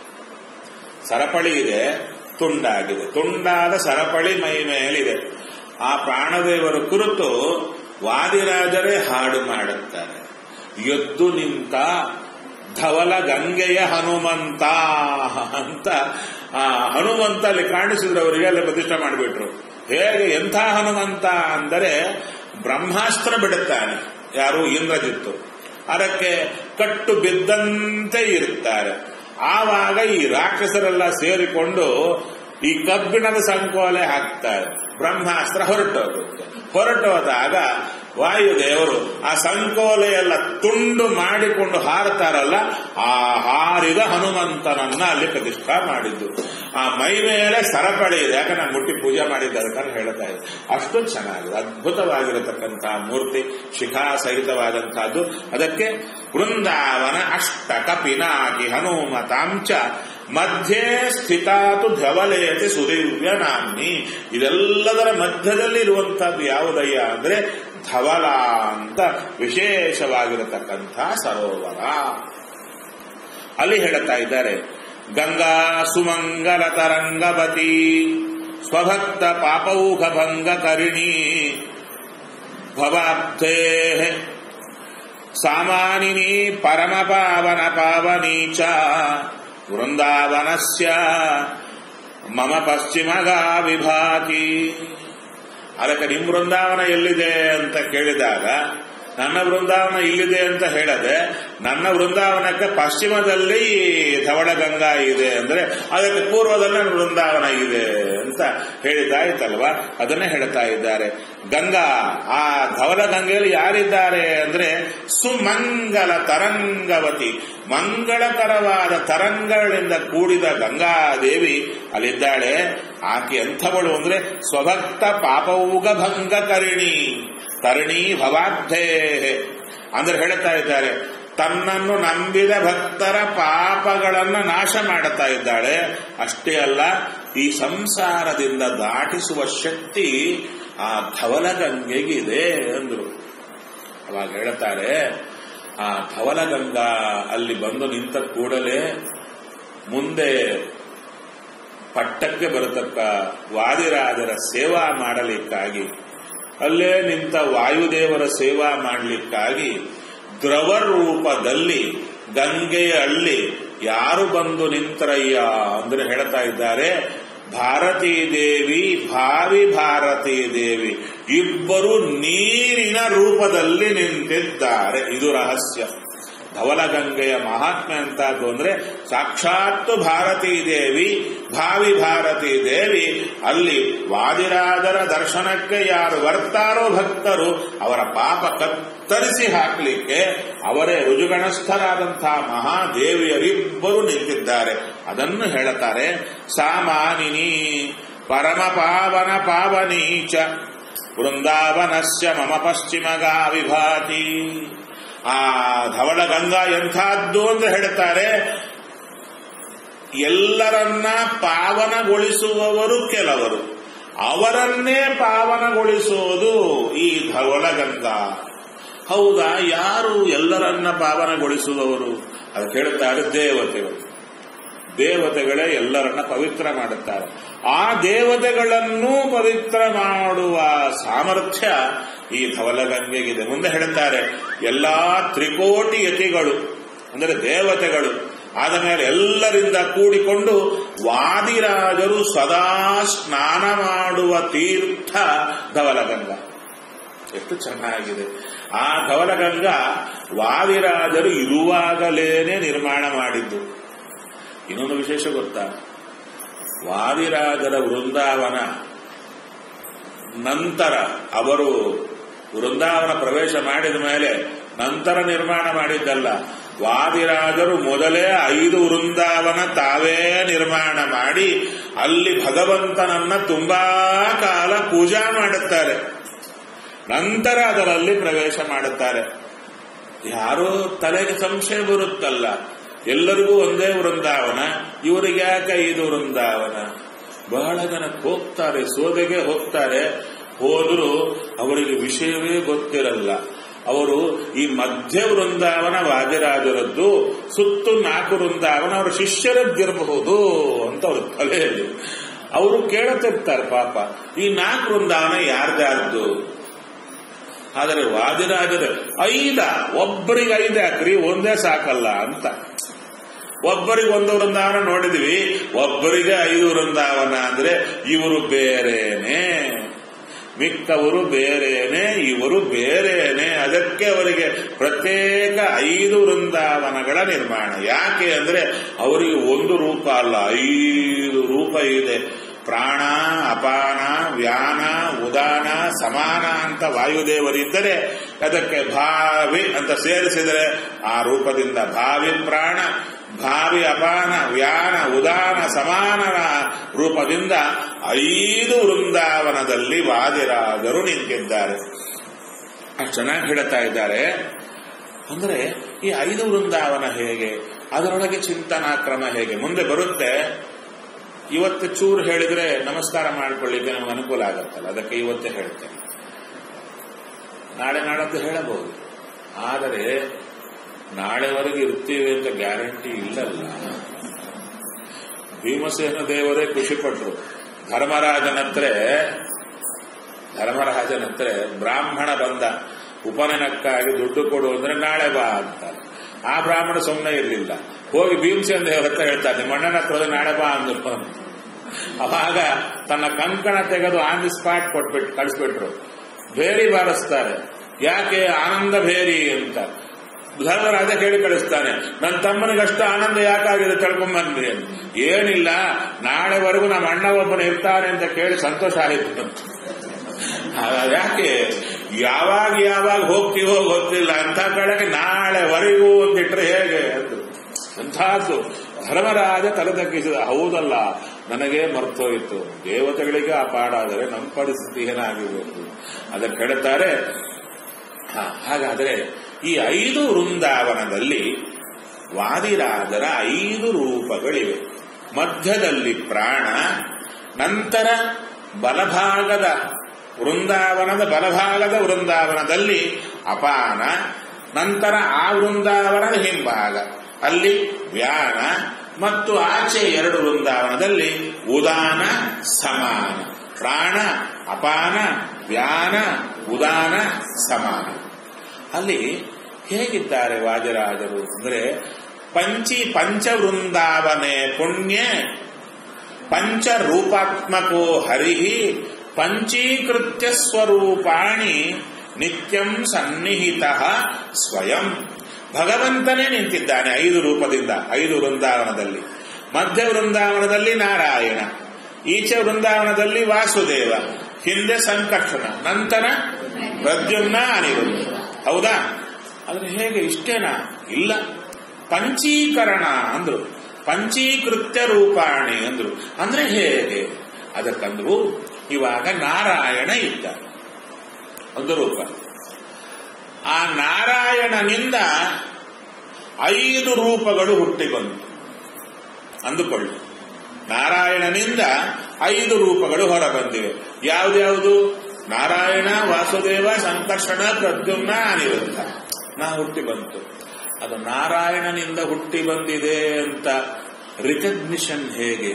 ಸರಪಳಿ ಇದೆ ತುಂಡಾಗಿದೆ ತುಂಡಾದ ಸರಪಳಿ ಮೈ ಮೇಲಿದೆ ಆ ಪ್ರಾಣದೇವರ ಕುರಿತು ವಾದಿರಾಜರೇ ಹಾಡು ಮಾಡುತ್ತಾರೆ ಎದ್ದು ನಿಂತ ಧವಲ ಗಂಗೆಯ ಹನುಮಂತ ಅಂತ ಆ ಹನುಮಂತ ಅಲ್ಲಿ ಕಾಣಿಸಿದ್ರು ಅವರಿಗೆ ಅಲ್ಲಿ ಪ್ರತಿಷ್ಠೆ ಮಾಡಿಬಿಟ್ರು ಹೇಗೆ ಎಂಥ ಹನುಮಂತ ಅಂದರೆ ಬ್ರಹ್ಮಾಸ್ತ್ರ ಬಿಡುತ್ತಾನೆ ಯಾರು ಇಂದ್ರಜಿತ್ತು ಅದಕ್ಕೆ ಕಟ್ಟು ಬಿದ್ದಂತೆ ಇರುತ್ತಾರೆ ಆವಾಗ ಈ ರಾಕ್ಷಸರೆಲ್ಲ ಸೇರಿಕೊಂಡು ಈ ಕಬ್ಬಿಣದ ಸಂಕೋಲೆ ಹಾಕ್ತಾರೆ ಬ್ರಹ್ಮಾಸ್ತ್ರ ಹೊರಟೋಗುತ್ತೆ ಹೊರಟೋದಾಗ ವಾಯುದೇವರು ಆ ಸಂಕೋಲೆಯೆಲ್ಲ ತುಂಡು ಮಾಡಿಕೊಂಡು ಹಾರತಾರಲ್ಲ ಆ ಹಾರಿದ ಹನುಮಂತನನ್ನ ಅಲ್ಲಿ ಪ್ರತಿಷ್ಠಾ ಮಾಡಿದ್ದು ಆ ಮೈ ಮೇಲೆ ಸರಪಳಿ ಇದೆ ಯಾಕಂದ್ರೆ ನಾನು ಮುಟ್ಟಿ ಪೂಜೆ ಮಾಡಿದ್ದಾರೆ ಅಂತ ಹೇಳ್ತಾ ಇದೆ ಅಷ್ಟು ಚೆನ್ನಾಗಿದೆ ಅದ್ಭುತವಾಗಿರತಕ್ಕಂತಹ ಮೂರ್ತಿ ಶಿಖಾ ಸಹಿತವಾದಂತಹದ್ದು ಅದಕ್ಕೆ ವೃಂದಾವನ ಅಷ್ಟಕ ಪಿನಾಕಿ ಹನುಮತಾಂಚ ಮಧ್ಯೆ ಸ್ಥಿತಾತು ಧವಲೇತಿ ಸುದಿವ್ಯ ನಾಮ್ನಿ ಇದೆಲ್ಲದರ ಮಧ್ಯದಲ್ಲಿ ಇರುವಂತಹದ್ದು ಯಾವುದಯ್ಯ ಅಂದ್ರೆ ಧವಲ ಅಂತ ವಿಶೇಷವಾಗಿರತಕ್ಕಂಥ ಸರೋವರ ಅಲ್ಲಿ ಹೇಳುತ್ತಾ ಇದ್ದಾರೆ ಗಂಗಾ ಸುಮಂಗಲ ತರಂಗವತಿ ಸ್ವಭಕ್ತ ಪಾಪೌಘ ಭಂಗ ಕರಿಣಿ ಭವಾಬ್ಧೇ ಸಾಮಾನಿನಿ ಪರಮ ಪಾವನ ಪಾವನಿ ಚ ವೃಂದಾವನಸ್ಯ ಮಮ ಪಶ್ಚಿಮಗಾ ವಿಭಾತಿ ಅದಕ್ಕೆ ನಿಮ್ಮ ವೃಂದಾವನ ಎಲ್ಲಿದೆ ಅಂತ ಕೇಳಿದಾಗ ನನ್ನ ವೃಂದಾವನ ಇಲ್ಲಿದೆ ಅಂತ ಹೇಳದೆ ನನ್ನ ವೃಂದಾವನಕ್ಕೆ ಪಶ್ಚಿಮದಲ್ಲಿ ಧವಳಗಂಗಾ ಇದೆ ಅಂದ್ರೆ ಅದಕ್ಕೆ ಪೂರ್ವದಲ್ಲಿ ನನ್ನ ವೃಂದಾವನ ಇದೆ ಅಂತ ಹೇಳಿದಾಯ್ತಲ್ವಾ ಅದನ್ನೇ ಹೇಳ್ತಾ ಇದ್ದಾರೆ ಗಂಗಾ ಆ ಧವಳ ಗಂಗೆಯಲ್ಲಿ ಯಾರಿದ್ದಾರೆ ಅಂದ್ರೆ ಸುಮಂಗಲ ತರಂಗವತಿ ಮಂಗಳಕರವಾದ ತರಂಗಗಳಿಂದ ಕೂಡಿದ ಗಂಗಾದೇವಿ ಅಲ್ಲಿದ್ದಾಳೆ ಆಕೆ ಎಂಥವಳು ಅಂದ್ರೆ ಸ್ವಭಕ್ತ ಪಾಪೌಗ ಭಂಗ ಕರಿಣಿ ಕರ್ಣಿ ಭವಾಬ್ಧೇ ಅಂದ್ರೆ ಹೇಳ್ತಾ ಇದ್ದಾರೆ ತನ್ನನ್ನು ನಂಬಿದ ಭಕ್ತರ ಪಾಪಗಳನ್ನ ನಾಶ ಮಾಡುತ್ತಾ ಇದ್ದಾಳೆ ಅಷ್ಟೇ ಅಲ್ಲ ಈ ಸಂಸಾರದಿಂದ ದಾಟಿಸುವ ಶಕ್ತಿ ಆ ಧವಲಗಂಗೆಗಿದೆ ಅಂದ್ರು ಅವಾಗ ಹೇಳ್ತಾರೆ ಆ ಧವಲಗಂಗಾ ಅಲ್ಲಿ ಬಂದು ನಿಂತ ಕೂಡಲೇ ಮುಂದೆ ಪಟ್ಟಕ್ಕೆ ಬರತಕ್ಕ ವಾದಿರಾಜರ ಸೇವಾ ಮಾಡಲಿಕ್ಕಾಗಿ ಅಲ್ಲೇ ನಿಂತ ವಾಯುದೇವರ ಸೇವಾ ಮಾಡಲಿಕ್ಕಾಗಿ ದ್ರವ ರೂಪದಲ್ಲಿ ಗಂಗೆಯ ಹಳ್ಳಿ ಯಾರು ಬಂದು ನಿಂತರಯ್ಯ ಅಂದ್ರೆ ಹೇಳ್ತಾ ಇದ್ದಾರೆ ಭಾರತೀ ದೇವಿ ಭಾವಿ ಭಾರತೀ ದೇವಿ ಇಬ್ಬರು ನೀರಿನ ರೂಪದಲ್ಲಿ ನಿಂತಿದ್ದಾರೆ ಇದು ರಹಸ್ಯ ಧವಲಗಂಗೆಯ ಮಹಾತ್ಮೆ ಅಂತದ್ದು ಅಂದ್ರೆ ಸಾಕ್ಷಾತ್ತು ಭಾರತೀ ದೇವಿ ಭಾವಿ ಭಾರತೀ ದೇವಿ ಅಲ್ಲಿ ವಾದಿರಾಜರ ದರ್ಶನಕ್ಕೆ ಯಾರು ಬರ್ತಾರೋ ಭಕ್ತರು ಅವರ ಪಾಪ ಕತ್ತರಿಸಿ ಹಾಕಲಿಕ್ಕೆ ಅವರೇ ರುಜುಗಣಸ್ಥರಾದಂತಹ ಮಹಾದೇವಿಯರಿಬ್ಬರು ನಿಂತಿದ್ದಾರೆ ಅದನ್ನು ಹೇಳುತ್ತಾರೆ ಸಾಮಾನಿನಿ ಪರಮ ಪಾವನ ಪಾವನೀಚ ವೃಂದಾವನಸ್ಯ ಮಮ ಪಶ್ಚಿಮಗಾ ವಿಭಾತಿ ಆ ಧವಳ ಗಂಗಾ ಎಂಥದ್ದು ಅಂತ ಹೇಳ್ತಾರೆ ಎಲ್ಲರನ್ನ ಪಾವನಗೊಳಿಸುವವರು ಕೆಲವರು ಅವರನ್ನೇ ಪಾವನಗೊಳಿಸುವುದು ಈ ಧವಳ ಗಂಗಾ ಹೌದಾ ಯಾರು ಎಲ್ಲರನ್ನ ಪಾವನಗೊಳಿಸುವವರು ಅದು ಕೇಳುತ್ತಾರೆ ದೇವತೆಗಳು ದೇವತೆಗಳೇ ಎಲ್ಲರನ್ನ ಪವಿತ್ರ ಮಾಡುತ್ತಾರೆ ಆ ದೇವತೆಗಳನ್ನು ಪವಿತ್ರ ಮಾಡುವ ಸಾಮರ್ಥ್ಯ ಈ ಧವಲಗಂಗೆಗಿದೆ ಮುಂದೆ ಹೇಳುತ್ತಾರೆ ಎಲ್ಲಾ ತ್ರಿಕೋಟಿ ಯತಿಗಳು ಅಂದರೆ ದೇವತೆಗಳು ಆದ ಮೇಲೆ ಎಲ್ಲರಿಂದ ಕೂಡಿಕೊಂಡು ವಾದಿರಾಜರು ಸದಾ ಸ್ನಾನ ಮಾಡುವ ತೀರ್ಥ ಧವಲಗಂಗಾ ಎಷ್ಟು ಚೆನ್ನಾಗಿದೆ ಆ ಧವಲಗಂಗಾ ವಾದಿರಾಜರು ಇರುವಾಗಲೇನೆ ನಿರ್ಮಾಣ ಮಾಡಿದ್ದು ಇನ್ನೊಂದು ವಿಶೇಷ ಗೊತ್ತಾ ವಾದಿರಾಜರ ವೃಂದಾವನ ನಂತರ ಅವರು ವೃಂದಾವನ ಪ್ರವೇಶ ಮಾಡಿದ ಮೇಲೆ ನಂತರ ನಿರ್ಮಾಣ ಮಾಡಿದ್ದಲ್ಲ ವಾದಿರಾಜರು ಮೊದಲೇ ಐದು ವೃಂದಾವನ ತಾವೇ ನಿರ್ಮಾಣ ಮಾಡಿ ಅಲ್ಲಿ ಭಗವಂತನನ್ನ ತುಂಬಾ ಕಾಲ ಪೂಜಾ ಮಾಡುತ್ತಾರೆ ನಂತರ ಅದರಲ್ಲಿ ಪ್ರವೇಶ ಮಾಡುತ್ತಾರೆ ಯಾರೋ ತಲೆಗೆ ಸಂಶಯ ಬರುತ್ತಲ್ಲ ಎಲ್ಲರಿಗೂ ಒಂದೇ ವೃಂದಾವನ ಇವರಿಗೆ ಯಾಕೆ ಐದು ವೃಂದಾವನ ಬಹಳ ಜನ ಹೋಗ್ತಾರೆ ಸೋದೆಗೆ ಹೋಗ್ತಾರೆ ಹೋದರೂ ಅವರಿಗೆ ವಿಷಯವೇ ಗೊತ್ತಿರಲ್ಲ ಅವರು ಈ ಮಧ್ಯ ವೃಂದಾವನ ವಾದಿರಾಜರದ್ದು ಸುತ್ತು ನಾಲ್ಕು ವೃಂದಾವನ ಅವರ ಶಿಷ್ಯರದ್ದಿರಬಹುದು ಅಂತ ಅವ್ರ ತಲೆಯಲ್ಲಿ ಅವರು ಕೇಳುತ್ತಿರ್ತಾರೆ ಪಾಪ ಈ ನಾಲ್ಕು ವೃಂದಾವನ ಯಾರ್ದಾರ್ದು ಆದರೆ ವಾದಿರಾಜರ ಐದ ಒಬ್ಬರಿಗೆ ಐದು ಹಾಕ್ರಿ ಒಂದೇ ಸಾಕಲ್ಲ ಅಂತ ಒಬ್ಬರಿಗೆ ಒಂದು ವೃಂದಾವನ ನೋಡಿದ್ವಿ ಒಬ್ಬರಿಗೆ ಐದು ವೃಂದಾವನ ಅಂದ್ರೆ ಇವರು ಬೇರೆನೆ ಮಿಕ್ಕವರು ಬೇರೇನೆ ಇವರು ಬೇರೇನೆ ಅದಕ್ಕೆ ಅವರಿಗೆ ಪ್ರತ್ಯೇಕ ಐದು ವೃಂದಾವನಗಳ ನಿರ್ಮಾಣ ಯಾಕೆ ಅಂದ್ರೆ ಅವರಿಗೆ ಒಂದು ರೂಪ ಅಲ್ಲ ಐದು ರೂಪ ಇದೆ ಪ್ರಾಣ ಅಪಾನ ವ್ಯಾನ ಉದಾನ ಸಮಾನ ಅಂತ ವಾಯುದೇವರಿದ್ದರೆ ಅದಕ್ಕೆ ಭಾವಿ ಅಂತ ಸೇರಿಸಿದರೆ ಆ ರೂಪದಿಂದ ಭಾವಿ ಪ್ರಾಣ ಭಾವಿ ಅಪಾನ ವ್ಯಾನ ಉದಾನ ಸಮಾನನ ರೂಪದಿಂದ ಐದು ವೃಂದಾವನದಲ್ಲಿ ವಾದಿರಾಜರು ನಿಂತಿದ್ದಾರೆ ಅಷ್ಟು ಚೆನ್ನಾಗಿ ಹೇಳ್ತಾ ಇದ್ದಾರೆ ಅಂದ್ರೆ ಈ ಐದು ವೃಂದಾವನ ಹೇಗೆ ಅದರೊಳಗೆ ಚಿಂತನಾ ಕ್ರಮ ಹೇಗೆ ಮುಂದೆ ಬರುತ್ತೆ ಇವತ್ತು ಚೂರು ಹೇಳಿದ್ರೆ ನಮಸ್ಕಾರ ಮಾಡಿಕೊಳ್ಳಿಕ್ಕೆ ನಮಗೆ ಅನುಕೂಲ ಆಗುತ್ತಲ್ಲ ಅದಕ್ಕೆ ಇವತ್ತೇ ಹೇಳ್ತೇನೆ ನಾಳೆ ನಾಡದ್ದು ಹೇಳಬಹುದು ಆದರೆ ನಾಳೆವರೆಗೆ ಇರ್ತೀವಿ ಅಂತ ಗ್ಯಾರಂಟಿ ಇಲ್ಲಲ್ಲ ಭೀಮಸೇನ ದೇವರೇ ಖುಷಿಪಟ್ರು ಧರ್ಮರಾಜನತ್ರ ಧರ್ಮರಾಜನತ್ರ ಬ್ರಾಹ್ಮಣ ಬಂದ ಉಪನಯನಕ್ಕಾಗಿ ದುಡ್ಡು ಕೊಡು ಅಂದ್ರೆ ನಾಳೆ ಬಾ ಅಂತ ಆ ಬ್ರಾಹ್ಮಣ ಸುಮ್ಮನೆ ಇರಲಿಲ್ಲ ಹೋಗಿ ಭೀಮಸೇನ ದೇವರ ಹತ್ರ ಹೇಳ್ತಾರೆ ನಿಮ್ಮ ಅಣ್ಣನ ಹತ್ರ ಹೋದ್ರೆ ನಾಳೆ ಬಾ ಅಂದ್ರು ಅವಾಗ ತನ್ನ ಕಂಕಣ ತೆಗೆದು ಆನ್ ದಿ ಸ್ಪಾಟ್ ಕೊಟ್ಬಿಟ್ಟು ಕಳಿಸ್ಬಿಟ್ರು ಭೇರಿ ಬಾರಿಸ್ತಾರೆ ಯಾಕೆ ಆನಂದ ಭೇರಿ ಅಂತ ಧರ್ಮರಾಜ ಕೇಳಿ ಕಳಿಸ್ತಾನೆ ನನ್ನ ತಮ್ಮನಿಗಷ್ಟು ಆನಂದ ಯಾಕಾಗಿದೆ ತಿಳ್ಕೊಂಬಂದ್ರಿ ಅಂತ ಏನಿಲ್ಲ ನಾಳೆವರೆಗೂ ನಮ್ಮ ಅಣ್ಣ ಒಬ್ಬನ ಇರ್ತಾನೆ ಅಂತ ಕೇಳಿ ಸಂತೋಷ ಆಯಿತು ಯಾಕೆ ಯಾವಾಗ ಯಾವಾಗ ಹೋಗ್ತೀವೋ ಗೊತ್ತಿಲ್ಲ ಅಂತ ಕಡೆಗೆ ನಾಳೆವರೆಗೂ ಅಂತಿಟ್ರೆ ಹೇಗೆ ಅಂತ ಅಂಥದ್ದು ಧರ್ಮರಾಜ ತಲೆ ತಗ್ಗಿಸಿದ ಹೌದಲ್ಲ ನನಗೆ ಮರ್ತೋಯಿತು ದೇವತೆಗಳಿಗೆ ಆ ಪಾಡಾದರೆ ನಮ್ಮ ಪರಿಸ್ಥಿತಿ ಏನಾಗಿರಬೇಕು ಅದಕ್ಕೆ ಹೇಳ್ತಾರೆ ಹ, ಹಾಗಾದರೆ ಈ ಐದು ವೃಂದಾವನದಲ್ಲಿ ವಾದಿರಾಜರ ಐದು ರೂಪಗಳಿವೆ ಮಧ್ಯದಲ್ಲಿ ಪ್ರಾಣ ನಂತರ ಬಲಭಾಗದ ವೃಂದಾವನದ ಬಲಭಾಗದ ವೃಂದಾವನದಲ್ಲಿ ಅಪಾನ ನಂತರ ಆ ವೃಂದಾವನದ ಹಿಂಭಾಗ ಅಲ್ಲಿ ವ್ಯಾನ ಮತ್ತು ಆಚೆ ಎರಡು ವೃಂದಾವನದಲ್ಲಿ ಉದಾನ ಸಮಾನ ಪ್ರಾಣ ಅಪಾನ ವ್ಯಾನ ಉದಾನ ಸಮಾನ ಅಲ್ಲಿ ಹೇಗಿದ್ದಾರೆ ವಾಜರಾಜರು ಅಂದ್ರೆ ಪಂಚಿ ಪಂಚವೃಂದಾವನೆ ಪುಣ್ಯ ಪಂಚ ರೂಪಾತ್ಮಕೋ ಹರಿ ಪಂಚೀಕೃತ್ಯ ಸ್ವರೂಪಾಣಿ ನಿತ್ಯಂ ಸನ್ನಿಹಿತ ಸ್ವಯಂ ಭಗವಂತನೇ ನಿಂತಿದ್ದಾನೆ ಐದು ರೂಪದಿಂದ ಐದು ವೃಂದಾವನದಲ್ಲಿ ಮಧ್ಯ ವೃಂದಾವನದಲ್ಲಿ ನಾರಾಯಣ ಈಚೆ ವೃಂದಾವನದಲ್ಲಿ ವಾಸುದೇವ ಹಿಂದೆ ಸಂಕರ್ಷಣ ನಂತರ ಪ್ರದ್ಯುಮ್ನ ಅನಿರುದ್ಧ ಹೌದಾ ಆದ್ರೆ ಹೇಗೆ ಇಷ್ಟೇನಾ ಇಲ್ಲ ಪಂಚೀಕರಣ ಅಂದ್ರು ಪಂಚೀಕೃತ್ಯ ರೂಪಾಣಿ ಅಂದ್ರು ಅಂದ್ರೆ ಹೇಗೆ ಅದಕ್ಕಂದ್ರು ಇವಾಗ ನಾರಾಯಣ ಇದ್ದ ಒಂದು ರೂಪ ಆ ನಾರಾಯಣನಿಂದ ಐದು ರೂಪಗಳು ಹುಟ್ಟಿ ಬಂತು ಅಂದುಕೊಳ್ಳಿ ನಾರಾಯಣನಿಂದ ಐದು ರೂಪಗಳು ಹೊರಬಂದಿವೆ ಯಾವ್ದ್ಯಾವುದು ನಾರಾಯಣ ವಾಸುದೇವ ಸಂಕರ್ಷಣ ಪ್ರದ್ಯುಮ್ನ ಅನಿರುದ್ಧ ನಾ ಹುಟ್ಟಿ ಬಂತು ಅದು ನಾರಾಯಣನಿಂದ ಹುಟ್ಟಿ ಬಂದಿದೆ ಅಂತ ರಿಕಗ್ನಿಷನ್ ಹೇಗೆ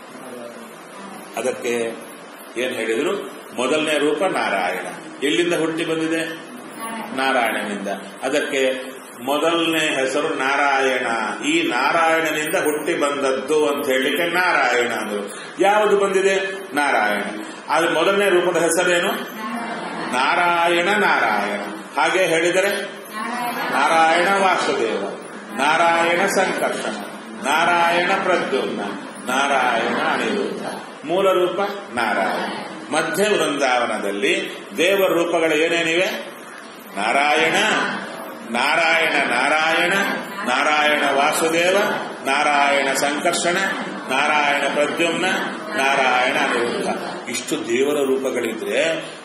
ಅದಕ್ಕೆ ಏನ್ ಹೇಳಿದ್ರು ಮೊದಲನೇ ರೂಪ ನಾರಾಯಣ ಎಲ್ಲಿಂದ ಹುಟ್ಟಿ ಬಂದಿದೆ ನಾರಾಯಣನಿಂದ ಅದಕ್ಕೆ ಮೊದಲನೇ ಹೆಸರು ನಾರಾಯಣ ಈ ನಾರಾಯಣನಿಂದ ಹುಟ್ಟಿ ಬಂದದ್ದು ಅಂತ ಹೇಳಲಿಕ್ಕೆ ನಾರಾಯಣ ಅಂದರು ಯಾವುದು ಬಂದಿದೆ ನಾರಾಯಣ ಆದ್ರೆ ಮೊದಲನೇ ರೂಪದ ಹೆಸರೇನು ನಾರಾಯಣ ನಾರಾಯಣ ಹಾಗೆ ಹೇಳಿದರೆ ನಾರಾಯಣ ವಾಸುದೇವ ನಾರಾಯಣ ಸಂಕರ್ಷಣ ನಾರಾಯಣ ಪ್ರದ್ಯುಮ್ನ ನಾರಾಯಣ ಅನಿರುದ್ಧ ಮೂಲ ರೂಪ ನಾರಾಯಣ ಮಧ್ಯ ವೃಂದಾವನದಲ್ಲಿ ದೇವರ ರೂಪಗಳು ಏನೇನಿವೆ ನಾರಾಯಣ ನಾರಾಯಣ ನಾರಾಯಣ ನಾರಾಯಣ ವಾಸುದೇವ ನಾರಾಯಣ ಸಂಕರ್ಷಣ ನಾರಾಯಣ ಪ್ರದ್ಯುಮ್ನ ನಾರಾಯಣ ಅನಿರುದ್ಧ ಇಷ್ಟು ದೇವರ ರೂಪಗಳಿದ್ರೆ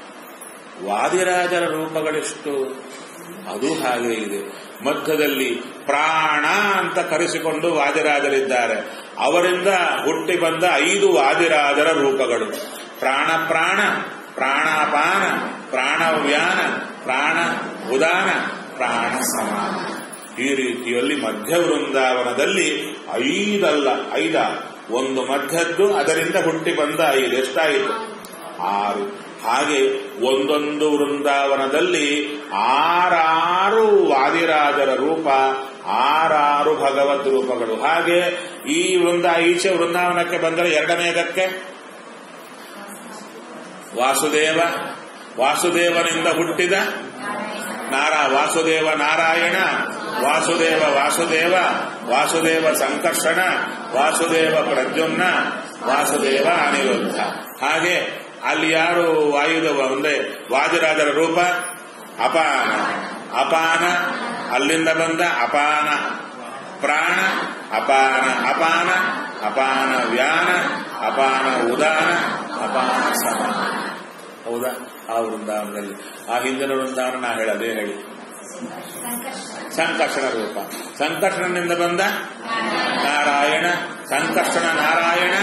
ವಾದಿರಾಜರ ರೂಪಗಳೆಷ್ಟು ಅದು ಹಾಗೆ ಇದೆ ಮಧ್ಯದಲ್ಲಿ ಪ್ರಾಣ ಅಂತ ಕರೆಸಿಕೊಂಡು ವಾದಿರಾಜರಿದ್ದಾರೆ ಅವರಿಂದ ಹುಟ್ಟಿ ಬಂದ ಐದು ವಾದಿರಾಜರ ರೂಪಗಳು ಪ್ರಾಣ ಪ್ರಾಣ ಪ್ರಾಣಾಪಾನ ಪ್ರಾಣವ್ಯಾನ ಪ್ರಾಣ ಉದಾನ ಪ್ರಾಣ ಸಮಾನ ಈ ರೀತಿಯಲ್ಲಿ ಮಧ್ಯ ವೃಂದಾವನದಲ್ಲಿ ಐದಲ್ಲ ಐದ ಒಂದು ಮಧ್ಯದ್ದು ಅದರಿಂದ ಹುಟ್ಟಿ ಬಂದ ಐದು ಎಷ್ಟಾಯಿತು ಆರು ಹಾಗೆ ಒಂದೊಂದು ವೃಂದಾವನದಲ್ಲಿ ಆರಾರು ವಾದಿರಾಜರ ರೂಪ ಆರಾರು ಭಗವದ್ ರೂಪಗಳು ಹಾಗೆ ಈ ವೃಂದ ಈಚೆ ವೃಂದಾವನಕ್ಕೆ ಬಂದರೆ ಎರಡನೇದಕ್ಕೆ ವಾಸುದೇವ ವಾಸುದೇವನಿಂದ ಹುಟ್ಟಿದ ನಾರಾ ವಾಸುದೇವ ನಾರಾಯಣ ವಾಸುದೇವ ವಾಸುದೇವ ವಾಸುದೇವ ಸಂಕರ್ಷಣ ವಾಸುದೇವ ಪ್ರದ್ಯುಮ್ನ ವಾಸುದೇವ ಅನಿರುದ್ಧ ಹಾಗೆ ಅಲ್ಲಿ ಯಾರು ವಾಯುದೇವ ಒಂದೇ ವಾದಿರಾಜರ ರೂಪ ಅಪಾನ ಅಪಾನ ಅಲ್ಲಿಂದ ಬಂದ ಅಪಾನ ಪ್ರಾಣ ಅಪಾನ ಅಪಾನ ಅಪಾನ ವ್ಯಾನ ಅಪಾನ ಉದಾನ ಅಪಾನ ಸಮಾನ ಹೌದಾ ಆ ವೃಂದಾವನದಲ್ಲಿ ಆ ಹಿಂದಿನ ವೃಂದಾವನ ನಾ ಹೇಳದೇ ಹೇಳಿ ಸಂಕರ್ಷಣ ರೂಪ ಸಂಕರ್ಷಣನಿಂದ ಬಂದ ನಾರಾಯಣ ಸಂಕರ್ಷಣ ನಾರಾಯಣ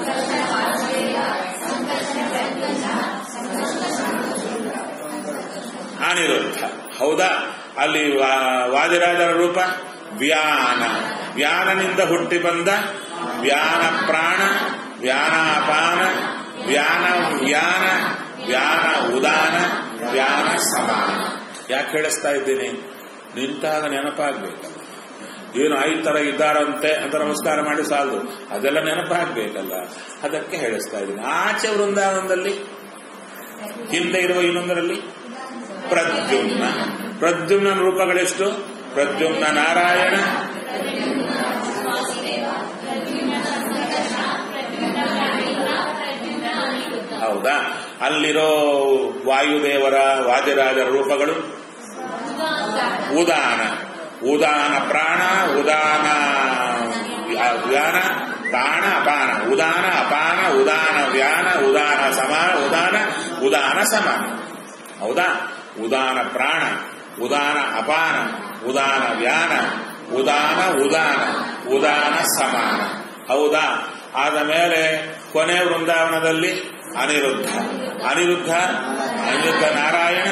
ಅನಿರುದ್ಧ ಹೌದಾ ಅಲ್ಲಿ ವಾ- ವಾದಿರಾಜರ ರೂಪ ವ್ಯಾನ ವ್ಯಾನನಿಂದ ಹುಟ್ಟಿ ಬಂದ ವ್ಯಾನ ಪ್ರಾಣ ವ್ಯಾನಾಪಾನ ವ್ಯಾನ ವ್ಯಾನ ವ್ಯಾನ ಉದಾನ ವ್ಯಾನ ಸಮಾನ ಯಾಕೆ ಹೇಳಿಸ್ತಾ ಇದ್ದೀನಿ ನಿಂತಾಗ ನೆನಪಾಗ್ಬೇಕಲ್ಲ ಏನು ಐದು ತರ ಇದ್ದಾರಂತೆ ಅಂತ ನಮಸ್ಕಾರ ಮಾಡಿ ಸಾಲದು ಅದೆಲ್ಲ ನೆನಪಾಗ್ಬೇಕಲ್ಲ ಅದಕ್ಕೆ ಹೇಳಿಸ್ತಾ ಇದ್ದೀನಿ ಆಚೆ ವೃಂದಾವನದಲ್ಲಿ ಹಿಂದೆ ಇರುವ ಇನ್ನೊಂದರಲ್ಲಿ ಪ್ರದ್ಯುಮ್ನ ಪ್ರದ್ಯುಮ್ನ ರೂಪಗಳೆಷ್ಟು ಪ್ರದ್ಯುಮ್ನ ನಾರಾಯಣ ಹೌದಾ ಅಲ್ಲಿರೋ ವಾಯುದೇವರ ವಾದಿರಾಜರ ರೂಪಗಳು ಉದಾನ ಉದಾನ ಪ್ರಾಣ ಉದಾನ ವ್ಯಾನ ಪ್ರಾಣ ಅಪಾನ ಉದಾನ ಅಪಾನ ಉದಾನ ವ್ಯಾನ ಉದಾನ ಸಮಾನ ಉದಾನ ಉದಾನ ಸಮಾನ ಹೌದಾ ಉದಾನ ಪ್ರಾಣ ಉದಾನ ಅಪಾನ ಉದಾನ ವ್ಯಾನ ಉದಾನ ಉದಾನ ಉದಾನ ಸಮಾನ ಹೌದಾ ಆದ ಮೇಲೆ ಕೊನೆ ವೃಂದಾವನದಲ್ಲಿ ಅನಿರುದ್ಧ ಅನಿರುದ್ಧ ಅನಿರುದ್ಧ ನಾರಾಯಣ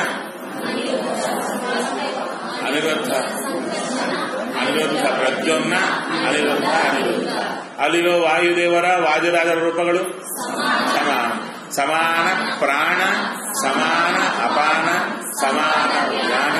ಅನಿರುದ್ಧ ಅನಿರುದ್ಧ ಪ್ರದ್ಯುಮ್ನ ಅನಿರುದ್ಧ ಅನಿರುದ್ಧ ಅಲ್ಲಿರೋ ವಾಯುದೇವರ ವಾದಿರಾಜರ ರೂಪಗಳು ಸಮಾನ ಸಮಾನ ಪ್ರಾಣ ಸಮಾನ ಅಪಾನ ಸಮಾನ ಜ್ಞಾನ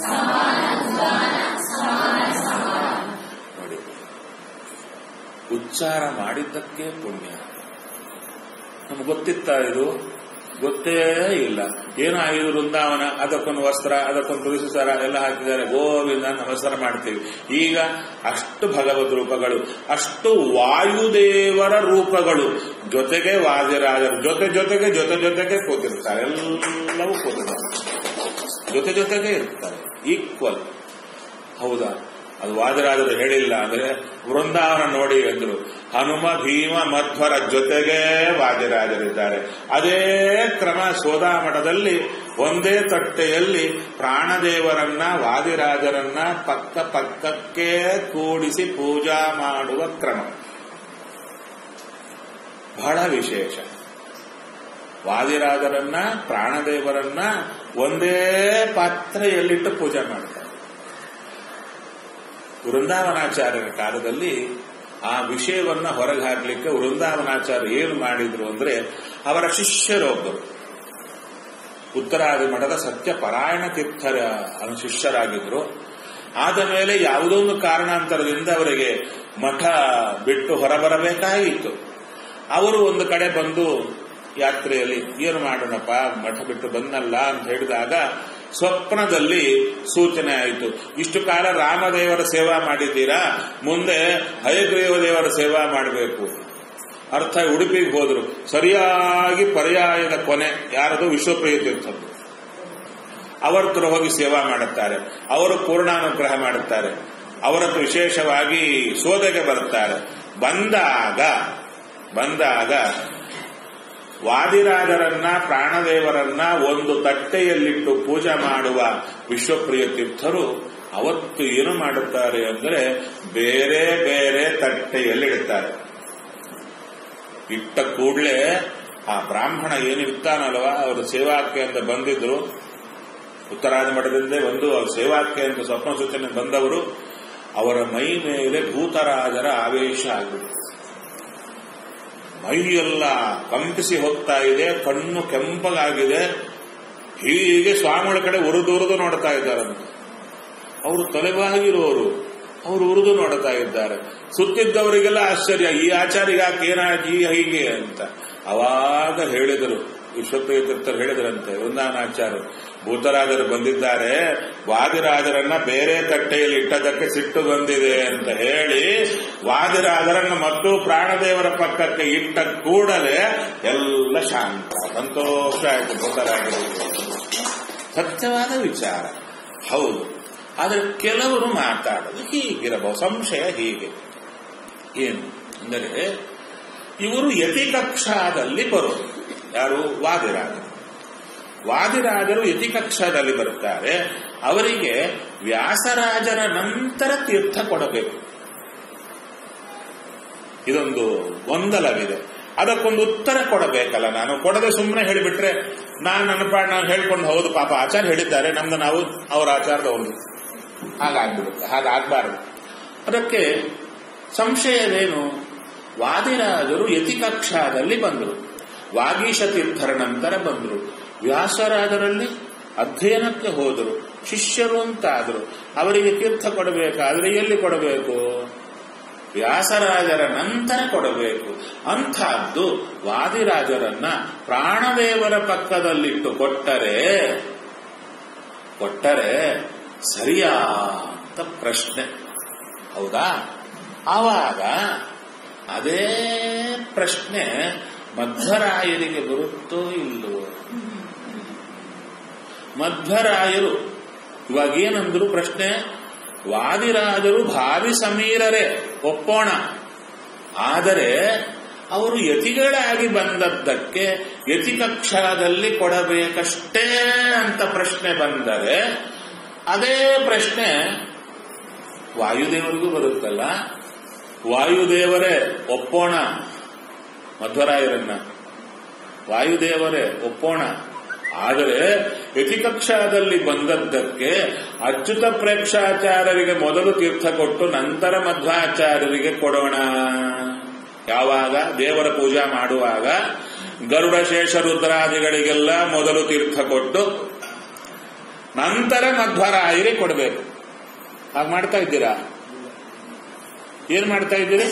ನೋಡಿ ಉಚ್ಚಾರ ಮಾಡಿದ್ದಕ್ಕೆ ಪುಣ್ಯ ನಮ್ಗೆ ಗೊತ್ತಿತ್ತ ಇದು ಗೊತ್ತೇ ಇಲ್ಲ ಏನೋ ಐದು ವೃಂದಾವನ ಅದಕ್ಕೊಂದು ವಸ್ತ್ರ ಅದಕ್ಕೊಂದು ತುಳಸಿ ಸರ ಎಲ್ಲ ಹಾಕಿದ್ದಾರೆ ಗೋವಿಂದ ನಮಸ್ಕಾರ ಮಾಡ್ತೀವಿ ಈಗ ಅಷ್ಟು ಭಗವದ್ ರೂಪಗಳು ಅಷ್ಟು ವಾಯುದೇವರ ರೂಪಗಳು ಜೊತೆಗೆ ವಾದಿರಾಜರು ಜೊತೆ ಜೊತೆಗೆ ಜೊತೆ ಜೊತೆಗೆ ಕೂತಿರ್ತಾರೆ ಎಲ್ಲವೂ ಕೂತಿರ್ತಾರೆ ಜೊತೆ ಜೊತೆಗೆ ಇರ್ತಾರೆ ಈಕ್ವಲ್ ಹೌದಾ ಅದು ವಾದರಾಜರು ಹೇಳಿಲ್ಲ ಅಂದ್ರೆ ವೃಂದಾವನ ನೋಡಿ ಎಂದ್ರು ಹನುಮ ಭೀಮ ಮಧ್ವರ ಜೊತೆಗೆ ವಾದಿರಾಜರಿದ್ದಾರೆ ಅದೇ ಕ್ರಮ ಸೋದಾಮಠದಲ್ಲಿ ಒಂದೇ ತಟ್ಟೆಯಲ್ಲಿ ಪ್ರಾಣದೇವರನ್ನ ವಾದಿರಾಜರನ್ನ ಪಕ್ಕ ಪಕ್ಕಕ್ಕೆ ಕೂಡಿಸಿ ಪೂಜಾ ಮಾಡುವ ಕ್ರಮ ಬಹಳ ವಿಶೇಷ ವಾದಿರಾಜರನ್ನ ಪ್ರಾಣದೇವರನ್ನ ಒಂದೇ ಪಾತ್ರೆಯಲ್ಲಿಟ್ಟು ಪೂಜೆ ಮಾಡ್ತಾರೆ ವೃಂದಾವನಾಚಾರ್ಯರ ಕಾಲದಲ್ಲಿ ಆ ವಿಷಯವನ್ನ ಹೊರಗೆ ಹಾಕ್ಲಿಕ್ಕೆ ವೃಂದಾವನಾಚಾರ್ಯ ಏನು ಮಾಡಿದ್ರು ಅಂದ್ರೆ ಅವರ ಶಿಷ್ಯರೊಬ್ಬರು ಉತ್ತರಾದಿ ಮಠದ ಸತ್ಯ ಪರಾಯಣ ತೀರ್ಥರ ಶಿಷ್ಯರಾಗಿದ್ರು ಆದ ಮೇಲೆ ಯಾವುದೋ ಒಂದು ಕಾರಣಾಂತರದಿಂದ ಅವರಿಗೆ ಮಠ ಬಿಟ್ಟು ಹೊರಬರಬೇಕಾಯಿತು ಅವರು ಒಂದು ಕಡೆ ಬಂದು ಯಾತ್ರೆಯಲ್ಲಿ ಏನು ಮಾಡೋಣಪ್ಪ ಮಠ ಬಿಟ್ಟು ಬಂದಲ್ಲ ಅಂತ ಹೇಳಿದಾಗ ಸ್ವಪ್ನದಲ್ಲಿ ಸೂಚನೆ ಆಯಿತು ಇಷ್ಟು ಕಾಲ ರಾಮದೇವರ ಸೇವಾ ಮಾಡಿದ್ದೀರಾ ಮುಂದೆ ಹಯಗ್ರೀವ ದೇವರ ಸೇವಾ ಮಾಡಬೇಕು ಅರ್ಥ ಉಡುಪಿಗೆ ಹೋದ್ರು ಸರಿಯಾಗಿ ಪರ್ಯಾಯದ ಕೊನೆ ಯಾರದು ವಿಶ್ವಪ್ರಿಯ ತೀರ್ಥದ್ದು ಅವರ ಹತ್ರ ಹೋಗಿ ಸೇವಾ ಮಾಡುತ್ತಾರೆ ಅವರು ಪೂರ್ಣಾನುಗ್ರಹ ಮಾಡುತ್ತಾರೆ ಅವರದ್ದು ವಿಶೇಷವಾಗಿ ಸೋದೆಗೆ ಬರುತ್ತಾರೆ ಬಂದಾಗ ಬಂದಾಗ ವಾದಿರಾಜರನ್ನ ಪ್ರಾಣದೇವರನ್ನ ಒಂದು ತಟ್ಟೆಯಲ್ಲಿಟ್ಟು ಪೂಜೆ ಮಾಡುವ ವಿಶ್ವಪ್ರಿಯ ತೀರ್ಥರು ಅವತ್ತು ಏನು ಮಾಡುತ್ತಾರೆ ಅಂದರೆ ಬೇರೆ ಬೇರೆ ತಟ್ಟೆಯಲ್ಲಿಡುತ್ತಾರೆ ಇಟ್ಟ ಕೂಡಲೇ ಆ ಬ್ರಾಹ್ಮಣ ಏನಿರ್ತಾನಲ್ವ ಅವರು ಸೇವಾಕ್ಕೆ ಅಂತ ಬಂದಿದ್ರು ಉತ್ತರಾದಿ ಮಠದಿಂದ ಒಂದು ಅವ್ರ ಸೇವಾಕ್ಕೆ ಅಂತ ಸ್ವಪ್ನ ಸೂಚನೆ ಬಂದವರು ಅವರ ಮೈ ಮೇಲೆ ಭೂತರಾಜರ ಆವೇಶ ಆಗಿಬಿಟ್ಟು ಮೈಯೆಲ್ಲ ಕಂಪಿಸಿ ಹೋಗ್ತಾ ಇದೆ ಕಣ್ಣು ಕೆಂಪಗಾಗಿದೆ ಹೀಗೆ ಸ್ವಾಮಿಗಳ ಕಡೆ ಉರಿದು ಉರಿದು ನೋಡ್ತಾ ಇದ್ದಾರಂತೆ ಅವರು ತಲೆಬಾಗಿರುವವರು ಅವರು ಉರಿದು ನೋಡ್ತಾ ಇದ್ದಾರೆ ಸುತ್ತಿದ್ದವರಿಗೆಲ್ಲ ಆಶ್ಚರ್ಯ ಈ ಆಚಾರ್ಯಗಾಕೆ ಏನಾಗಿ ಹೀಗೆ ಅಂತ ಅವಾಗ ಹೇಳಿದರು ವಿಶ್ವಪ್ರಿಯ ತೀರ್ಥರು ಹೇಳಿದ್ರಂತೆ ವೃಂದಾವನಾಚಾರ್ಯರು ಭೂತರಾಜರು ಬಂದಿದ್ದಾರೆ ವಾದಿರಾಜರನ್ನ ಬೇರೆ ತಟ್ಟೆಯಲ್ಲಿ ಇಟ್ಟದಕ್ಕೆ ಸಿಟ್ಟು ಬಂದಿದೆ ಅಂತ ಹೇಳಿ ವಾದಿರಾಜರನ್ನ ಮತ್ತು ಪ್ರಾಣದೇವರ ಪಕ್ಕಕ್ಕೆ ಇಟ್ಟ ಕೂಡಲೇ ಎಲ್ಲ ಶಾಂತ ಸಂತೋಷ ಆಯಿತು ಭೂತರಾಜರಿಗೆ ಸತ್ಯವಾದ ವಿಚಾರ ಹೌದು ಆದರೆ ಕೆಲವರು ಮಾತಾಡೋದು ಹೀಗಿರಬಹುದು ಸಂಶಯ ಹೀಗೆ ಏನು ಅಂದರೆ ಇವರು ಯತಿ ಕಕ್ಷಾದಲ್ಲಿ ಬರೋದು ಯಾರು ವಾದಿರಾಜರು ವಾದಿರಾಜರು ಯತಿ ಕಕ್ಷಾದಲ್ಲಿ ಬರುತ್ತಾರೆ ಅವರಿಗೆ ವ್ಯಾಸರಾಜರ ನಂತರ ತೀರ್ಥ ಕೊಡಬೇಕು ಇದೊಂದು ಗೊಂದಲವಿದೆ ಅದಕ್ಕೊಂದು ಉತ್ತರ ಕೊಡಬೇಕಲ್ಲ ನಾನು ಕೊಡದೆ ಸುಮ್ಮನೆ ಹೇಳಿಬಿಟ್ರೆ ನಾನು ನನ್ನ ಪಾಡ್ ನಾನು ಹೇಳ್ಕೊಂಡು ಹೌದು ಪಾಪ ಆಚಾರ್ಯ ಹೇಳಿದ್ದಾರೆ ನಮ್ದು ನಾವು ಅವರ ಆಚಾರದವರು ಹಾಗಾಗ್ಬಿಡುತ್ತೆ ಹಾಗಾಗಬಾರದು ಅದಕ್ಕೆ ಸಂಶಯವೇನು ವಾದಿರಾಜರು ಯತಿ ಕಕ್ಷಾದಲ್ಲಿ ಬಂದರು ವಾಗೀಶ ತೀರ್ಥರ ನಂತರ ಬಂದರು ವ್ಯಾಸರಾಜರಲ್ಲಿ ಅಧ್ಯಯನಕ್ಕೆ ಹೋದರು ಶಿಷ್ಯರು ಅಂತಾದರು ಅವರಿಗೆ ತೀರ್ಥ ಕೊಡಬೇಕಾದ್ರೆ ಎಲ್ಲಿ ಕೊಡಬೇಕು ವ್ಯಾಸರಾಜರ ನಂತರ ಕೊಡಬೇಕು ಅಂಥದ್ದು ವಾದಿರಾಜರನ್ನ ಪ್ರಾಣದೇವರ ಪಕ್ಕದಲ್ಲಿಟ್ಟು ಕೊಟ್ಟರೆ ಕೊಟ್ಟರೆ ಸರಿಯಾ ಅಂತ ಪ್ರಶ್ನೆ ಹೌದಾ ಆವಾಗ ಅದೇ ಪ್ರಶ್ನೆ ಮಧ್ವರಾಯರಿಗೆ ಬರುತ್ತೋ ಇಲ್ಲವೋ ಮಧ್ವರಾಯರು ಇವಾಗ ಏನಂದ್ರು ಪ್ರಶ್ನೆ ವಾದಿರಾಜರು ಭಾವಿ ಸಮೀರರೇ ಒಪ್ಪೋಣ ಆದರೆ ಅವರು ಯತಿಗಳಾಗಿ ಬಂದದ್ದಕ್ಕೆ ಯತಿ ಕಕ್ಷಾದಲ್ಲಿ ಕೊಡಬೇಕಷ್ಟೇ ಅಂತ ಪ್ರಶ್ನೆ ಬಂದರೆ ಅದೇ ಪ್ರಶ್ನೆ ವಾಯುದೇವರಿಗೂ ಬರುತ್ತಲ್ಲ ವಾಯುದೇವರೇ ಒಪ್ಪೋಣ ಮಧ್ವರಾಯರನ್ನ ವಾಯುದೇವರೇ ಒಪ್ಪೋಣ ಆದರೆ ಯತಿಕಕ್ಷಾದಲ್ಲಿ ಬಂದದ್ದಕ್ಕೆ ಅಚ್ಯುತ ಪ್ರೇಕ್ಷಾಚಾರ್ಯರಿಗೆ ಮೊದಲು ತೀರ್ಥ ಕೊಟ್ಟು ನಂತರ ಮಧ್ವಾಚಾರ್ಯರಿಗೆ ಕೊಡೋಣ ಯಾವಾಗ ದೇವರ ಪೂಜಾ ಮಾಡುವಾಗ ಗರುಡ ಶೇಷ ರುದ್ರಾದಿಗಳಿಗೆಲ್ಲ ಮೊದಲು ತೀರ್ಥ ಕೊಟ್ಟು ನಂತರ ಮಧ್ವರಾಯರಿಗೆ ಕೊಡಬೇಕು ಹಾಗೆ ಮಾಡ್ತಾ ಇದ್ದೀರಾ ಏನ್ ಮಾಡ್ತಾ ಇದ್ದೀರಿ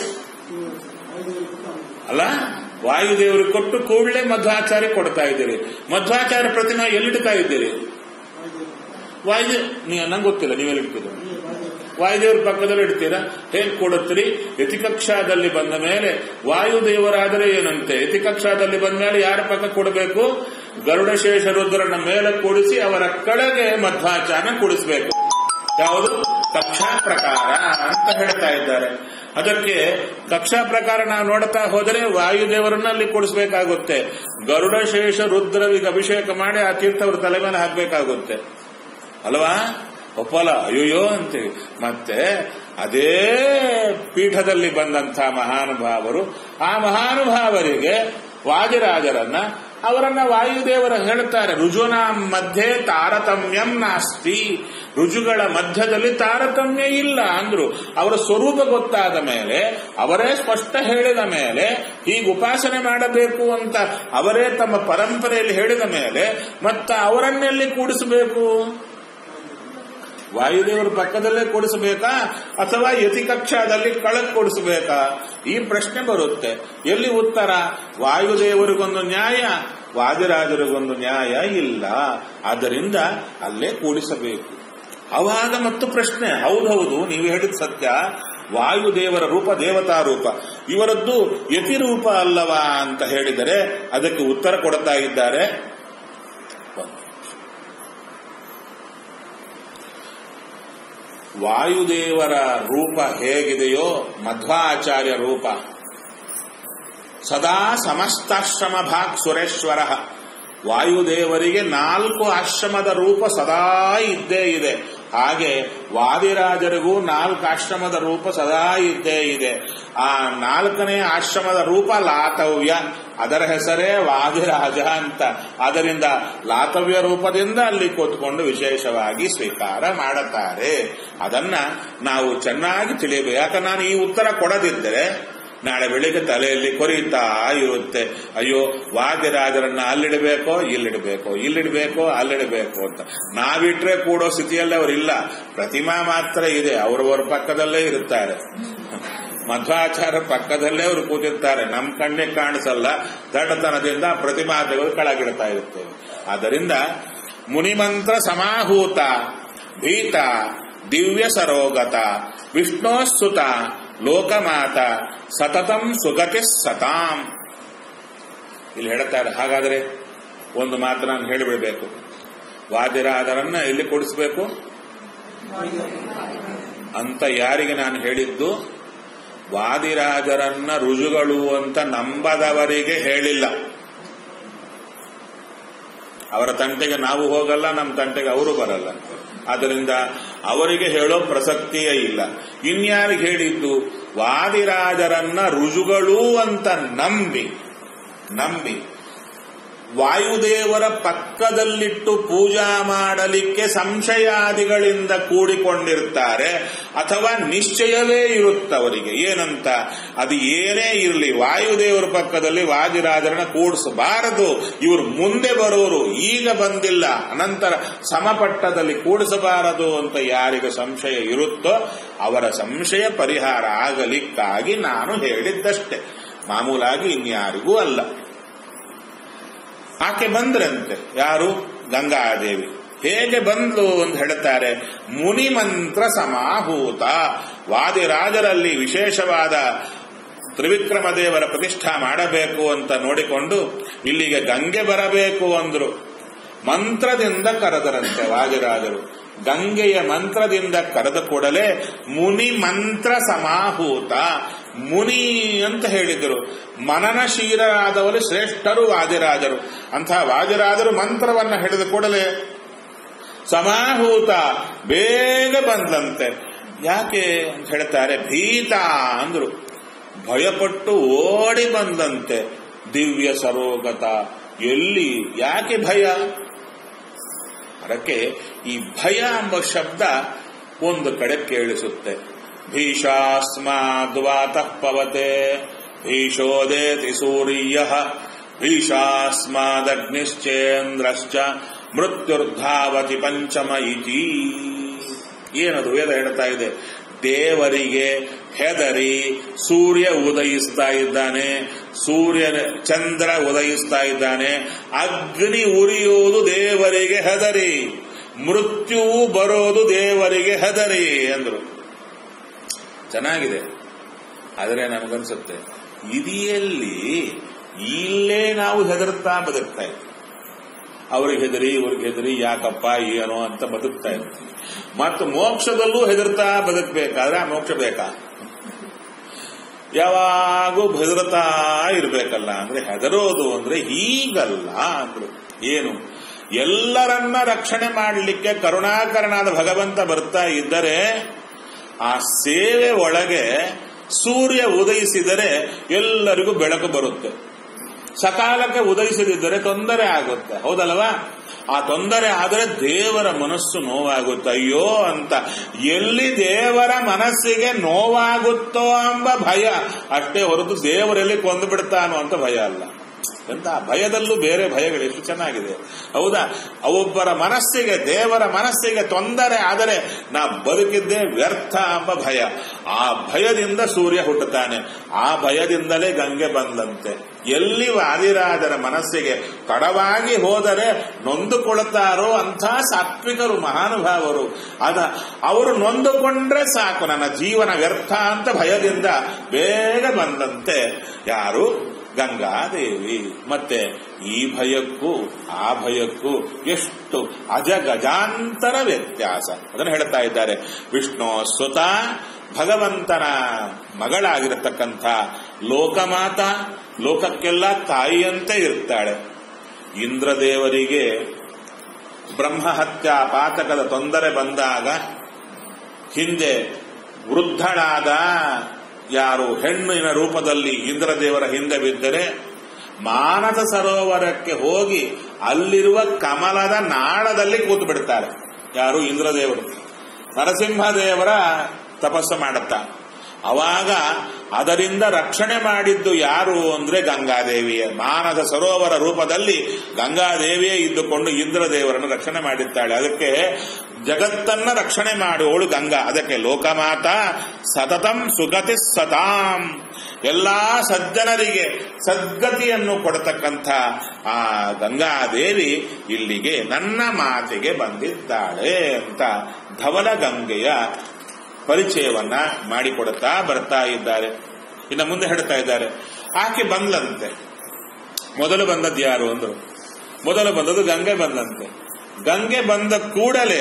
ಅಲ್ಲ ವಾಯುದೇವರಿಗೆ ಕೊಟ್ಟು ಕೂಡಲೇ ಮಧ್ವಾಚಾರ್ಯ ಕೊಡ್ತಾ ಇದ್ದೀರಿ ಮಧ್ವಾಚಾರ್ಯ ಪ್ರತಿಮಾ ಎಲ್ಲಿಡ್ತಾ ಇದ್ದೀರಿ ವಾಯುದೇವ್ ನೀವು ನಂಗೆ ಗೊತ್ತಿಲ್ಲ ನೀವೆಲ್ಲಿ ಇಡ್ತೀರ ವಾಯುದೇವರ ಪಕ್ಕದಲ್ಲಿ ಇಡ್ತೀರಾ ಹೇಗೆ ಕೊಡುತ್ತೀರಿ ಯತಿಕಕ್ಷಾದಲ್ಲಿ ಬಂದ ಮೇಲೆ ವಾಯುದೇವರಾದರೆ ಏನಂತೆ ಯತಿಕಕ್ಷಾದಲ್ಲಿ ಬಂದ ಮೇಲೆ ಯಾರ ಪಕ್ಕ ಕೊಡಬೇಕು ಗರುಡಶೇಷ ರುದ್ರನ ಮೇಲೆ ಕೂಡಿಸಿ ಅವರ ಕಡೆಗೆ ಮಧ್ವಾಚಾರ್ಯ ಕೂಡಿಸಬೇಕು ಯಾವುದು ಕಕ್ಷಾ ಪ್ರಕಾರ ಅಂತ ಹೇಳ್ತಾ ಇದ್ದಾರೆ ಅದಕ್ಕೆ ಕಕ್ಷಾ ಪ್ರಕಾರ ನಾವು ನೋಡ್ತಾ ಹೋದರೆ ವಾಯುದೇವರನ್ನ ಅಲ್ಲಿ ಕೂಡಿಸಬೇಕಾಗುತ್ತೆ ಗರುಡಶೇಷ ರುದ್ರವಿಗೆ ಅಭಿಷೇಕ ಮಾಡಿ ಆ ತೀರ್ಥವ್ರ ತಲೆ ಮೇಲೆ ಹಾಕಬೇಕಾಗುತ್ತೆ ಅಲ್ವಾ ಒಪ್ಪಲ ಅಯ್ಯೋಯ್ಯೋ ಅಂತೀವಿ ಮತ್ತೆ ಅದೇ ಪೀಠದಲ್ಲಿ ಬಂದಂಥ ಮಹಾನುಭಾವರು ಆ ಮಹಾನುಭಾವರಿಗೆ ವಾದಿರಾಜರನ್ನ ಅವರನ್ನ ವಾಯುದೇವರ ಹೇಳ್ತಾರೆ ರುಜುನ ಮಧ್ಯೆ ತಾರತಮ್ಯಂ ನಾಸ್ತಿ ರುಜುಗಳ ಮಧ್ಯದಲ್ಲಿ ತಾರತಮ್ಯ ಇಲ್ಲ ಅಂದ್ರು ಅವರ ಸ್ವರೂಪ ಗೊತ್ತಾದ ಮೇಲೆ ಅವರೇ ಸ್ಪಷ್ಟ ಹೇಳಿದ ಮೇಲೆ ಹೀಗೆ ಉಪಾಸನೆ ಮಾಡಬೇಕು ಅಂತ ಅವರೇ ತಮ್ಮ ಪರಂಪರೆಯಲ್ಲಿ ಹೇಳಿದ ಮೇಲೆ ಮತ್ತ ಅವರನ್ನೆಲ್ಲಿ ಕೂಡಿಸಬೇಕು ವಾಯುದೇವರ ಪಕ್ಕದಲ್ಲೇ ಕೊಡಿಸಬೇಕಾ ಅಥವಾ ಯತಿ ಕಕ್ಷಾದಲ್ಲಿ ಕಳಕ್ ಕೊಡಿಸಬೇಕಾ ಈ ಪ್ರಶ್ನೆ ಬರುತ್ತೆ ಎಲ್ಲಿ ಉತ್ತರ ವಾಯುದೇವರಿಗೊಂದು ನ್ಯಾಯ ವಾದಿರಾಜರಿಗೊಂದು ನ್ಯಾಯ ಇಲ್ಲ ಆದ್ದರಿಂದ ಅಲ್ಲೇ ಕೂಡಿಸಬೇಕು ಅವಾಗ ಮತ್ತು ಪ್ರಶ್ನೆ ಹೌದೌದು ನೀವು ಹೇಳಿದ ಸತ್ಯ ವಾಯುದೇವರ ರೂಪ ದೇವತಾ ರೂಪ ಇವರದ್ದು ಯತಿ ರೂಪ ಅಲ್ಲವಾ ಅಂತ ಹೇಳಿದರೆ ಅದಕ್ಕೆ ಉತ್ತರ ಕೊಡ್ತಾ ಇದ್ದಾರೆ ವಾಯುದೇವರ ರೂಪ ಹೇಗಿದೆಯೋ ಮಧ್ವಾಚಾರ್ಯ ರೂಪ ಸದಾ ಸಮಸ್ತಾಶ್ರಮ ಭಾಗ್ ಸುರೇಶ್ವರ ವಾಯುದೇವರಿಗೆ ನಾಲ್ಕು ಆಶ್ರಮದ ರೂಪ ಸದಾ ಇದ್ದೇ ಇದೆ ಹಾಗೆ ವಾದಿರಾಜರಿಗೂ ನಾಲ್ಕು ಆಶ್ರಮದ ರೂಪ ಸದಾ ಇದ್ದೇ ಇದೆ ಆ ನಾಲ್ಕನೇ ಆಶ್ರಮದ ರೂಪ ಲಾತವ್ಯ ಅದರ ಹೆಸರೇ ವಾದಿರಾಜ ಅಂತ ಅದರಿಂದ ಲಾತವ್ಯ ರೂಪದಿಂದ ಅಲ್ಲಿ ಕೂತ್ಕೊಂಡು ವಿಶೇಷವಾಗಿ ಸ್ವೀಕಾರ ಮಾಡುತ್ತಾರೆ ಅದನ್ನ ನಾವು ಚೆನ್ನಾಗಿ ತಿಳಿಯಬೇಕು ಯಾಕೆ ನಾನು ಈ ಉತ್ತರ ಕೊಡದಿದ್ದರೆ ನಾಳೆ ಬೆಳಿಗ್ಗೆ ತಲೆಯಲ್ಲಿ ಕೊರೀತಾ ಇರುತ್ತೆ ಅಯ್ಯೋ ವಾದ್ಯರಾಜರನ್ನ ಅಲ್ಲಿಡಬೇಕೋ ಇಲ್ಲಿಡಬೇಕೋ ಇಲ್ಲಿಡಬೇಕೋ ಅಲ್ಲಿಡಬೇಕು ಅಂತ ನಾವಿಟ್ರೆ ಕೂಡೋ ಸ್ಥಿತಿಯಲ್ಲಿ ಅವರಿಲ್ಲ ಪ್ರತಿಮಾ ಮಾತ್ರ ಇದೆ ಅವರವರ ಪಕ್ಕದಲ್ಲೇ ಇರುತ್ತಾರೆ ಮಧ್ವಾಚಾರ ಪಕ್ಕದಲ್ಲೇ ಅವರು ಕೂತಿರ್ತಾರೆ ನಮ್ಮ ಕಣ್ಣೇ ಕಾಣಿಸಲ್ಲ ದಡ್ಡತನದಿಂದ ಪ್ರತಿಮಾತೆಗಳು ಕೆಳಗಿಡ್ತಾ ಇರುತ್ತೇವೆ ಆದ್ದರಿಂದ ಮುನಿಮಂತ್ರ ಸಮಾಹೂತ ಭೀತ ದಿವ್ಯ ಸರೋಗತ ವಿಷ್ಣೋಸ್ತುತ ಲೋಕಮಾತ ಸತತಂ ಸುಗತಿ ಸತಾಂ ಇಲ್ಲಿ ಹೇಳ್ತಾರೆ ಹಾಗಾದ್ರೆ ಒಂದು ಮಾತು ನಾನು ಹೇಳಿಬಿಡ್ಬೇಕು ವಾದಿರಾದರನ್ನ ಎಲ್ಲಿ ಕೊಡಿಸ್ಬೇಕು ಅಂತ ಯಾರಿಗೆ ನಾನು ಹೇಳಿದ್ದು ವಾದಿರಾಜರನ್ನ ರುಜುಗಳು ಅಂತ ನಂಬದವರಿಗೆ ಹೇಳಿಲ್ಲ ಅವರ ತಂಟೆಗೆ ನಾವು ಹೋಗಲ್ಲ ನಮ್ಮ ತಂಟೆಗೆ ಅವರು ಬರಲ್ಲ ಆದ್ದರಿಂದ ಅವರಿಗೆ ಹೇಳೋ ಪ್ರಸಕ್ತಿಯೇ ಇಲ್ಲ ಇನ್ಯಾರಿಗೆ ಹೇಳಿದ್ದು ವಾದಿರಾಜರನ್ನ ರುಜುಗಳು ಅಂತ ನಂಬಿ ನಂಬಿ ವಾಯುದೇವರ ಪಕ್ಕದಲ್ಲಿಟ್ಟು ಪೂಜಾ ಮಾಡಲಿಕ್ಕೆ ಸಂಶಯಾದಿಗಳಿಂದ ಕೂಡಿಕೊಂಡಿರ್ತಾರೆ ಅಥವಾ ನಿಶ್ಚಯವೇ ಇರುತ್ತವರಿಗೆ ಏನಂತ ಅದು ಏನೇ ಇರಲಿ ವಾಯುದೇವರ ಪಕ್ಕದಲ್ಲಿ ವಾದಿರಾಜರನ್ನ ಕೂಡಿಸಬಾರದು ಇವರು ಮುಂದೆ ಬರೋರು ಈಗ ಬಂದಿಲ್ಲ ಅನಂತರ ಸಮಪಟ್ಟದಲ್ಲಿ ಕೂಡಿಸಬಾರದು ಅಂತ ಯಾರಿಗೆ ಸಂಶಯ ಇರುತ್ತೋ ಅವರ ಸಂಶಯ ಪರಿಹಾರ ಆಗಲಿಕ್ಕಾಗಿ ನಾನು ಹೇಳಿದ್ದಷ್ಟೇ ಮಾಮೂಲಾಗಿ ಇನ್ಯಾರಿಗೂ ಅಲ್ಲ ಆಕೆ ಬಂದ್ರಂತೆ ಯಾರು ಗಂಗಾದೇವಿ ಹೇಗೆ ಬಂದ್ಲು ಅಂತ ಹೇಳ್ತಾರೆ ಮುನಿಮಂತ್ರ ಸಮಾಹೂತ ವಾದಿರಾಜರಲ್ಲಿ ವಿಶೇಷವಾದ ತ್ರಿವಿಕ್ರಮ ದೇವರ ಪ್ರತಿಷ್ಠಾ ಮಾಡಬೇಕು ಅಂತ ನೋಡಿಕೊಂಡು ಇಲ್ಲಿಗೆ ಗಂಗೆ ಬರಬೇಕು ಅಂದ್ರು ಮಂತ್ರದಿಂದ ಕರೆದರಂತೆ ವಾದಿರಾಜರು ಗಂಗೆಯ ಮಂತ್ರದಿಂದ ಕರೆದ ಕೂಡಲೇ ಮುನಿ ಮಂತ್ರ ಸಮಾಹೂತ ಮುನಿ ಅಂತ ಹೇಳಿದರು ಮನನಶೀಲರಾದವರು ಶ್ರೇಷ್ಠರು ವಾದಿರಾಜರು ಅಂತಹ ವಾದಿರಾಜರು ಮಂತ್ರವನ್ನ ಹಿಡಿದ ಕೂಡಲೇ ಸಮಾಹೂತ ಬೇಗ ಬಂದಂತೆ ಯಾಕೆ ಅಂತ ಹೇಳ್ತಾರೆ ಭೀತ ಅಂದ್ರು ಭಯಪಟ್ಟು ಓಡಿ ಬಂದಂತೆ ದಿವ್ಯ ಸರೋಗತ ಎಲ್ಲಿ ಯಾಕೆ ಭಯ ಅದಕ್ಕೆ ಈ ಭಯ ಎಂಬ ಶಬ್ದ ಒಂದು ಕಡೆ ಕೇಳಿಸುತ್ತೆ ಭೀಷಾಸ್ಮಾದ್ವಾತಃ ಪವತೆ ಭೀಷೋದೇತಿ ಸೂರ್ಯ ಭೀಷಾಸ್ಮಾದಗ್ನಿಶ್ಚೇಂದ್ರಶ್ಚ ಮೃತ್ಯುರ್ಧಾವತಿ ಪಂಚಮ ಇತಿ ಏನದು ವೇದ ಹೇಳ್ತಾ ಇದೆ ದೇವರಿಗೆ ಹೆದರಿ ಸೂರ್ಯ ಉದಯಿಸ್ತಾ ಇದ್ದಾನೆ ಸೂರ್ಯ ಚಂದ್ರ ಉದಯಿಸ್ತಾ ಇದ್ದಾನೆ ಅಗ್ನಿ ಉರಿಯುವುದು ದೇವರಿಗೆ ಹೆದರಿ ಮೃತ್ಯುವು ಬರೋದು ದೇವರಿಗೆ ಹೆದರಿ ಅಂದ್ರು ಚೆನ್ನಾಗಿದೆ ಆದರೆ ನನಗನ್ಸುತ್ತೆ ಇದಿಯಲ್ಲಿ ಇಲ್ಲೇ ನಾವು ಹೆದರ್ತಾ ಬದುಕ್ತಾ ಇದ್ದೀವಿ ಅವ್ರಿಗೆ ಹೆದರಿ ಇವ್ರಿಗೆ ಹೆದರಿ ಯಾಕಪ್ಪ ಏನೋ ಅಂತ ಬದುಕ್ತಾ ಇರ್ತೀವಿ ಮತ್ತು ಮೋಕ್ಷದಲ್ಲೂ ಹೆದರ್ತಾ ಬದುಕಬೇಕಾದ್ರೆ ಆ ಮೋಕ್ಷ ಬೇಕಾ ಯಾವಾಗೂ ಹೆದರ್ತಾ ಇರ್ಬೇಕಲ್ಲ ಅಂದ್ರೆ ಹೆದರೋದು ಅಂದ್ರೆ ಹೀಗಲ್ಲ ಅಂದ್ರು ಏನು ಎಲ್ಲರನ್ನ ರಕ್ಷಣೆ ಮಾಡಲಿಕ್ಕೆ ಕರುಣಾಕರನಾದ ಭಗವಂತ ಬರ್ತಾ ಇದ್ದರೆ ಆ ಸೇವೆ ಒಳಗೆ ಸೂರ್ಯ ಉದಯಿಸಿದರೆ ಎಲ್ಲರಿಗೂ ಬೆಳಕು ಬರುತ್ತೆ ಸಕಾಲಕ್ಕೆ ಉದಯಿಸದಿದ್ದರೆ ತೊಂದರೆ ಆಗುತ್ತೆ ಹೌದಲ್ವಾ ಆ ತೊಂದರೆ ಆದರೆ ದೇವರ ಮನಸ್ಸು ನೋವಾಗುತ್ತೆ ಅಯ್ಯೋ ಅಂತ ಎಲ್ಲಿ ದೇವರ ಮನಸ್ಸಿಗೆ ನೋವಾಗುತ್ತೋ ಎಂಬ ಭಯ ಅಷ್ಟೇ ಹೊರತು ದೇವರಲ್ಲಿ ಕೊಂದು ಬಿಡ್ತಾನೋ ಅಂತ ಭಯ ಅಲ್ಲ ಎಂತ ಭಯದಲ್ಲೂ ಬೇರೆ ಭಯಗಳು ಎಷ್ಟು ಚೆನ್ನಾಗಿದೆ ಹೌದಾ ಒಬ್ಬರ ಮನಸ್ಸಿಗೆ ದೇವರ ಮನಸ್ಸಿಗೆ ತೊಂದರೆ ಆದರೆ ನಾ ಬದುಕಿದ್ದೇ ವ್ಯರ್ಥ ಎಂಬ ಭಯ ಆ ಭಯದಿಂದ ಸೂರ್ಯ ಹುಟ್ಟುತ್ತಾನೆ ಆ ಭಯದಿಂದಲೇ ಗಂಗೆ ಬಂದಂತೆ ಎಲ್ಲಿ ವಾದಿರಾಜರ ಮನಸ್ಸಿಗೆ ತಡವಾಗಿ ಹೋದರೆ ನೊಂದುಕೊಳ್ತಾರೋ ಅಂಥ ಸಾತ್ವಿಕರು ಮಹಾನುಭಾವರು ಅದ ಅವರು ನೊಂದುಕೊಂಡ್ರೆ ಸಾಕು ನನ್ನ ಜೀವನ ವ್ಯರ್ಥ ಅಂತ ಭಯದಿಂದ ಬೇಗ ಬಂದಂತೆ ಯಾರು ಗಂಗಾದೇವಿ ಮತ್ತೆ ಈ ಭಯಕ್ಕೂ ಆ ಭಯಕ್ಕೂ ಎಷ್ಟು ಅಜಗಜಾಂತರ ವ್ಯತ್ಯಾಸ ಅದನ್ನು ಹೇಳ್ತಾ ಇದ್ದಾರೆ ವಿಷ್ಣು ಸುತ ಭಗವಂತನ ಮಗಳಾಗಿರತಕ್ಕಂಥ ಲೋಕಮಾತ ಲೋಕಕ್ಕೆಲ್ಲ ತಾಯಿಯಂತೆ ಇರ್ತಾಳೆ ಇಂದ್ರದೇವರಿಗೆ ಬ್ರಹ್ಮಹತ್ಯ ಪಾತಕದ ತೊಂದರೆ ಬಂದಾಗ ಹಿಂದೆ ವೃದ್ಧಳಾದ ಯಾರು ಹೆಣ್ಣಿನ ರೂಪದಲ್ಲಿ ಇಂದ್ರದೇವರ ಹಿಂದೆ ಬಿದ್ದರೆ ಮಾನಸ ಸರೋವರಕ್ಕೆ ಹೋಗಿ ಅಲ್ಲಿರುವ ಕಮಲದ ನಾಳದಲ್ಲಿ ಕೂತು ಬಿಡ್ತಾರೆ ಯಾರು ಇಂದ್ರದೇವರು ನರಸಿಂಹದೇವರ ತಪಸ್ಸು ಮಾಡುತ್ತಾ ಅವಾಗ ಅದರಿಂದ ರಕ್ಷಣೆ ಮಾಡಿದ್ದು ಯಾರು ಅಂದ್ರೆ ಗಂಗಾದೇವಿಯೇ ಮಾನಸ ಸರೋವರ ರೂಪದಲ್ಲಿ ಗಂಗಾದೇವಿಯೇ ಇದ್ದುಕೊಂಡು ಇಂದ್ರದೇವರನ್ನು ರಕ್ಷಣೆ ಮಾಡಿದ್ದಾಳೆ ಅದಕ್ಕೆ ಜಗತ್ತನ್ನ ರಕ್ಷಣೆ ಮಾಡುವವಳು ಗಂಗಾ ಅದಕ್ಕೆ ಲೋಕಮಾತ ಸತತಂ ಸುಗತಿ ಸತಾಂ ಎಲ್ಲಾ ಸಜ್ಜನರಿಗೆ ಸದ್ಗತಿಯನ್ನು ಕೊಡತಕ್ಕಂಥ ಆ ಗಂಗಾದೇವಿ ಇಲ್ಲಿಗೆ ನನ್ನ ಮಾತಿಗೆ ಬಂದಿದ್ದಾಳೆ ಅಂತ ಧವಲ ಗಂಗೆಯ ಪರಿಚಯವನ್ನ ಮಾಡಿಕೊಡುತ್ತಾ ಬರ್ತಾ ಇದ್ದಾರೆ ಇನ್ನು ಮುಂದೆ ಹೇಳ್ತಾ ಇದ್ದಾರೆ ಆಕೆ ಬಂದ್ಲಂತೆ ಮೊದಲು ಬಂದದ್ದು ಯಾರು ಅಂದ್ರು ಮೊದಲು ಬಂದದ್ದು ಗಂಗೆ ಬಂದಂತೆ ಗಂಗೆ ಬಂದ ಕೂಡಲೇ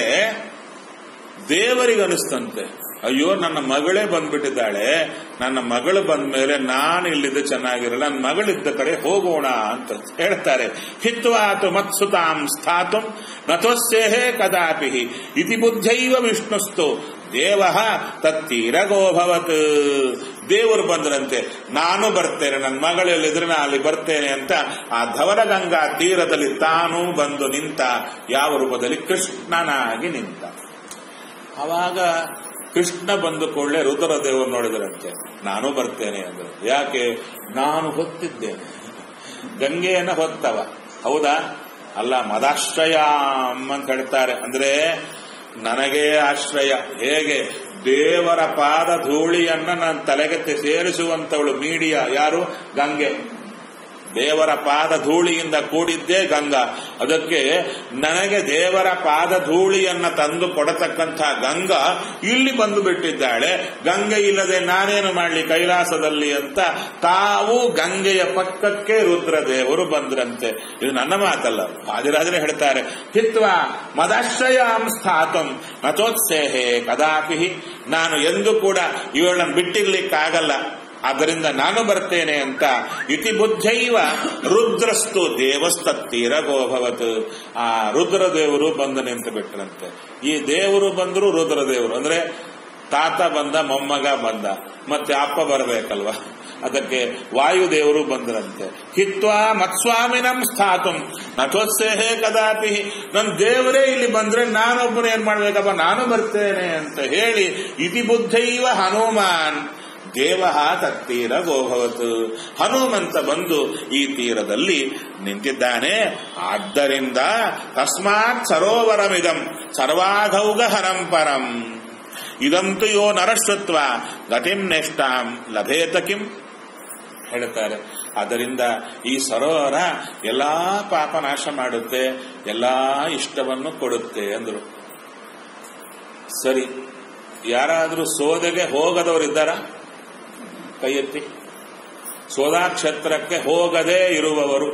ದೇವರಿಗೆ ಅನಿಸ್ತಂತೆ ಅಯ್ಯೋ ನನ್ನ ಮಗಳೇ ಬಂದ್ಬಿಟ್ಟಿದ್ದಾಳೆ ನನ್ನ ಮಗಳು ಬಂದ ಮೇಲೆ ನಾನು ಇಲ್ಲಿದ್ದ ಚೆನ್ನಾಗಿರಲ್ಲ ನನ್ನ ಮಗಳಿದ್ದ ಕಡೆ ಹೋಗೋಣ ಅಂತ ಹೇಳ್ತಾರೆ ಹಿತ್ವಾತು ಮತ್ಸುತಾಂ ಸ್ಥಾತು ನತೋಸ್ಯೇಹೇ ಕದಾಪಿ ಇತಿ ಬುದ್ಧೈವ ವಿಷ್ಣುಸ್ತು ದೇವ ತತ್ತೀರಗೋಭವತ್ ದೇವರು ಬಂದ್ರಂತೆ ನಾನು ಬರ್ತೇನೆ ನನ್ನ ಮಗಳಲ್ಲಿದ್ರೆ ನಾನು ಅಲ್ಲಿ ಬರ್ತೇನೆ ಅಂತ ಆ ಧವಲಗಂಗಾ ತೀರದಲ್ಲಿ ತಾನೂ ಬಂದು ನಿಂತ ಯಾವ ರೂಪದಲ್ಲಿ ಕೃಷ್ಣನಾಗಿ ನಿಂತ ಅವಾಗ ಕೃಷ್ಣ ಬಂದು ಕೂಡಲೇ ರುದ್ರದೇವರು ನೋಡಿದರಂತೆ ನಾನು ಬರ್ತೇನೆ ಅಂದರು ಯಾಕೆ ನಾನು ಹೊತ್ತಿದ್ದೇನೆ ಗಂಗೆಯನ್ನ ಹೊತ್ತವ ಹೌದಾ ಅಲ್ಲ ಮದಾಶ್ರಯ ಅಂತ ಹೇಳ್ತಾರೆ ಅಂದ್ರೆ ನನಗೇ ಆಶ್ರಯ ಹೇಗೆ ದೇವರ ಪಾದ ಧೂಳಿಯನ್ನ ನನ್ನ ತಲೆಗೆ ಸೇರಿಸುವಂತವಳು ಮೀಡಿಯಾ ಯಾರು ಗಂಗೆ ದೇವರ ಪಾದ ಧೂಳಿಯಿಂದ ಕೂಡಿದ್ದೇ ಗಂಗಾ ಅದಕ್ಕೆ ನನಗೆ ದೇವರ ಪಾದ ಧೂಳಿಯನ್ನ ತಂದು ಕೊಡತಕ್ಕಂಥ ಗಂಗಾ ಇಲ್ಲಿ ಬಂದು ಬಿಟ್ಟಿದ್ದಾಳೆ ಗಂಗೆ ಇಲ್ಲದೆ ನಾನೇನು ಮಾಡಲಿ ಕೈಲಾಸದಲ್ಲಿ ಅಂತ ತಾವು ಗಂಗೆಯ ಪಕ್ಕಕ್ಕೆ ರುದ್ರದೇವರು ಬಂದ್ರಂತೆ ಇದು ನನ್ನ ಮಾತಲ್ಲ ಹಾಜರಾದ್ರೆ ಹೇಳ್ತಾರೆ ಹಿತ್ವ ಮದಾಶ್ರಯಾಂ ಸ್ಥಾತಂ ನತೋತ್ಸೇಹೆ ಕದಾಪಿ ನಾನು ಎಂದು ಕೂಡ ಇವಳನ್ನು ಬಿಟ್ಟಿರ್ಲಿಕ್ಕಾಗಲ್ಲ ಆದ್ದರಿಂದ ನಾನು ಬರ್ತೇನೆ ಅಂತ ಇತಿ ಬುದ್ಧೈವ ರುದ್ರಸ್ತು ದೇವಸ್ತತ್ತೀರ ಗೋಭವತ್ ಆ ರುದ್ರದೇವರು ಬಂದು ನಿಂತು ಬಿಟ್ರಂತೆ ಈ ದೇವರು ಬಂದ್ರು ರುದ್ರದೇವರು ಅಂದ್ರೆ ತಾತ ಬಂದ ಮೊಮ್ಮಗ ಬಂದ ಮತ್ತೆ ಅಪ್ಪ ಬರಬೇಕಲ್ವಾ ಅದಕ್ಕೆ ವಾಯುದೇವರು ಬಂದ್ರಂತೆ ಹಿತ್ವಾ ಮತ್ಸ್ವಾಮಿನಂ ಸ್ಥಾತುಂ ನಥೋತ್ಸೇಹೇ ಕದಾಪಿ ನನ್ನ ದೇವರೇ ಇಲ್ಲಿ ಬಂದ್ರೆ ನಾನೊಬ್ಬರು ಏನ್ ಮಾಡ್ಬೇಕಪ್ಪ ನಾನು ಬರ್ತೇನೆ ಅಂತ ಹೇಳಿ ಇತಿ ಬುದ್ಧೈವ ಹನುಮಾನ್ ದೇವ ತತ್ತೀರ ಗೋಭವತ್ ಹನುಮಂತ ಬಂದು ಈ ತೀರದಲ್ಲಿ ನಿಂತಿದ್ದಾನೆ ಆದ್ದರಿಂದ ತಸ್ಮಾತ್ ಸರೋವರಮಿದಂ ಸರ್ವಾಘೌಗ ಹರಂ ಪರಂ ಇದಂತೂ ಯೋ ನರಶ್ವತ್ವ ಗತಿಂ ನೆಷ್ಟಾಂ ಲಭೇತ ಕಿಂ ಹೇಳ್ತಾರೆ ಆದ್ದರಿಂದ ಈ ಸರೋವರ ಎಲ್ಲಾ ಪಾಪ ನಾಶ ಮಾಡುತ್ತೆ ಎಲ್ಲಾ ಇಷ್ಟವನ್ನು ಕೊಡುತ್ತೆ ಅಂದ್ರು ಸರಿ ಯಾರಾದರೂ ಸೋದೆಗೆ ಹೋಗದವರಿದ್ದಾರ ಕೈ ಎತ್ತಿ ಸೋದಾ ಕ್ಷೇತ್ರಕ್ಕೆ ಹೋಗದೇ ಇರುವವರು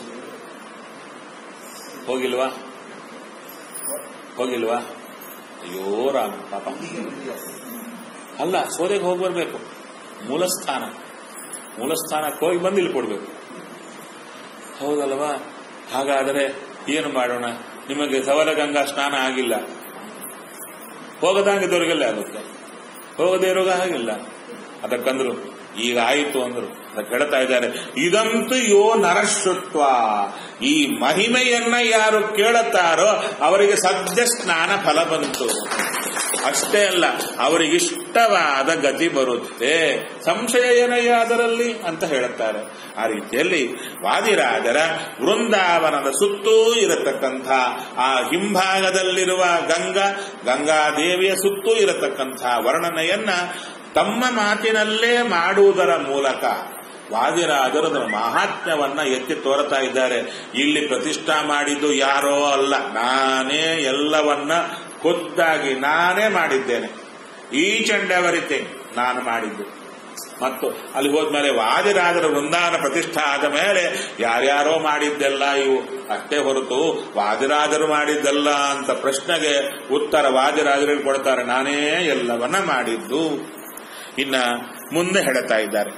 ಹೋಗಿಲ್ವಾ ಹೋಗಿಲ್ವಾ ಅಯ್ಯೋ ರಾಮ ಪಾಪ ಅಲ್ಲ ಸೋದೆಗೆ ಹೋಗಿ ಬರ್ಬೇಕು ಮೂಲಸ್ಥಾನ ಮೂಲಸ್ಥಾನಕ್ಕೆ ಹೋಗಿ ಬಂದು ಇಲ್ಲಿ ಕೊಡ್ಬೇಕು ಹೌದಲ್ವಾ ಹಾಗಾದರೆ ಏನು ಮಾಡೋಣ ನಿಮಗೆ ಸವಲಗಂಗಾ ಸ್ನಾನ ಆಗಿಲ್ಲ ಹೋಗದಾಗಿದ್ದವ್ರಿಗೆಲ್ಲ ಆಗುತ್ತೆ ಹೋಗದೇ ಇರೋಗ ಹಾಗಿಲ್ಲ ಅದಕ್ಕಂದ್ರು ಈಗ ಆಯಿತು ಅಂದ್ರು ಅದಕ್ಕೆ ಹೇಳ್ತಾ ಇದ್ದಾರೆ ಇದಂತೂ ಯೋ ನರಶ್ರುತ್ವ ಈ ಮಹಿಮೆಯನ್ನ ಯಾರು ಕೇಳುತ್ತಾರೋ ಅವರಿಗೆ ಸದ್ಯ ಸ್ನಾನ ಫಲ ಬಂತು ಅಷ್ಟೇ ಅಲ್ಲ ಅವರಿಗಿಷ್ಟವಾದ ಗತಿ ಬರುತ್ತೆ ಸಂಶಯ ಏನಯ್ಯ ಅದರಲ್ಲಿ ಅಂತ ಹೇಳುತ್ತಾರೆ ಆ ರೀತಿಯಲ್ಲಿ ವಾದಿರಾಜರ ವೃಂದಾವನದ ಸುತ್ತೂ ಇರತಕ್ಕಂಥ ಆ ಹಿಂಭಾಗದಲ್ಲಿರುವ ಗಂಗಾ ಗಂಗಾದೇವಿಯ ಸುತ್ತೂ ಇರತಕ್ಕಂಥ ವರ್ಣನೆಯನ್ನ ತಮ್ಮ ಮಾತಿನಲ್ಲೇ ಮಾಡುವುದರ ಮೂಲಕ ವಾದಿರಾಜರು ಅದರ ಮಹಾತ್ಮ್ಯವನ್ನ ಎತ್ತಿ ತೋರ್ತಾ ಇದ್ದಾರೆ ಇಲ್ಲಿ ಪ್ರತಿಷ್ಠಾ ಮಾಡಿದ್ದು ಯಾರೋ ಅಲ್ಲ ನಾನೇ ಎಲ್ಲವನ್ನ ಖುದ್ದಾಗಿ ನಾನೇ ಮಾಡಿದ್ದೇನೆ ಈಚ್ ಅಂಡ್ ಎವರಿಥಿಂಗ್ ನಾನು ಮಾಡಿದ್ದು ಮತ್ತು ಅಲ್ಲಿ ಹೋದ್ಮೇಲೆ ವಾದಿರಾಜರ ವೃಂದಾವನ ಪ್ರತಿಷ್ಠಾ ಆದ ಮೇಲೆ ಯಾರ್ಯಾರೋ ಮಾಡಿದ್ದೆಲ್ಲ ಇವು ಅಷ್ಟೇ ಹೊರತು ವಾದಿರಾಜರು ಮಾಡಿದ್ದೆಲ್ಲ ಅಂತ ಪ್ರಶ್ನೆಗೆ ಉತ್ತರ ವಾದಿರಾಜರಿಗೆ ಕೊಡ್ತಾರೆ ನಾನೇ ಎಲ್ಲವನ್ನ ಮಾಡಿದ್ದು ಇನ್ನ ಮುಂದೆ ಹೇಳ್ತಾ ಇದ್ದಾರೆ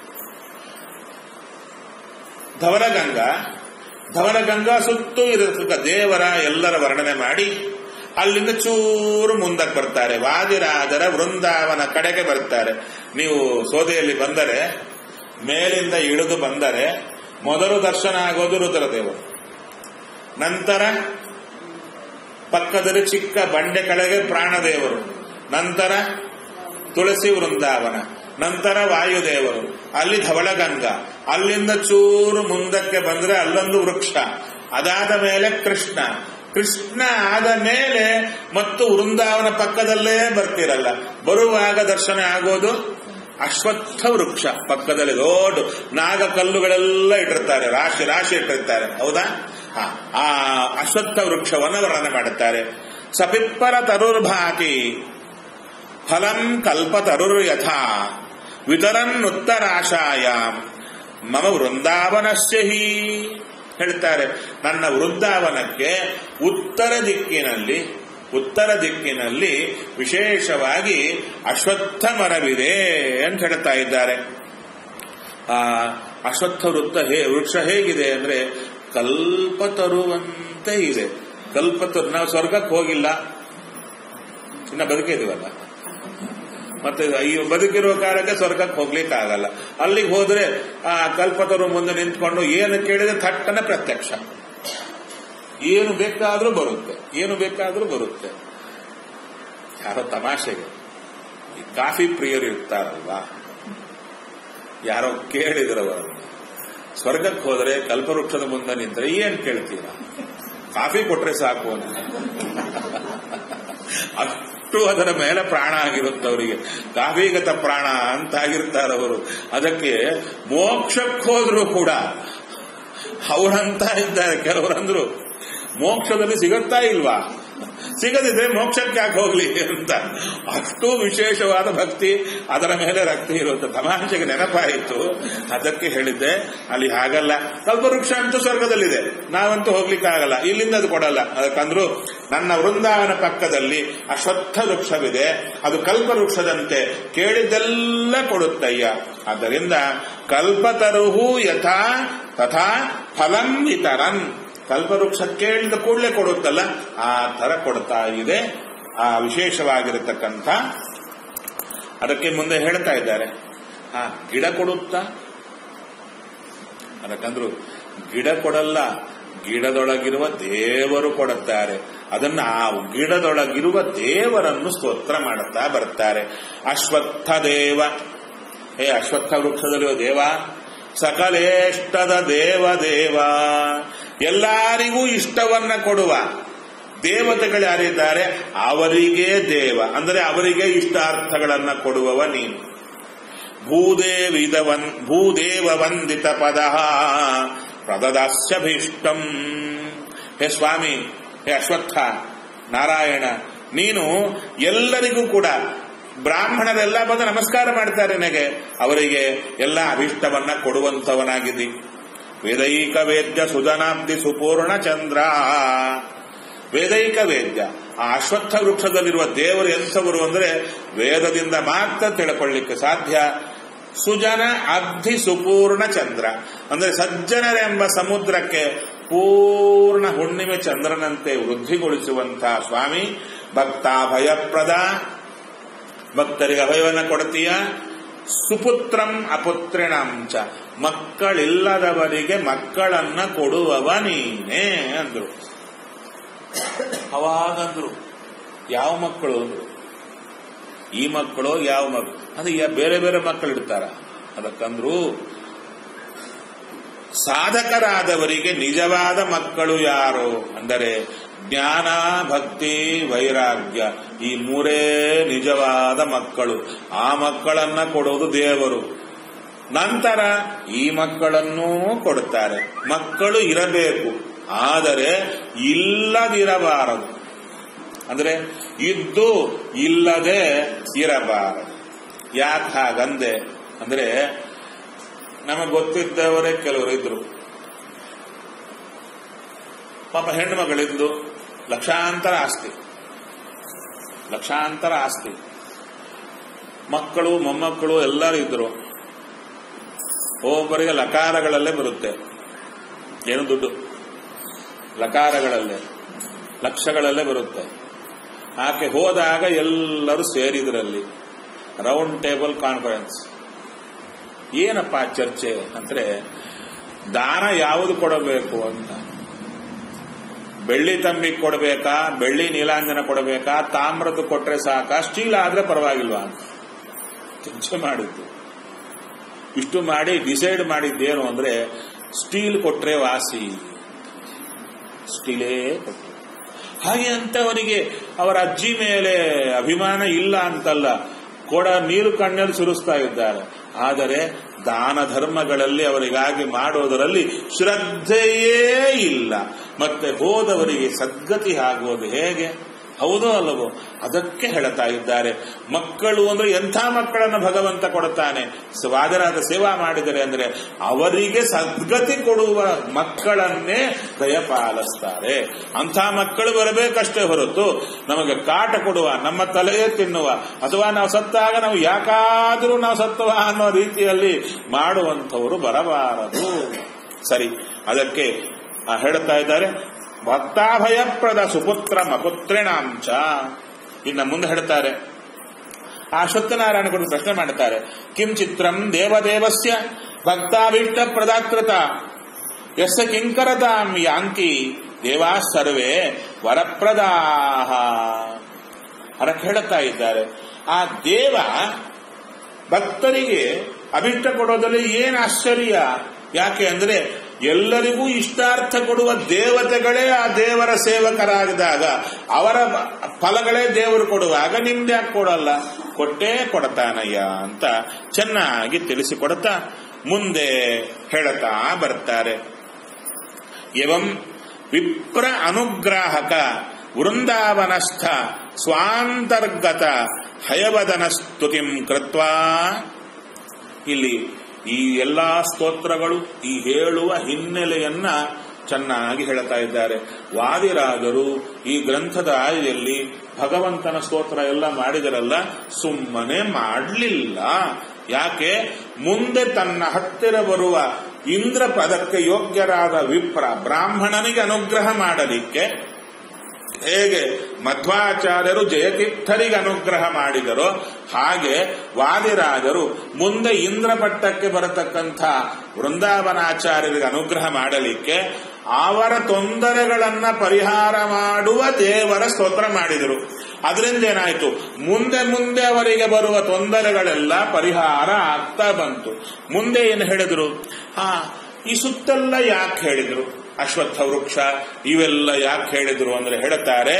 ಧವಲಗಂಗಾ ಧವಲಗಂಗಾ ಸುತ್ತೂ ಇರತಕ್ಕ ದೇವರ ಎಲ್ಲರ ವರ್ಣನೆ ಮಾಡಿ ಅಲ್ಲಿಂದ ಚೂರು ಮುಂದಕ್ಕೆ ಬರ್ತಾರೆ ವಾದಿರಾಜರ ವೃಂದಾವನ ಕಡೆಗೆ ಬರ್ತಾರೆ ನೀವು ಸೋದೆಯಲ್ಲಿ ಬಂದರೆ ಮೇಲಿಂದ ಇಳಿದು ಬಂದರೆ ಮೊದಲು ದರ್ಶನ ಆಗೋದು ರುದ್ರದೇವರು ನಂತರ ಪಕ್ಕದಲ್ಲಿ ಚಿಕ್ಕ ಬಂಡೆ ಕೆಳಗೆ ಪ್ರಾಣದೇವರು ನಂತರ ತುಳಸಿ ವೃಂದಾವನ ನಂತರ ವಾಯುದೇವರು ಅಲ್ಲಿ ಧವಳಗಂಗಾ ಅಲ್ಲಿಂದ ಚೂರು ಮುಂದಕ್ಕೆ ಬಂದ್ರೆ ಅಲ್ಲೊಂದು ವೃಕ್ಷ ಅದಾದ ಮೇಲೆ ಕೃಷ್ಣ ಕೃಷ್ಣ ಆದ ಮೇಲೆ ಮತ್ತು ವೃಂದಾವನ ಪಕ್ಕದಲ್ಲೇ ಬರ್ತಿರಲ್ಲ ಬರುವಾಗ ದರ್ಶನ ಆಗೋದು ಅಶ್ವತ್ಥ ವೃಕ್ಷ ಪಕ್ಕದಲ್ಲಿ ದೊಡ್ಡ ನಾಗ ಕಲ್ಲುಗಳೆಲ್ಲ ಇಟ್ಟಿರ್ತಾರೆ ರಾಶಿ ರಾಶಿ ಇಟ್ಟಿರ್ತಾರೆ ಹೌದಾ ಹಾ ಆ ಅಶ್ವತ್ಥ ವೃಕ್ಷವನ್ನು ವರ್ಣನೆ ಮಾಡುತ್ತಾರೆ ಸಪಿಪ್ಪರ ತರುರ್ಭಾತಿ ಫಲಂ ಕಲ್ಪತರುರ್ ಯಥಾ ವಿತರನ್ನುತ್ತರಾಶಾಯ ಮಮ ವೃಂದಾವನಸ್ಯ ಹಿ ಹೇಳ್ತಾರೆ ನನ್ನ ವೃಂದಾವನಕ್ಕೆ ಉತ್ತರ ದಿಕ್ಕಿನಲ್ಲಿ ಉತ್ತರ ದಿಕ್ಕಿನಲ್ಲಿ ವಿಶೇಷವಾಗಿ ಅಶ್ವತ್ಥ ಮರವಿದೆ ಅಂತ ಹೇಳ್ತಾ ಇದ್ದಾರೆ ಆ ಅಶ್ವತ್ಥ ವೃತ್ತ ಹೇ ವೃಕ್ಷ ಹೇಗಿದೆ ಅಂದ್ರೆ ಕಲ್ಪತರುವಂತೆ ಇದೆ ಕಲ್ಪತರು ನಾವು ಸ್ವರ್ಗಕ್ಕೆ ಹೋಗಿಲ್ಲ ಇನ್ನ ಬದುಕಿದೀವಲ್ಲ ಮತ್ತೆ ಈ ಬದುಕಿರೋ ಕಾಲಕ್ಕೆ ಸ್ವರ್ಗಕ್ಕೆ ಹೋಗ್ಲಿಕ್ಕೆ ಆಗಲ್ಲ ಅಲ್ಲಿಗೆ ಹೋದ್ರೆ ಆ ಕಲ್ಪತರು ಮುಂದೆ ನಿಂತ್ಕೊಂಡು ಏನು ಕೇಳಿದ್ರೆ ಥಟ್ಟನ ಪ್ರತ್ಯಕ್ಷ ಏನು ಬೇಕಾದ್ರೂ ಬರುತ್ತೆ ಏನು ಬೇಕಾದ್ರೂ ಬರುತ್ತೆ ಯಾರೋ ತಮಾಷೆಗೆ ಈ ಕಾಫಿ ಪ್ರಿಯರು ಇರ್ತಾರಲ್ವಾ ಯಾರೋ ಕೇಳಿದ್ರವರು ಸ್ವರ್ಗಕ್ಕೆ ಹೋದ್ರೆ ಕಲ್ಪವೃಕ್ಷದ ಮುಂದೆ ನಿಂತರೆ ಏನ್ ಕೇಳ್ತೀರಾ ಕಾಫಿ ಕೊಟ್ರೆ ಸಾಕು ಅಂತ ಅಷ್ಟು ಅದರ ಮೇಲೆ ಪ್ರಾಣ ಆಗಿರುತ್ತೆ ಅವರಿಗೆ ಕಾಫಿಗತ ಪ್ರಾಣ ಅಂತ ಆಗಿರ್ತಾರವರು ಅದಕ್ಕೆ ಮೋಕ್ಷಕ್ಕೆ ಹೋದ್ರೂ ಕೂಡ ಅವರಂತ ಇದ್ದಾರೆ ಕೆಲವರಂದ್ರು ಮೋಕ್ಷದಲ್ಲಿ ಸಿಗುತ್ತಾ ಇಲ್ವಾ ಸಿಗದಿದ್ರೆ ಮೋಕ್ಷಕ್ಕೆ ಯಾಕೆ ಹೋಗ್ಲಿ ಅಂತ ಅಷ್ಟು ವಿಶೇಷವಾದ ಭಕ್ತಿ ಅದರ ಮೇಲೆ ರಕ್ತಿ ಇರುತ್ತೆ ತಮಾಷೆಗೆ ನೆನಪಾಯಿತು ಅದಕ್ಕೆ ಹೇಳಿದ್ದೆ ಅಲ್ಲಿ ಹಾಗಲ್ಲ ಕಲ್ಪವೃಕ್ಷ ಅಂತೂ ಸ್ವರ್ಗದಲ್ಲಿದೆ ನಾವಂತೂ ಹೋಗ್ಲಿಕ್ಕೆ ಆಗಲ್ಲ ಇಲ್ಲಿಂದ ಅದು ಕೊಡಲ್ಲ ಅದಕ್ಕಂದ್ರು ನನ್ನ ವೃಂದಾವನ ಪಕ್ಕದಲ್ಲಿ ಅಶ್ವತ್ಥ ವೃಕ್ಷವಿದೆ ಅದು ಕಲ್ಪವೃಕ್ಷದಂತೆ ಕೇಳಿದ್ದೆಲ್ಲ ಕೊಡುತ್ತಯ್ಯ ಆದ್ದರಿಂದ ಕಲ್ಪತರುಹು ಯಥಾ ತಥಾ ಫಲಂ ಇತರನ್ ಕಲ್ಪವೃಕ್ಷ ಕೇಳಿದ ಕೂಡಲೇ ಕೊಡುತ್ತಲ್ಲ ಆ ತರ ಕೊಡ್ತಾ ಇದೆ ಆ ವಿಶೇಷವಾಗಿರತಕ್ಕಂಥ ಅದಕ್ಕೆ ಮುಂದೆ ಹೇಳ್ತಾ ಇದ್ದಾರೆ ಆ ಗಿಡ ಕೊಡುತ್ತಾ ಅದಕ್ಕಂದ್ರು ಗಿಡ ಕೊಡಲ್ಲ ಗಿಡದೊಳಗಿರುವ ದೇವರು ಕೊಡುತ್ತಾರೆ ಅದನ್ನ ಆ ಗಿಡದೊಳಗಿರುವ ದೇವರನ್ನು ಸ್ತೋತ್ರ ಮಾಡುತ್ತಾ ಬರ್ತಾರೆ ಅಶ್ವತ್ಥ ದೇವ ಹೇ ಅಶ್ವತ್ಥ ವೃಕ್ಷದಲ್ಲಿರುವ ದೇವ ಸಕಲೇಷ್ಟದ ದೇವ ದೇವ ಎಲ್ಲರಿಗೂ ಇಷ್ಟವನ್ನ ಕೊಡುವ ದೇವತೆಗಳು ಯಾರಿದ್ದಾರೆ ಅವರಿಗೆ ದೇವ ಅಂದರೆ ಅವರಿಗೆ ಇಷ್ಟಾರ್ಥಗಳನ್ನ ಕೊಡುವವ ನೀನು ಭೂದೇವಿದವನ್ ಭೂದೇವ ವಂದಿತ ಪದ ಪ್ರದದಾಸ್ಯಭೀಷ್ಟಂ ಹೇ ಸ್ವಾಮಿ ಹೇ ಅಶ್ವತ್ಥ ನಾರಾಯಣ ನೀನು ಎಲ್ಲರಿಗೂ ಕೂಡ ಬ್ರಾಹ್ಮಣರೆಲ್ಲ ಬಂದು ನಮಸ್ಕಾರ ಮಾಡ್ತಾರೆ ನನಗೆ ಅವರಿಗೆ ಎಲ್ಲ ಅಭಿಷ್ಟವನ್ನ ಕೊಡುವಂತವನಾಗಿದ್ದಿ ವೇದೈಕ ವೇದ್ಯ ಸುಧನಾಬ್ದಿ ಸುಪೂರ್ಣ ಚಂದ್ರ ವೇದೈಕ ವೇದ್ಯ ಆ ಅಶ್ವತ್ಥ ವೃಕ್ಷದಲ್ಲಿರುವ ದೇವರು ಎಂಥವರು ಅಂದ್ರೆ ವೇದದಿಂದ ಮಾತ್ರ ತಿಳ್ಕೊಳ್ಳಿಕ್ಕೆ ಸಾಧ್ಯ ಸುಜನ ಅಬ್ಧಿ ಸುಪೂರ್ಣ ಚಂದ್ರ ಅಂದ್ರೆ ಸಜ್ಜನರೆಂಬ ಸಮುದ್ರಕ್ಕೆ ಪೂರ್ಣ ಹುಣ್ಣಿಮೆ ಚಂದ್ರನಂತೆ ವೃದ್ಧಿಗೊಳಿಸುವಂತಹ ಸ್ವಾಮಿ ಭಕ್ತಾಭಯಪ್ರದ ಭಕ್ತರಿಗೆ ಅಭಯವನ್ನ ಕೊಡ್ತೀಯ ಸುಪುತ್ರಂ ಅಪುತ್ರಿಣಂಚ ಮಕ್ಕಳಿಲ್ಲದವರಿಗೆ ಮಕ್ಕಳನ್ನ ಕೊಡುವವ ನೀನೇ ಅಂದ್ರು ಅವಾಗಂದ್ರು ಯಾವ ಮಕ್ಕಳು ಅಂದ್ರು ಈ ಮಕ್ಕಳು ಯಾವ ಮಕ್ಕಳು ಅಂದ್ರೆ ಯಾ- ಬೇರೆ ಬೇರೆ ಮಕ್ಕಳು ಇಡ್ತಾರ ಅದಕ್ಕಂದ್ರು ಸಾಧಕರಾದವರಿಗೆ ನಿಜವಾದ ಮಕ್ಕಳು ಯಾರು ಅಂದರೆ ಜ್ಞಾನ ಭಕ್ತಿ ವೈರಾಗ್ಯ ಈ ಮೂರೇ ನಿಜವಾದ ಮಕ್ಕಳು ಆ ಮಕ್ಕಳನ್ನ ಕೊಡೋದು ದೇವರು ನಂತರ ಈ ಮಕ್ಕಳನ್ನೂ ಕೊಡುತ್ತಾರೆ ಮಕ್ಕಳು ಇರಬೇಕು ಆದರೆ ಇಲ್ಲದಿರಬಾರದು ಅಂದ್ರೆ ಇದ್ದು ಇಲ್ಲದೆ ಇರಬಾರದು ಯಾಕೆ ಹಾಗಂದೆ ಅಂದ್ರೆ ನಮಗೆ ಗೊತ್ತಿದ್ದವರೇ ಕೆಲವರು ಇದ್ರು ಪಾಪ ಹೆಣ್ಣು ಮಗಳಿದ್ದು ಲಕ್ಷಾಂತರ ಆಸ್ತಿ ಲಕ್ಷಾಂತರ ಆಸ್ತಿ ಮಕ್ಕಳು ಮೊಮ್ಮಕ್ಕಳು ಎಲ್ಲರೂ ಇದ್ರು ಒಬ್ಬರಿಗೆ ಲಕಾರಗಳಲ್ಲೇ ಬರುತ್ತೆ ಏನು ದುಡ್ಡು ಲಕಾರಗಳಲ್ಲೇ ಲಕ್ಷಗಳಲ್ಲೇ ಬರುತ್ತೆ ಆಕೆ ಹೋದಾಗ ಎಲ್ಲರೂ ಸೇರಿದ್ರಲ್ಲಿ ರೌಂಡ್ ಟೇಬಲ್ ಕಾನ್ಫರೆನ್ಸ್ ಏನಪ್ಪ ಚರ್ಚೆ ಅಂದ್ರೆ ದಾನ ಯಾವುದು ಕೊಡಬೇಕು ಅಂತ ಬೆಳ್ಳಿ ತಂಬಿ ಕೊಡಬೇಕಾ ಬೆಳ್ಳಿ ನೀಲಾಂಜನ ಕೊಡಬೇಕಾ ತಾಮ್ರದ್ದು ಕೊಟ್ರೆ ಸಾಕ ಸ್ಟೀಲ್ ಆದ್ರೆ ಪರವಾಗಿಲ್ವಾ ಅಂತ ಚರ್ಚೆ ಮಾಡಿದ್ದು ಇಷ್ಟು ಮಾಡಿ ಡಿಸೈಡ್ ಮಾಡಿದ್ದೇನು ಅಂದ್ರೆ ಸ್ಟೀಲ್ ಕೊಟ್ರೆ ವಾಸಿ ಸ್ಟೀಲೇ ಕೊಟ್ಟರು ಹಾಗೆ ಅಂತ ಅವರಿಗೆ ಅವರ ಅಜ್ಜಿ ಮೇಲೆ ಅಭಿಮಾನ ಇಲ್ಲ ಅಂತಲ್ಲ ಕೊಡ ನೀರು ಕಣ್ಣಲ್ಲಿ ಸುರಿಸ್ತಾ ಇದ್ದಾರೆ ಆದರೆ ದಾನ ಧರ್ಮಗಳಲ್ಲಿ ಅವರಿಗಾಗಿ ಮಾಡೋದರಲ್ಲಿ ಶ್ರದ್ಧೆಯೇ ಇಲ್ಲ ಮತ್ತೆ ಹೋದವರಿಗೆ ಸದ್ಗತಿ ಆಗುವುದು ಹೇಗೆ ಹೌದೋ ಅಲ್ಲವೋ ಅದಕ್ಕೆ ಹೇಳ್ತಾ ಇದ್ದಾರೆ ಮಕ್ಕಳು ಅಂದ್ರೆ ಎಂಥ ಮಕ್ಕಳನ್ನು ಭಗವಂತ ಕೊಡುತ್ತಾನೆ ಸ್ವಾದರಾದ ಸೇವಾ ಮಾಡಿದರೆ ಅಂದ್ರೆ ಅವರಿಗೆ ಸದ್ಗತಿ ಕೊಡುವ ಮಕ್ಕಳನ್ನೇ ದಯಪಾಲಿಸ್ತಾರೆ ಅಂಥ ಮಕ್ಕಳು ಬರಬೇಕಷ್ಟೇ ಹೊರತು ನಮಗೆ ಕಾಟ ಕೊಡುವ ನಮ್ಮ ತಲೆಯೇ ತಿನ್ನುವ ಅಥವಾ ನಾವು ಸತ್ತಾಗ ನಾವು ಯಾಕಾದರೂ ನಾವು ಸತ್ತವ ಅನ್ನೋ ರೀತಿಯಲ್ಲಿ ಮಾಡುವಂಥವರು ಬರಬಾರದು ಸರಿ ಅದಕ್ಕೆ ಆ, ಹೇಳ್ತಾ ಇದ್ದಾರೆ ಭಕ್ತಾಭಯಪ್ರದ ಸುಪುತ್ರ ಮಪುತ್ರಿಣಾಂಚ ಇನ್ನು ಮುಂದೆ ಹೇಳ್ತಾರೆ ಆ ಸತ್ಯನಾರಾಯಣ ಕುರಿತು ಪ್ರಶ್ನೆ ಮಾಡುತ್ತಾರೆ ಕಿಂ ಚಿತ್ರಂ ದೇವದೇವಸ್ಯ ಭಕ್ತಾಭೀಷ್ಟ ಪ್ರದಾಕೃತ ಯಸ್ಸ ಕಿಂಕರತಾಂ ಯಾಂತಿ ದೇವಾ ಸರ್ವೇ ವರಪ್ರದಾಹ ಅದಕ್ಕೆ ಹೇಳುತ್ತಾ ಇದ್ದಾರೆ ಆ ದೇವ ಭಕ್ತರಿಗೆ ಅಭಿಷ್ಟ ಕೊಡೋದ್ರಲ್ಲಿ ಏನು ಆಶ್ಚರ್ಯ ಯಾಕೆ ಅಂದ್ರೆ ಎಲ್ಲರಿಗೂ ಇಷ್ಟಾರ್ಥ ಕೊಡುವ ದೇವತೆಗಳೇ ಆ ದೇವರ ಸೇವಕರಾಗಿದಾಗ ಅವರ ಫಲಗಳೇ ದೇವರು ಕೊಡುವಾಗ ನಿಮ್ದು ಯಾಕೆ ಕೊಡಲ್ಲ ಕೊಟ್ಟೇ ಕೊಡತಾನಯ್ಯ ಅಂತ ಚೆನ್ನಾಗಿ ತಿಳಿಸಿಕೊಡುತ್ತಾ ಮುಂದೆ ಹೇಳುತ್ತಾ ಬರ್ತಾರೆ ಎವಂ ವಿಪ್ರ ಅನುಗ್ರಾಹಕ ವೃಂದಾವನಸ್ಥ ಸ್ವಾಂತರ್ಗತ ಹಯವದನ ಸ್ತುತಿಂ ಕೃತ್ವಾ ಇಲ್ಲಿ ಈ ಎಲ್ಲಾ ಸ್ತೋತ್ರಗಳು ಈ ಹೇಳುವ ಹಿನ್ನೆಲೆಯನ್ನ ಚೆನ್ನಾಗಿ ಹೇಳ್ತಾ ಇದ್ದಾರೆ ವಾದಿರಾದರು ಈ ಗ್ರಂಥದ ಆದಿಯಲ್ಲಿ ಭಗವಂತನ ಸ್ತೋತ್ರ ಎಲ್ಲ ಮಾಡಿದರಲ್ಲ ಸುಮ್ಮನೆ ಮಾಡಲಿಲ್ಲ ಯಾಕೆ ಮುಂದೆ ತನ್ನ ಹತ್ತಿರ ಬರುವ ಇಂದ್ರ ಪದಕ್ಕೆ ಯೋಗ್ಯರಾದ ವಿಪ್ರ ಬ್ರಾಹ್ಮಣನಿಗೆ ಅನುಗ್ರಹ ಮಾಡಲಿಕ್ಕೆ ಹೇಗೆ ಮಧ್ವಾಚಾರ್ಯರು ಜಯತೀರ್ಥರಿಗೆ ಅನುಗ್ರಹ ಮಾಡಿದರೋ ಹಾಗೆ ವಾದಿರಾಜರು ಮುಂದೆ ಇಂದ್ರ ಪಟ್ಟಕ್ಕೆ ಬರತಕ್ಕಂಥ ವೃಂದಾವನಾಚಾರ್ಯರಿಗೆ ಅನುಗ್ರಹ ಮಾಡಲಿಕ್ಕೆ ಅವರ ತೊಂದರೆಗಳನ್ನ ಪರಿಹಾರ ಮಾಡುವ ದೇವರ ಸ್ತೋತ್ರ ಮಾಡಿದರು ಅದರಿಂದ ಏನಾಯ್ತು ಮುಂದೆ ಮುಂದೆ ಅವರಿಗೆ ಬರುವ ತೊಂದರೆಗಳೆಲ್ಲ ಪರಿಹಾರ ಆಗ್ತಾ ಬಂತು ಮುಂದೆ ಏನು ಹೇಳಿದ್ರು ಆ ಈ ಸುತ್ತೆಲ್ಲ ಯಾಕೆ ಹೇಳಿದ್ರು ಅಶ್ವತ್ಥ ವೃಕ್ಷ ಇವೆಲ್ಲ ಯಾಕೆ ಹೇಳಿದ್ರು ಅಂದ್ರೆ ಹೇಳುತ್ತಾರೆ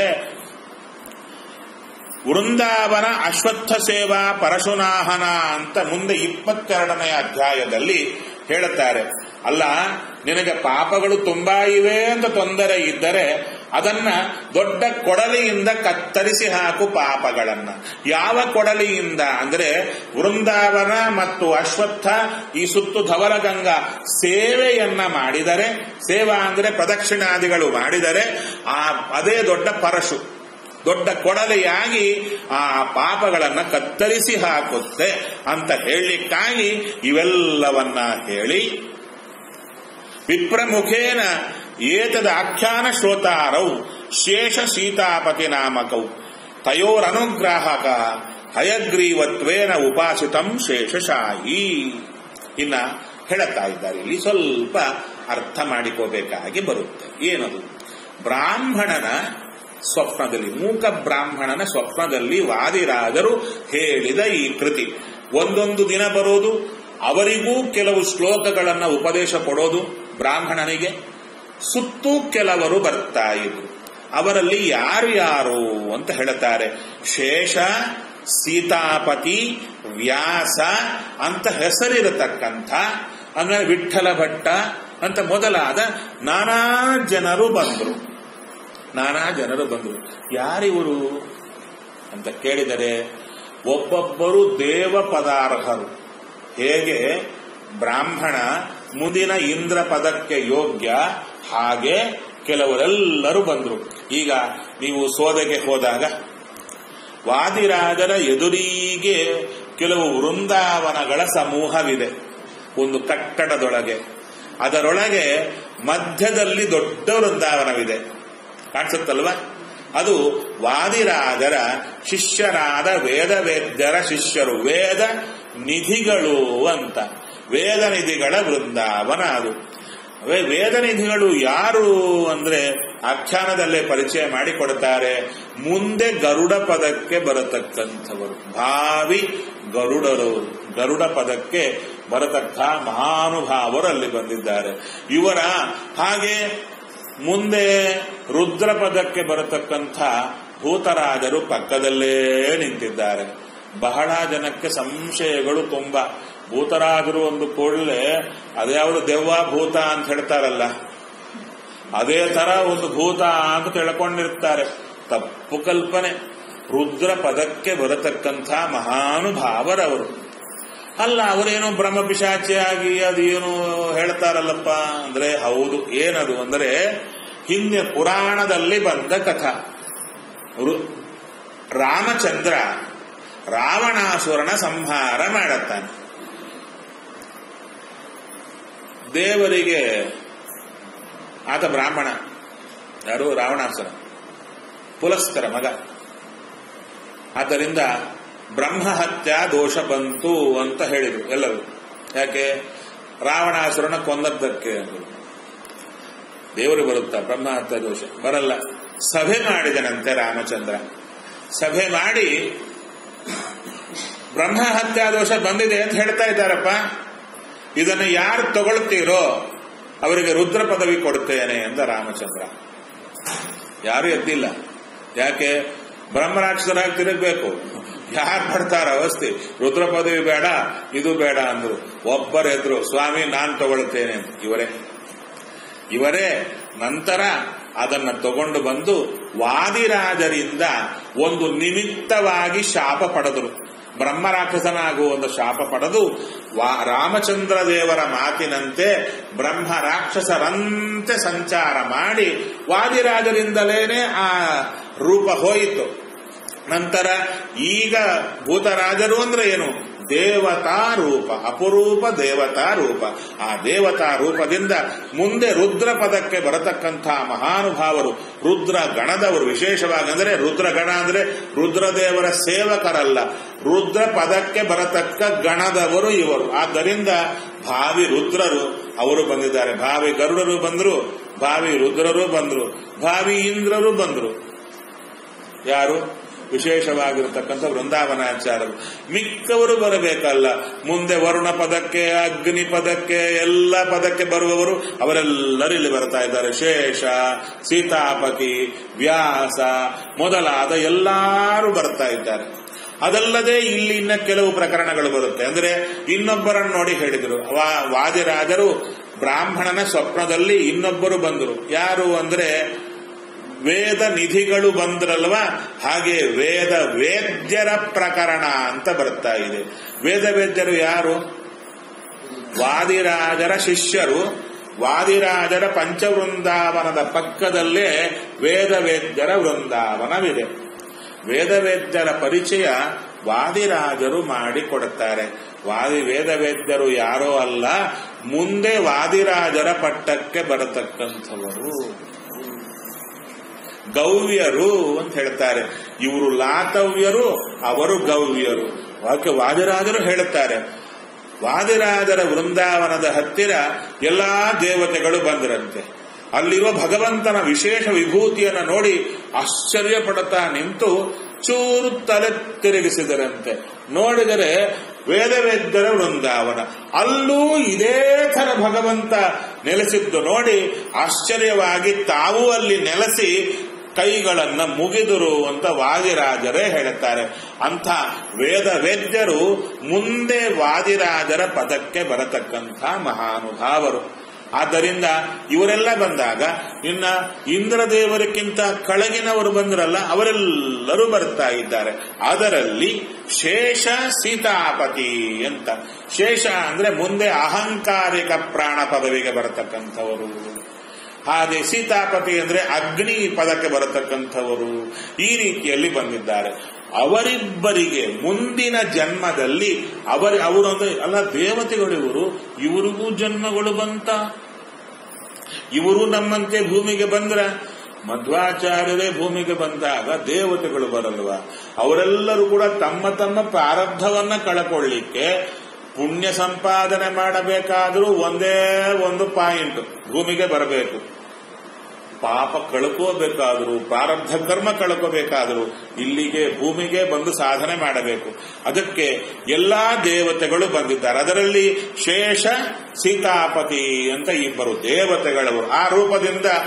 ವೃಂದಾವನ ಅಶ್ವತ್ಥ ಸೇವಾ ಪರಶುನಾಹನ ಅಂತ ಮುಂದೆ ಇಪ್ಪತ್ತೆರಡನೇ ಅಧ್ಯಾಯದಲ್ಲಿ ಹೇಳುತ್ತಾರೆ ಅಲ್ಲ ನಿನಗೆ ಪಾಪಗಳು ತುಂಬಾ ಇವೆ ಅಂತ ತೊಂದರೆ ಇದ್ದರೆ ಅದನ್ನ ದೊಡ್ಡ ಕೊಡಲಿಯಿಂದ ಕತ್ತರಿಸಿ ಹಾಕು ಪಾಪಗಳನ್ನ ಯಾವ ಕೊಡಲಿಯಿಂದ ಅಂದ್ರೆ ವೃಂದಾವನ ಮತ್ತು ಅಶ್ವತ್ಥ ಈ ಸುತ್ತು ಧವಲಗಂಗಾ ಸೇವೆಯನ್ನ ಮಾಡಿದರೆ ಸೇವಾ ಅಂದ್ರೆ ಪ್ರದಕ್ಷಿಣಾದಿಗಳು ಮಾಡಿದರೆ ಆ ಅದೇ ದೊಡ್ಡ ಪರಶು ದೊಡ್ಡ ಕೊಡಲೆಯಾಗಿ ಆ ಪಾಪಗಳನ್ನ ಕತ್ತರಿಸಿ ಹಾಕುತ್ತೆ ಅಂತ ಹೇಳಲಿಕ್ಕಾಗಿ ಇವೆಲ್ಲವನ್ನ ಹೇಳಿ ವಿಪ್ರಮುಖೇನ ಏತದ ಆಖ್ಯಾನ ಶ್ರೋತಾರೌ ಶೇಷ ಸೀತಾಪತಿ ನಾಮಕೌ ತಯೋರನುಗ್ರಾಹಕ ಹಯಗ್ರೀವತ್ವೇನ ಉಪಾಸಿತಂ ಶೇಷಶಾಹಿ ಇನ್ನ ಹೇಳುತ್ತಾ ಇದ್ದಾರೆ ಇಲ್ಲಿ ಸ್ವಲ್ಪ ಅರ್ಥ ಮಾಡಿಕೋಬೇಕಾಗಿ ಬರುತ್ತೆ ಏನದು ಬ್ರಾಹ್ಮಣನ ಸ್ವಪ್ನದಲ್ಲಿ ಮೂಕ ಬ್ರಾಹ್ಮಣನ ಸ್ವಪ್ನದಲ್ಲಿ ವಾದಿರಾಜರು ಹೇಳಿದ ಈ ಕೃತಿ ಒಂದೊಂದು ದಿನ ಬರೋದು ಅವರಿಗೂ ಕೆಲವು ಶ್ಲೋಕಗಳನ್ನು ಉಪದೇಶ ಕೊಡೋದು ಬ್ರಾಹ್ಮಣನಿಗೆ ಸುತ್ತೂ ಕೆಲವರು ಬರ್ತಾ ಇದ್ರು ಅವರಲ್ಲಿ ಯಾರು ಯಾರು ಅಂತ ಹೇಳುತ್ತಾರೆ ಶೇಷ ಸೀತಾಪತಿ ವ್ಯಾಸ ಅಂತ ಹೆಸರಿರತಕ್ಕಂಥ ಅಂದ್ರೆ ವಿಠಲ ಭಟ್ಟ ಅಂತ ಮೊದಲಾದ ನಾನಾ ಜನರು ಬಂದರು ನಾನಾ ಜನರು ಬಂದರು ಯಾರಿವರು ಅಂತ ಕೇಳಿದರೆ ಒಬ್ಬೊಬ್ಬರು ದೇವ ಪದಾರ್ಹರು ಹೇಗೆ ಬ್ರಾಹ್ಮಣ ಮುಂದಿನ ಇಂದ್ರ ಪದಕ್ಕೆ ಯೋಗ್ಯ ಹಾಗೆ ಕೆಲವರೆಲ್ಲರೂ ಬಂದರು ಈಗ ನೀವು ಸೋದೆಗೆ ಹೋದಾಗ ವಾದಿರಾಜರ ಎದುರಿಗೆ ಕೆಲವು ವೃಂದಾವನಗಳ ಸಮೂಹವಿದೆ ಒಂದು ಕಟ್ಟಡದೊಳಗೆ ಅದರೊಳಗೆ ಮಧ್ಯದಲ್ಲಿ ದೊಡ್ಡ ವೃಂದಾವನವಿದೆ ಕಾಣಿಸುತ್ತಲ್ವಾ ಅದು ವಾದಿರಾಜರ ಶಿಷ್ಯರಾದ ವೇದ ವೇದ್ಯರ ಶಿಷ್ಯರು ವೇದ ನಿಧಿಗಳು ಅಂತ ವೇದ ನಿಧಿಗಳ ವೃಂದಾವನ ಅದು ವೇ- ವೇದ ನಿಧಿಗಳು ಯಾರು ಅಂದ್ರೆ ಆಖ್ಯಾನದಲ್ಲೇ ಪರಿಚಯ ಮಾಡಿಕೊಡ್ತಾರೆ ಮುಂದೆ ಗರುಡ ಪದಕ್ಕೆ ಬರತಕ್ಕಂಥವರು ಭಾವಿ ಗರುಡರು ಗರುಡ ಪದಕ್ಕೆ ಬರತಕ್ಕ ಮಹಾನುಭಾವರು ಅಲ್ಲಿ ಬಂದಿದ್ದಾರೆ ಇವರ ಹಾಗೆ ಮುಂದೆ ರುದ್ರ ಪದಕ್ಕೆ ಬರತಕ್ಕಂಥ ಭೂತರಾಜರು ಪಕ್ಕದಲ್ಲೇ ನಿಂತಿದ್ದಾರೆ ಬಹಳ ಜನಕ್ಕೆ ಸಂಶಯಗಳು ತುಂಬಾ ಭೂತರಾಜರು ಒಂದು ಕೂಡಲೇ ಅದ್ಯಾವುದು ದೆವ್ವ ಭೂತ ಅಂತ ಹೇಳ್ತಾರಲ್ಲ ಅದೇ ತರ ಒಂದು ಭೂತ ಅಂತ ತಿಳ್ಕೊಂಡಿರ್ತಾರೆ ತಪ್ಪು ಕಲ್ಪನೆ ರುದ್ರ ಪದಕ್ಕೆ ಬರತಕ್ಕಂಥ ಮಹಾನುಭಾವರವರು ಅಲ್ಲ ಅವರೇನೋ ಬ್ರಹ್ಮ ಪಿಶಾಚಿಯಾಗಿ ಅದೇನು ಹೇಳ್ತಾರಲ್ಲಪ್ಪ ಅಂದ್ರೆ ಹೌದು ಏನದು ಅಂದ್ರೆ ಹಿಂದೆ ಪುರಾಣದಲ್ಲಿ ಬಂದ ಕಥಾ ರು- ರಾಮಚಂದ್ರ ರಾವಣಾಸುರನ ಸಂಹಾರ ಮಾಡುತ್ತಾನೆ ದೇವರಿಗೆ ಆತ ಬ್ರಾಹ್ಮಣ ಯಾರು ರಾವಣಾಸುರ ಪುಲಸ್ಕರ ಮಗ ಆದ್ದರಿಂದ ಬ್ರಹ್ಮ ಹತ್ಯಾ ದೋಷ ಬಂತು ಅಂತ ಹೇಳಿದರು ಎಲ್ಲರೂ ಯಾಕೆ ರಾವಣಾಸುರನ ಕೊಂದದ್ದಕ್ಕೆ ಅಂದರು ದೇವರು ಬರುತ್ತಾ ಬ್ರಹ್ಮ ಹತ್ಯಾ ದೋಷ ಬರಲ್ಲ ಸಭೆ ಮಾಡಿದನಂತೆ ರಾಮಚಂದ್ರ ಸಭೆ ಮಾಡಿ ಬ್ರಹ್ಮ ಹತ್ಯಾ ದೋಷ ಬಂದಿದೆ ಅಂತ ಹೇಳ್ತಾ ಇದ್ದಾರಪ್ಪ ಇದನ್ನು ಯಾರು ತಗೊಳ್ತೀರೋ ಅವರಿಗೆ ರುದ್ರ ಪದವಿ ಕೊಡುತ್ತೇನೆ ಎಂದ ರಾಮಚಂದ್ರ ಯಾರು ಎದ್ದಿಲ್ಲ ಯಾಕೆ ಬ್ರಹ್ಮರಾಕ್ಷಸರಾಗಿ ತಿರುಗಬೇಕು ಯಾರು ಪಡ್ತಾರ ಅವಸ್ಥೆ ರುದ್ರ ಪದವಿ ಬೇಡ ಇದು ಬೇಡ ಅಂದ್ರು ಒಬ್ಬರೆದ್ರು ಸ್ವಾಮಿ ನಾನ್ ತಗೊಳ್ತೇನೆ ಅಂತ ಇವರೇ ಇವರೇ ನಂತರ ಅದನ್ನ ತಗೊಂಡು ಬಂದು ವಾದಿರಾಜರಿಂದ ಒಂದು ನಿಮಿತ್ತವಾಗಿ ಶಾಪ ಪಡೆದರು ಬ್ರಹ್ಮರಾಕ್ಷಸನಾಗುವ ಒಂದು ಶಾಪ ಪಡೆದು ವಾ- ರಾಮಚಂದ್ರ ದೇವರ ಮಾತಿನಂತೆ ಬ್ರಹ್ಮ ರಾಕ್ಷಸರಂತೆ ಸಂಚಾರ ಮಾಡಿ ವಾದಿರಾಜರಿಂದಲೇನೆ ಆ ರೂಪ ಹೋಯಿತು ನಂತರ ಈಗ ಭೂತರಾಜರು ಅಂದ್ರೆ ಏನು ದೇವತಾ ರೂಪ ಅಪರೂಪ ದೇವತಾ ರೂಪ ಆ ದೇವತಾ ರೂಪದಿಂದ ಮುಂದೆ ರುದ್ರ ಪದಕ್ಕೆ ಬರತಕ್ಕಂಥ ಮಹಾನುಭಾವರು ರುದ್ರ ಗಣದವರು ವಿಶೇಷವಾಗಿ ಅಂದರೆ ರುದ್ರ ಗಣ ಅಂದ್ರೆ ರುದ್ರದೇವರ ಸೇವಕರಲ್ಲ ರುದ್ರ ಪದಕ್ಕೆ ಬರತಕ್ಕ ಗಣದವರು ಇವರು ಆದ್ದರಿಂದ ಭಾವಿ ರುದ್ರರು ಅವರು ಬಂದಿದ್ದಾರೆ ಭಾವಿ ಗರುಡರು ಬಂದರು ಭಾವಿ ರುದ್ರರು ಬಂದರು ಭಾವಿ ಇಂದ್ರರು ಬಂದರು ಯಾರು ವಿಶೇಷವಾಗಿರತಕ್ಕಂಥ ವೃಂದಾವನಾಚಾರ್ಯರು ಮಿಕ್ಕವರು ಬರಬೇಕಲ್ಲ ಮುಂದೆ ವರುಣ ಪದಕ್ಕೆ ಅಗ್ನಿ ಪದಕ್ಕೆ ಎಲ್ಲ ಪದಕ್ಕೆ ಬರುವವರು ಅವರೆಲ್ಲರೂ ಇಲ್ಲಿ ಬರ್ತಾ ಇದ್ದಾರೆ ಶೇಷ ಸೀತಾಪತಿ ವ್ಯಾಸ ಮೊದಲಾದ ಎಲ್ಲರೂ ಬರ್ತಾ ಇದ್ದಾರೆ ಅದಲ್ಲದೆ ಇಲ್ಲಿ ಇನ್ನ ಕೆಲವು ಪ್ರಕರಣಗಳು ಬರುತ್ತೆ ಅಂದ್ರೆ ಇನ್ನೊಬ್ಬರನ್ನು ನೋಡಿ ಹೇಳಿದರು ವಾ- ವಾದಿರಾಜರು ಬ್ರಾಹ್ಮಣನ ಸ್ವಪ್ನದಲ್ಲಿ ಇನ್ನೊಬ್ಬರು ಬಂದರು ಯಾರು ಅಂದ್ರೆ ವೇದ ನಿಧಿಗಳು ಬಂದ್ರಲ್ವಾ ಹಾಗೆ ವೇದ ವೇದ್ಯರ ಪ್ರಕರಣ ಅಂತ ಬರ್ತಾ ಇದೆ ವೇದ ವೇದ್ಯರು ಯಾರು ವಾದಿರಾಜರ ಶಿಷ್ಯರು ವಾದಿರಾಜರ ಪಂಚವೃಂದಾವನದ ಪಕ್ಕದಲ್ಲೇ ವೇದ ವೇದ್ಯರ ವೃಂದಾವನವಿದೆ ವೇದ ವೇದ್ಯರ ಪರಿಚಯ ವಾದಿರಾಜರು ಮಾಡಿಕೊಡುತ್ತಾರೆ ವಾದಿ ವೇದ ವೇದ್ಯರು ಯಾರೋ ಅಲ್ಲ ಮುಂದೆ ವಾದಿರಾಜರ ಪಟ್ಟಕ್ಕೆ ಬರತಕ್ಕಂಥವರು ಗೌವ್ಯರು ಅಂತ ಹೇಳ್ತಾರೆ ಇವರು ಲಾತವ್ಯರು ಅವರು ಗೌವ್ಯರು ವಾಕ್ಯ ವಾದಿರಾಜರು ಹೇಳುತ್ತಾರೆ ವಾದಿರಾಜರ ವೃಂದಾವನದ ಹತ್ತಿರ ಎಲ್ಲಾ ದೇವತೆಗಳು ಬಂದರಂತೆ ಅಲ್ಲಿರುವ ಭಗವಂತನ ವಿಶೇಷ ವಿಭೂತಿಯನ್ನು ನೋಡಿ ಆಶ್ಚರ್ಯ ಪಡುತ್ತಾ ನಿಂತು ಚೂರು ತಲೆ ತಿರುಗಿಸಿದರಂತೆ ನೋಡಿದರೆ ವೇದವೇದ್ಯರ ವೃಂದಾವನ ಅಲ್ಲೂ ಇದೇ ಥರ ಭಗವಂತ ನೆಲೆಸಿದ್ದು ನೋಡಿ ಆಶ್ಚರ್ಯವಾಗಿ ತಾವು ಅಲ್ಲಿ ನೆಲೆಸಿ ಕೈಗಳನ್ನ ಮುಗಿದರು ಅಂತ ವಾದಿರಾಜರೇ ಹೇಳುತ್ತಾರೆ ಅಂಥ ವೇದ ವೇದ್ಯರು ಮುಂದೆ ವಾದಿರಾಜರ ಪದಕ್ಕೆ ಬರತಕ್ಕಂಥ ಮಹಾನುಭಾವರು ಆದ್ದರಿಂದ ಇವರೆಲ್ಲ ಬಂದಾಗ ಇನ್ನ ಇಂದ್ರದೇವರಿಗಿಂತ ಕೆಳಗಿನವರು ಬಂದ್ರಲ್ಲ ಅವರೆಲ್ಲರೂ ಬರ್ತಾ ಇದ್ದಾರೆ ಅದರಲ್ಲಿ ಶೇಷ ಸೀತಾಪತಿ ಅಂತ ಶೇಷ ಅಂದ್ರೆ ಮುಂದೆ ಅಹಂಕಾರಿಕ ಪ್ರಾಣ ಪದವಿಗೆ ಬರತಕ್ಕಂಥವರು ಹಾಗೆ ಸೀತಾಪತಿ ಅಂದ್ರೆ ಅಗ್ನಿ ಪದಕ್ಕೆ ಬರತಕ್ಕಂಥವರು ಈ ರೀತಿಯಲ್ಲಿ ಬಂದಿದ್ದಾರೆ ಅವರಿಬ್ಬರಿಗೆ ಮುಂದಿನ ಜನ್ಮದಲ್ಲಿ ಅವರ ಅವರು ಅಂದ್ರೆ ಅಲ್ಲ ದೇವತೆಗಳು ಇವರು ಇವರಿಗೂ ಜನ್ಮಗಳು ಬಂತ ಇವರು ನಮ್ಮಂತೆ ಭೂಮಿಗೆ ಬಂದ್ರ ಮಧ್ವಾಚಾರ್ಯರೇ ಭೂಮಿಗೆ ಬಂದಾಗ ದೇವತೆಗಳು ಬರಲ್ವಾ ಅವರೆಲ್ಲರೂ ಕೂಡ ತಮ್ಮ ತಮ್ಮ ಪ್ರಾರಬ್ಧವನ್ನ ಕಳಕೊಳ್ಳಿಕ್ಕೆ ಪುಣ್ಯ ಸಂಪಾದನೆ ಮಾಡಬೇಕಾದ್ರೂ ಒಂದೇ ಒಂದು ಪಾಯಿಂಟ್ ಭೂಮಿಗೆ ಬರಬೇಕು ಪಾಪ ಕಳ್ಕೋಬೇಕಾದ್ರು ಪ್ರಾರಬ್ಧ ಕರ್ಮ ಕಳ್ಕೋಬೇಕಾದ್ರು ಇಲ್ಲಿಗೆ ಭೂಮಿಗೆ ಬಂದು ಸಾಧನೆ ಮಾಡಬೇಕು ಅದಕ್ಕೆ ಎಲ್ಲಾ ದೇವತೆಗಳು ಬಂದಿದ್ದಾರೆ ಅದರಲ್ಲಿ ಶೇಷ ಸೀತಾಪತಿ ಅಂತ ಇಬ್ಬರು ದೇವತೆಗಳವರು ಆ ರೂಪದಿಂದ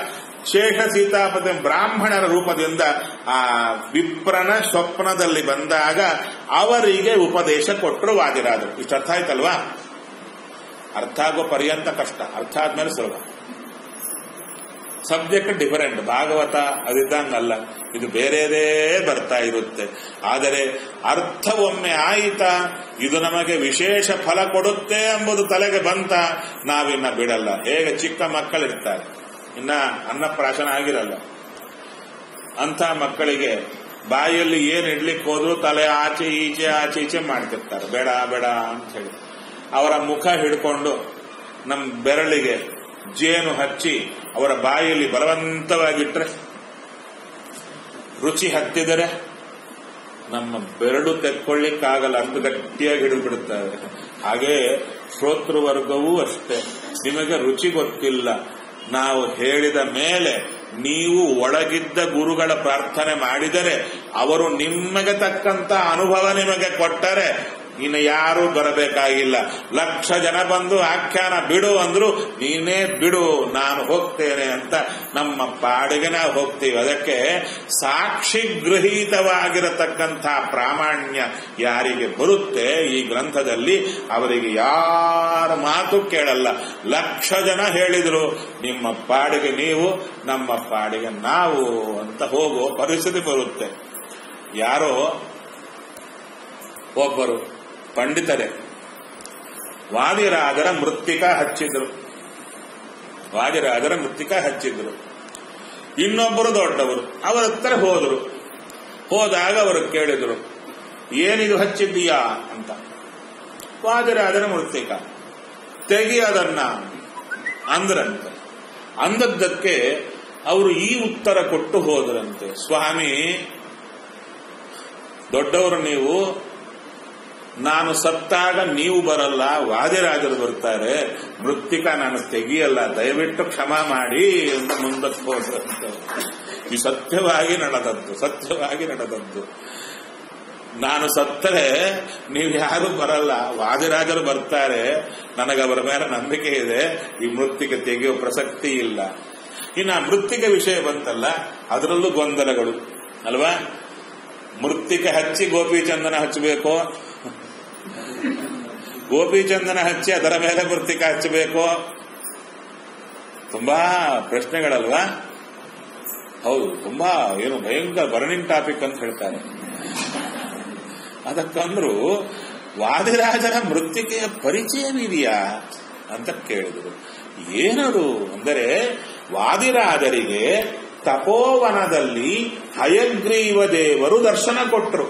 ಶೇಷ ಸೀತಾಪತಿ ಬ್ರಾಹ್ಮಣರ ರೂಪದಿಂದ ಆ ವಿಪ್ರನ ಸ್ವಪ್ನದಲ್ಲಿ ಬಂದಾಗ ಅವರಿಗೆ ಉಪದೇಶ ಕೊಟ್ಟರು ವಾದಿರಾದರು ಇಷ್ಟು ಅರ್ಥ ಆಯ್ತಲ್ವಾ ಅರ್ಥ ಆಗೋ ಪರ್ಯಂತ ಕಷ್ಟ ಅರ್ಥ ಆದ್ಮೇಲೆ ಸುಲಭ ಸಬ್ಜೆಕ್ಟ್ ಡಿಫರೆಂಟ್ ಭಾಗವತ ಅದಿದ್ದಂಗಲ್ಲ ಇದು ಬೇರೆದೇ ಬರ್ತಾ ಇರುತ್ತೆ ಆದರೆ ಅರ್ಥ ಒಮ್ಮೆ ಆಯಿತಾ ಇದು ನಮಗೆ ವಿಶೇಷ ಫಲ ಕೊಡುತ್ತೆ ಎಂಬುದು ತಲೆಗೆ ಬಂತ ನಾವಿನ್ನ ಬಿಡಲ್ಲ ಹೇಗೆ ಚಿಕ್ಕ ಮಕ್ಕಳಿರ್ತಾರೆ ಇನ್ನ ಅನ್ನಪ್ರಾಶನ ಆಗಿರಲ್ಲ ಅಂತ ಮಕ್ಕಳಿಗೆ ಬಾಯಲ್ಲಿ ಏನ್ ಇಡ್ಲಿಕ್ಕೆ ಹೋದ್ರು ತಲೆ ಆಚೆ ಈಚೆ ಆಚೆ ಈಚೆ ಮಾಡ್ತಿರ್ತಾರೆ ಬೇಡ ಬೇಡ ಅಂತ ಹೇಳಿ ಅವರ ಮುಖ ಹಿಡ್ಕೊಂಡು ನಮ್ಮ ಬೆರಳಿಗೆ ಜೇನು ಹಚ್ಚಿ ಅವರ ಬಾಯಲ್ಲಿ ಬಲವಂತವಾಗಿಟ್ರೆ ರುಚಿ ಹತ್ತಿದರೆ ನಮ್ಮ ಬೆರಳು ತೆಕ್ಕೊಳ್ಳಿಕ್ಕಾಗಲ್ಲ ಅಷ್ಟು ಗಟ್ಟಿಯಾಗಿ ಹಿಡಿದು ಬಿಡುತ್ತವೆ ಹಾಗೆ ಶ್ರೋತೃವರ್ಗವೂ ಅಷ್ಟೇ ನಿಮಗೆ ರುಚಿ ಗೊತ್ತಿಲ್ಲ ನಾವು ಹೇಳಿದ ಮೇಲೆ ನೀವು ಒಳಗಿದ್ದ ಗುರುಗಳ ಪ್ರಾರ್ಥನೆ ಮಾಡಿದರೆ ಅವರು ನಿಮಗೆ ತಕ್ಕಂತ ಅನುಭವ ನಿಮಗೆ ಕೊಟ್ಟರೆ ಇನ್ನು ಯಾರೂ ಬರಬೇಕಾಗಿಲ್ಲ ಲಕ್ಷ ಜನ ಬಂದು ಆಖ್ಯಾನ ಬಿಡು ಅಂದ್ರು ನೀನೇ ಬಿಡು ನಾನು ಹೋಗ್ತೇನೆ ಅಂತ ನಮ್ಮ ಪಾಡಿಗೆ ನಾವು ಹೋಗ್ತೀವಿ ಅದಕ್ಕೆ ಸಾಕ್ಷಿ ಗೃಹೀತವಾಗಿರತಕ್ಕಂಥ ಪ್ರಾಮಾಣ್ಯ ಯಾರಿಗೆ ಬರುತ್ತೆ ಈ ಗ್ರಂಥದಲ್ಲಿ ಅವರಿಗೆ ಯಾರ ಮಾತು ಕೇಳಲ್ಲ ಲಕ್ಷ ಜನ ಹೇಳಿದ್ರು ನಿಮ್ಮ ಪಾಡಿಗೆ ನೀವು ನಮ್ಮ ಪಾಡಿಗೆ ನಾವು ಅಂತ ಹೋಗುವ ಪರಿಸ್ಥಿತಿ ಬರುತ್ತೆ ಯಾರೋ ಒಬ್ಬರು ಪಂಡಿತರೇ ವಾದಿರಾಜರ ಮೃತ್ತಿಕ ಹಚ್ಚಿದ್ರು ವಾದಿರಾಜರ ಮೃತ್ತಿಕ ಹಚ್ಚಿದ್ರು ಇನ್ನೊಬ್ಬರು ದೊಡ್ಡವರು ಅವರ ಹತ್ರ ಹೋದರು ಹೋದಾಗ ಅವರು ಕೇಳಿದ್ರು ಏನಿದು ಹಚ್ಚಿದ್ದೀಯಾ ಅಂತ ವಾದಿರಾಜರ ಮೃತ್ತಿಕ ತೆಗಿ ಅದನ್ನ ಅಂದ್ರಂತೆ ಅಂದದ್ದಕ್ಕೆ ಅವರು ಈ ಉತ್ತರ ಕೊಟ್ಟು ಹೋದ್ರಂತೆ ಸ್ವಾಮಿ ದೊಡ್ಡವರು ನೀವು ನಾನು ಸತ್ತಾಗ ನೀವು ಬರಲ್ಲ ವಾದಿರಾಜರು ಬರ್ತಾರೆ ಮೃತ್ತಿಕ ನಾನು ತೆಗಿಯಲ್ಲ ದಯವಿಟ್ಟು ಕ್ಷಮ ಮಾಡಿ ಅಂತ ಮುಂದಕ್ಕೆ ಹೋದ್ರಂತೆ ಈ ಸತ್ಯವಾಗಿ ನಡೆದದ್ದು ಸತ್ಯವಾಗಿ ನಡೆದದ್ದು ನಾನು ಸತ್ತರೆ ನೀವು ಯಾರು ಬರಲ್ಲ ವಾದಿರಾಜರು ಬರ್ತಾರೆ ನನಗೆ ಅವರ ಮೇಲೆ ನಂಬಿಕೆ ಇದೆ ಈ ಮೃತ್ತಿಗೆ ತೆಗೆಯೋ ಪ್ರಸಕ್ತಿ ಇಲ್ಲ ಇನ್ನು ಆ ಮೃತ್ತಿಗೆ ವಿಷಯ ಬಂತಲ್ಲ ಅದರಲ್ಲೂ ಗೊಂದಲಗಳು ಅಲ್ವಾ ಮೃತ್ತಿಕೆ ಹಚ್ಚಿ ಗೋಪಿಚಂದನ ಹಚ್ಚಬೇಕು ಗೋಪಿಚಂದನ ಹಚ್ಚಿ ಅದರ ಮೇಲೆ ಮೃತ್ತಿಕ ಹಚ್ಚಬೇಕು ತುಂಬಾ ಪ್ರಶ್ನೆಗಳಲ್ವಾ ಹೌದು ತುಂಬಾ ಏನು ಭಯಂಕರ ಬರ್ನಿಂಗ್ ಟಾಪಿಕ್ ಅಂತ ಹೇಳ್ತಾರೆ ಅದಕ್ಕಂದ್ರು ವಾದಿರಾಜರ ಮೃತ್ತಿಕೆಯ ಪರಿಚಯವಿದೆಯಾ ಅಂತ ಕೇಳಿದರು ಏನದು ಅಂದರೆ ವಾದಿರಾಜರಿಗೆ ತಪೋವನದಲ್ಲಿ ಹಯಗ್ರೀವ ದೇವರು ದರ್ಶನ ಕೊಟ್ಟರು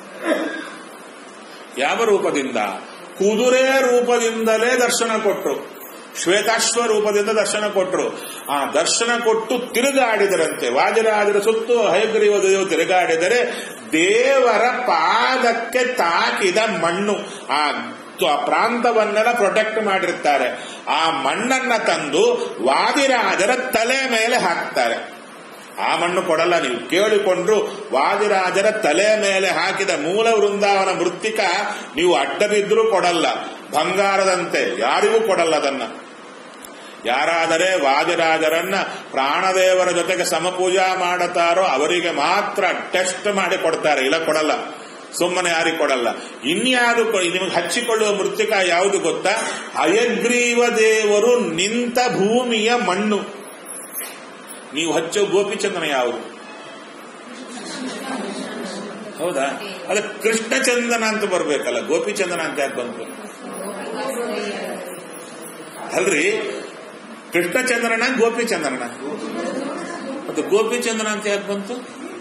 ಯಾವ ರೂಪದಿಂದ ಕುದುರೆ ರೂಪದಿಂದಲೇ ದರ್ಶನ ಕೊಟ್ಟರು ಶ್ವೇತಾಶ್ವ ರೂಪದಿಂದ ದರ್ಶನ ಕೊಟ್ಟರು ಆ ದರ್ಶನ ಕೊಟ್ಟು ತಿರುಗಾಡಿದರಂತೆ ವಾದಿರಾಜರ ಸುತ್ತು ಹಯಗ್ರೀವ ದೇವರು ತಿರುಗಾಡಿದರೆ ದೇವರ ಪಾದಕ್ಕೆ ತಾಕಿದ ಮಣ್ಣು ಆ ಪ್ರಾಂತವನ್ನೆಲ್ಲ ಪ್ರೊಟೆಕ್ಟ್ ಮಾಡಿರ್ತಾರೆ ಆ ಮಣ್ಣನ್ನ ತಂದು ವಾದಿರಾಜರ ತಲೆ ಮೇಲೆ ಹಾಕ್ತಾರೆ ಆ ಮಣ್ಣು ಕೊಡಲ್ಲ ನೀವು ಕೇಳಿಕೊಂಡ್ರು ವಾದಿರಾಜರ ತಲೆ ಮೇಲೆ ಹಾಕಿದ ಮೂಲ ವೃಂದಾವನ ಮೃತ್ತಿಕ ನೀವು ಅಡ್ಡ ಬಿದ್ದರೂ ಕೊಡಲ್ಲ ಬಂಗಾರದಂತೆ ಯಾರಿಗೂ ಕೊಡಲ್ಲ ಅದನ್ನ ಯಾರಾದರೆ ವಾದಿರಾಜರನ್ನ ಪ್ರಾಣದೇವರ ಜೊತೆಗೆ ಸಮಪೂಜಾ ಮಾಡುತ್ತಾರೋ ಅವರಿಗೆ ಮಾತ್ರ ಟೆಸ್ಟ್ ಮಾಡಿ ಕೊಡ್ತಾರೆ ಇಲ್ಲ ಕೊಡಲ್ಲ ಸುಮ್ಮನೆ ಯಾರಿಗೆ ಕೊಡಲ್ಲ ಇನ್ಯಾವುದು ನಿಮಗೆ ಹಚ್ಚಿಕೊಳ್ಳುವ ಮೃತ್ತಿಕ ಯಾವುದು ಗೊತ್ತಾ ಹಯಗ್ರೀವ ದೇವರು ನಿಂತ ಭೂಮಿಯ ಮಣ್ಣು ನೀವು ಹಚ್ಚೋ ಗೋಪಿಚಂದನ ಯಾವುದು ಹೌದಾ ಅದ ಕೃಷ್ಣಚಂದನ ಅಂತ ಬರ್ಬೇಕಲ್ಲ ಗೋಪಿಚಂದನ ಅಂತ ಯಾಕೆ ಬಂತು ಅಲ್ರಿ ಕೃಷ್ಣಚಂದ್ರನ ಗೋಪಿಚಂದ್ರನ ಅದು ಗೋಪಿಚಂದ್ರನ ಅಂತ ಯಾಕೆ ಬಂತು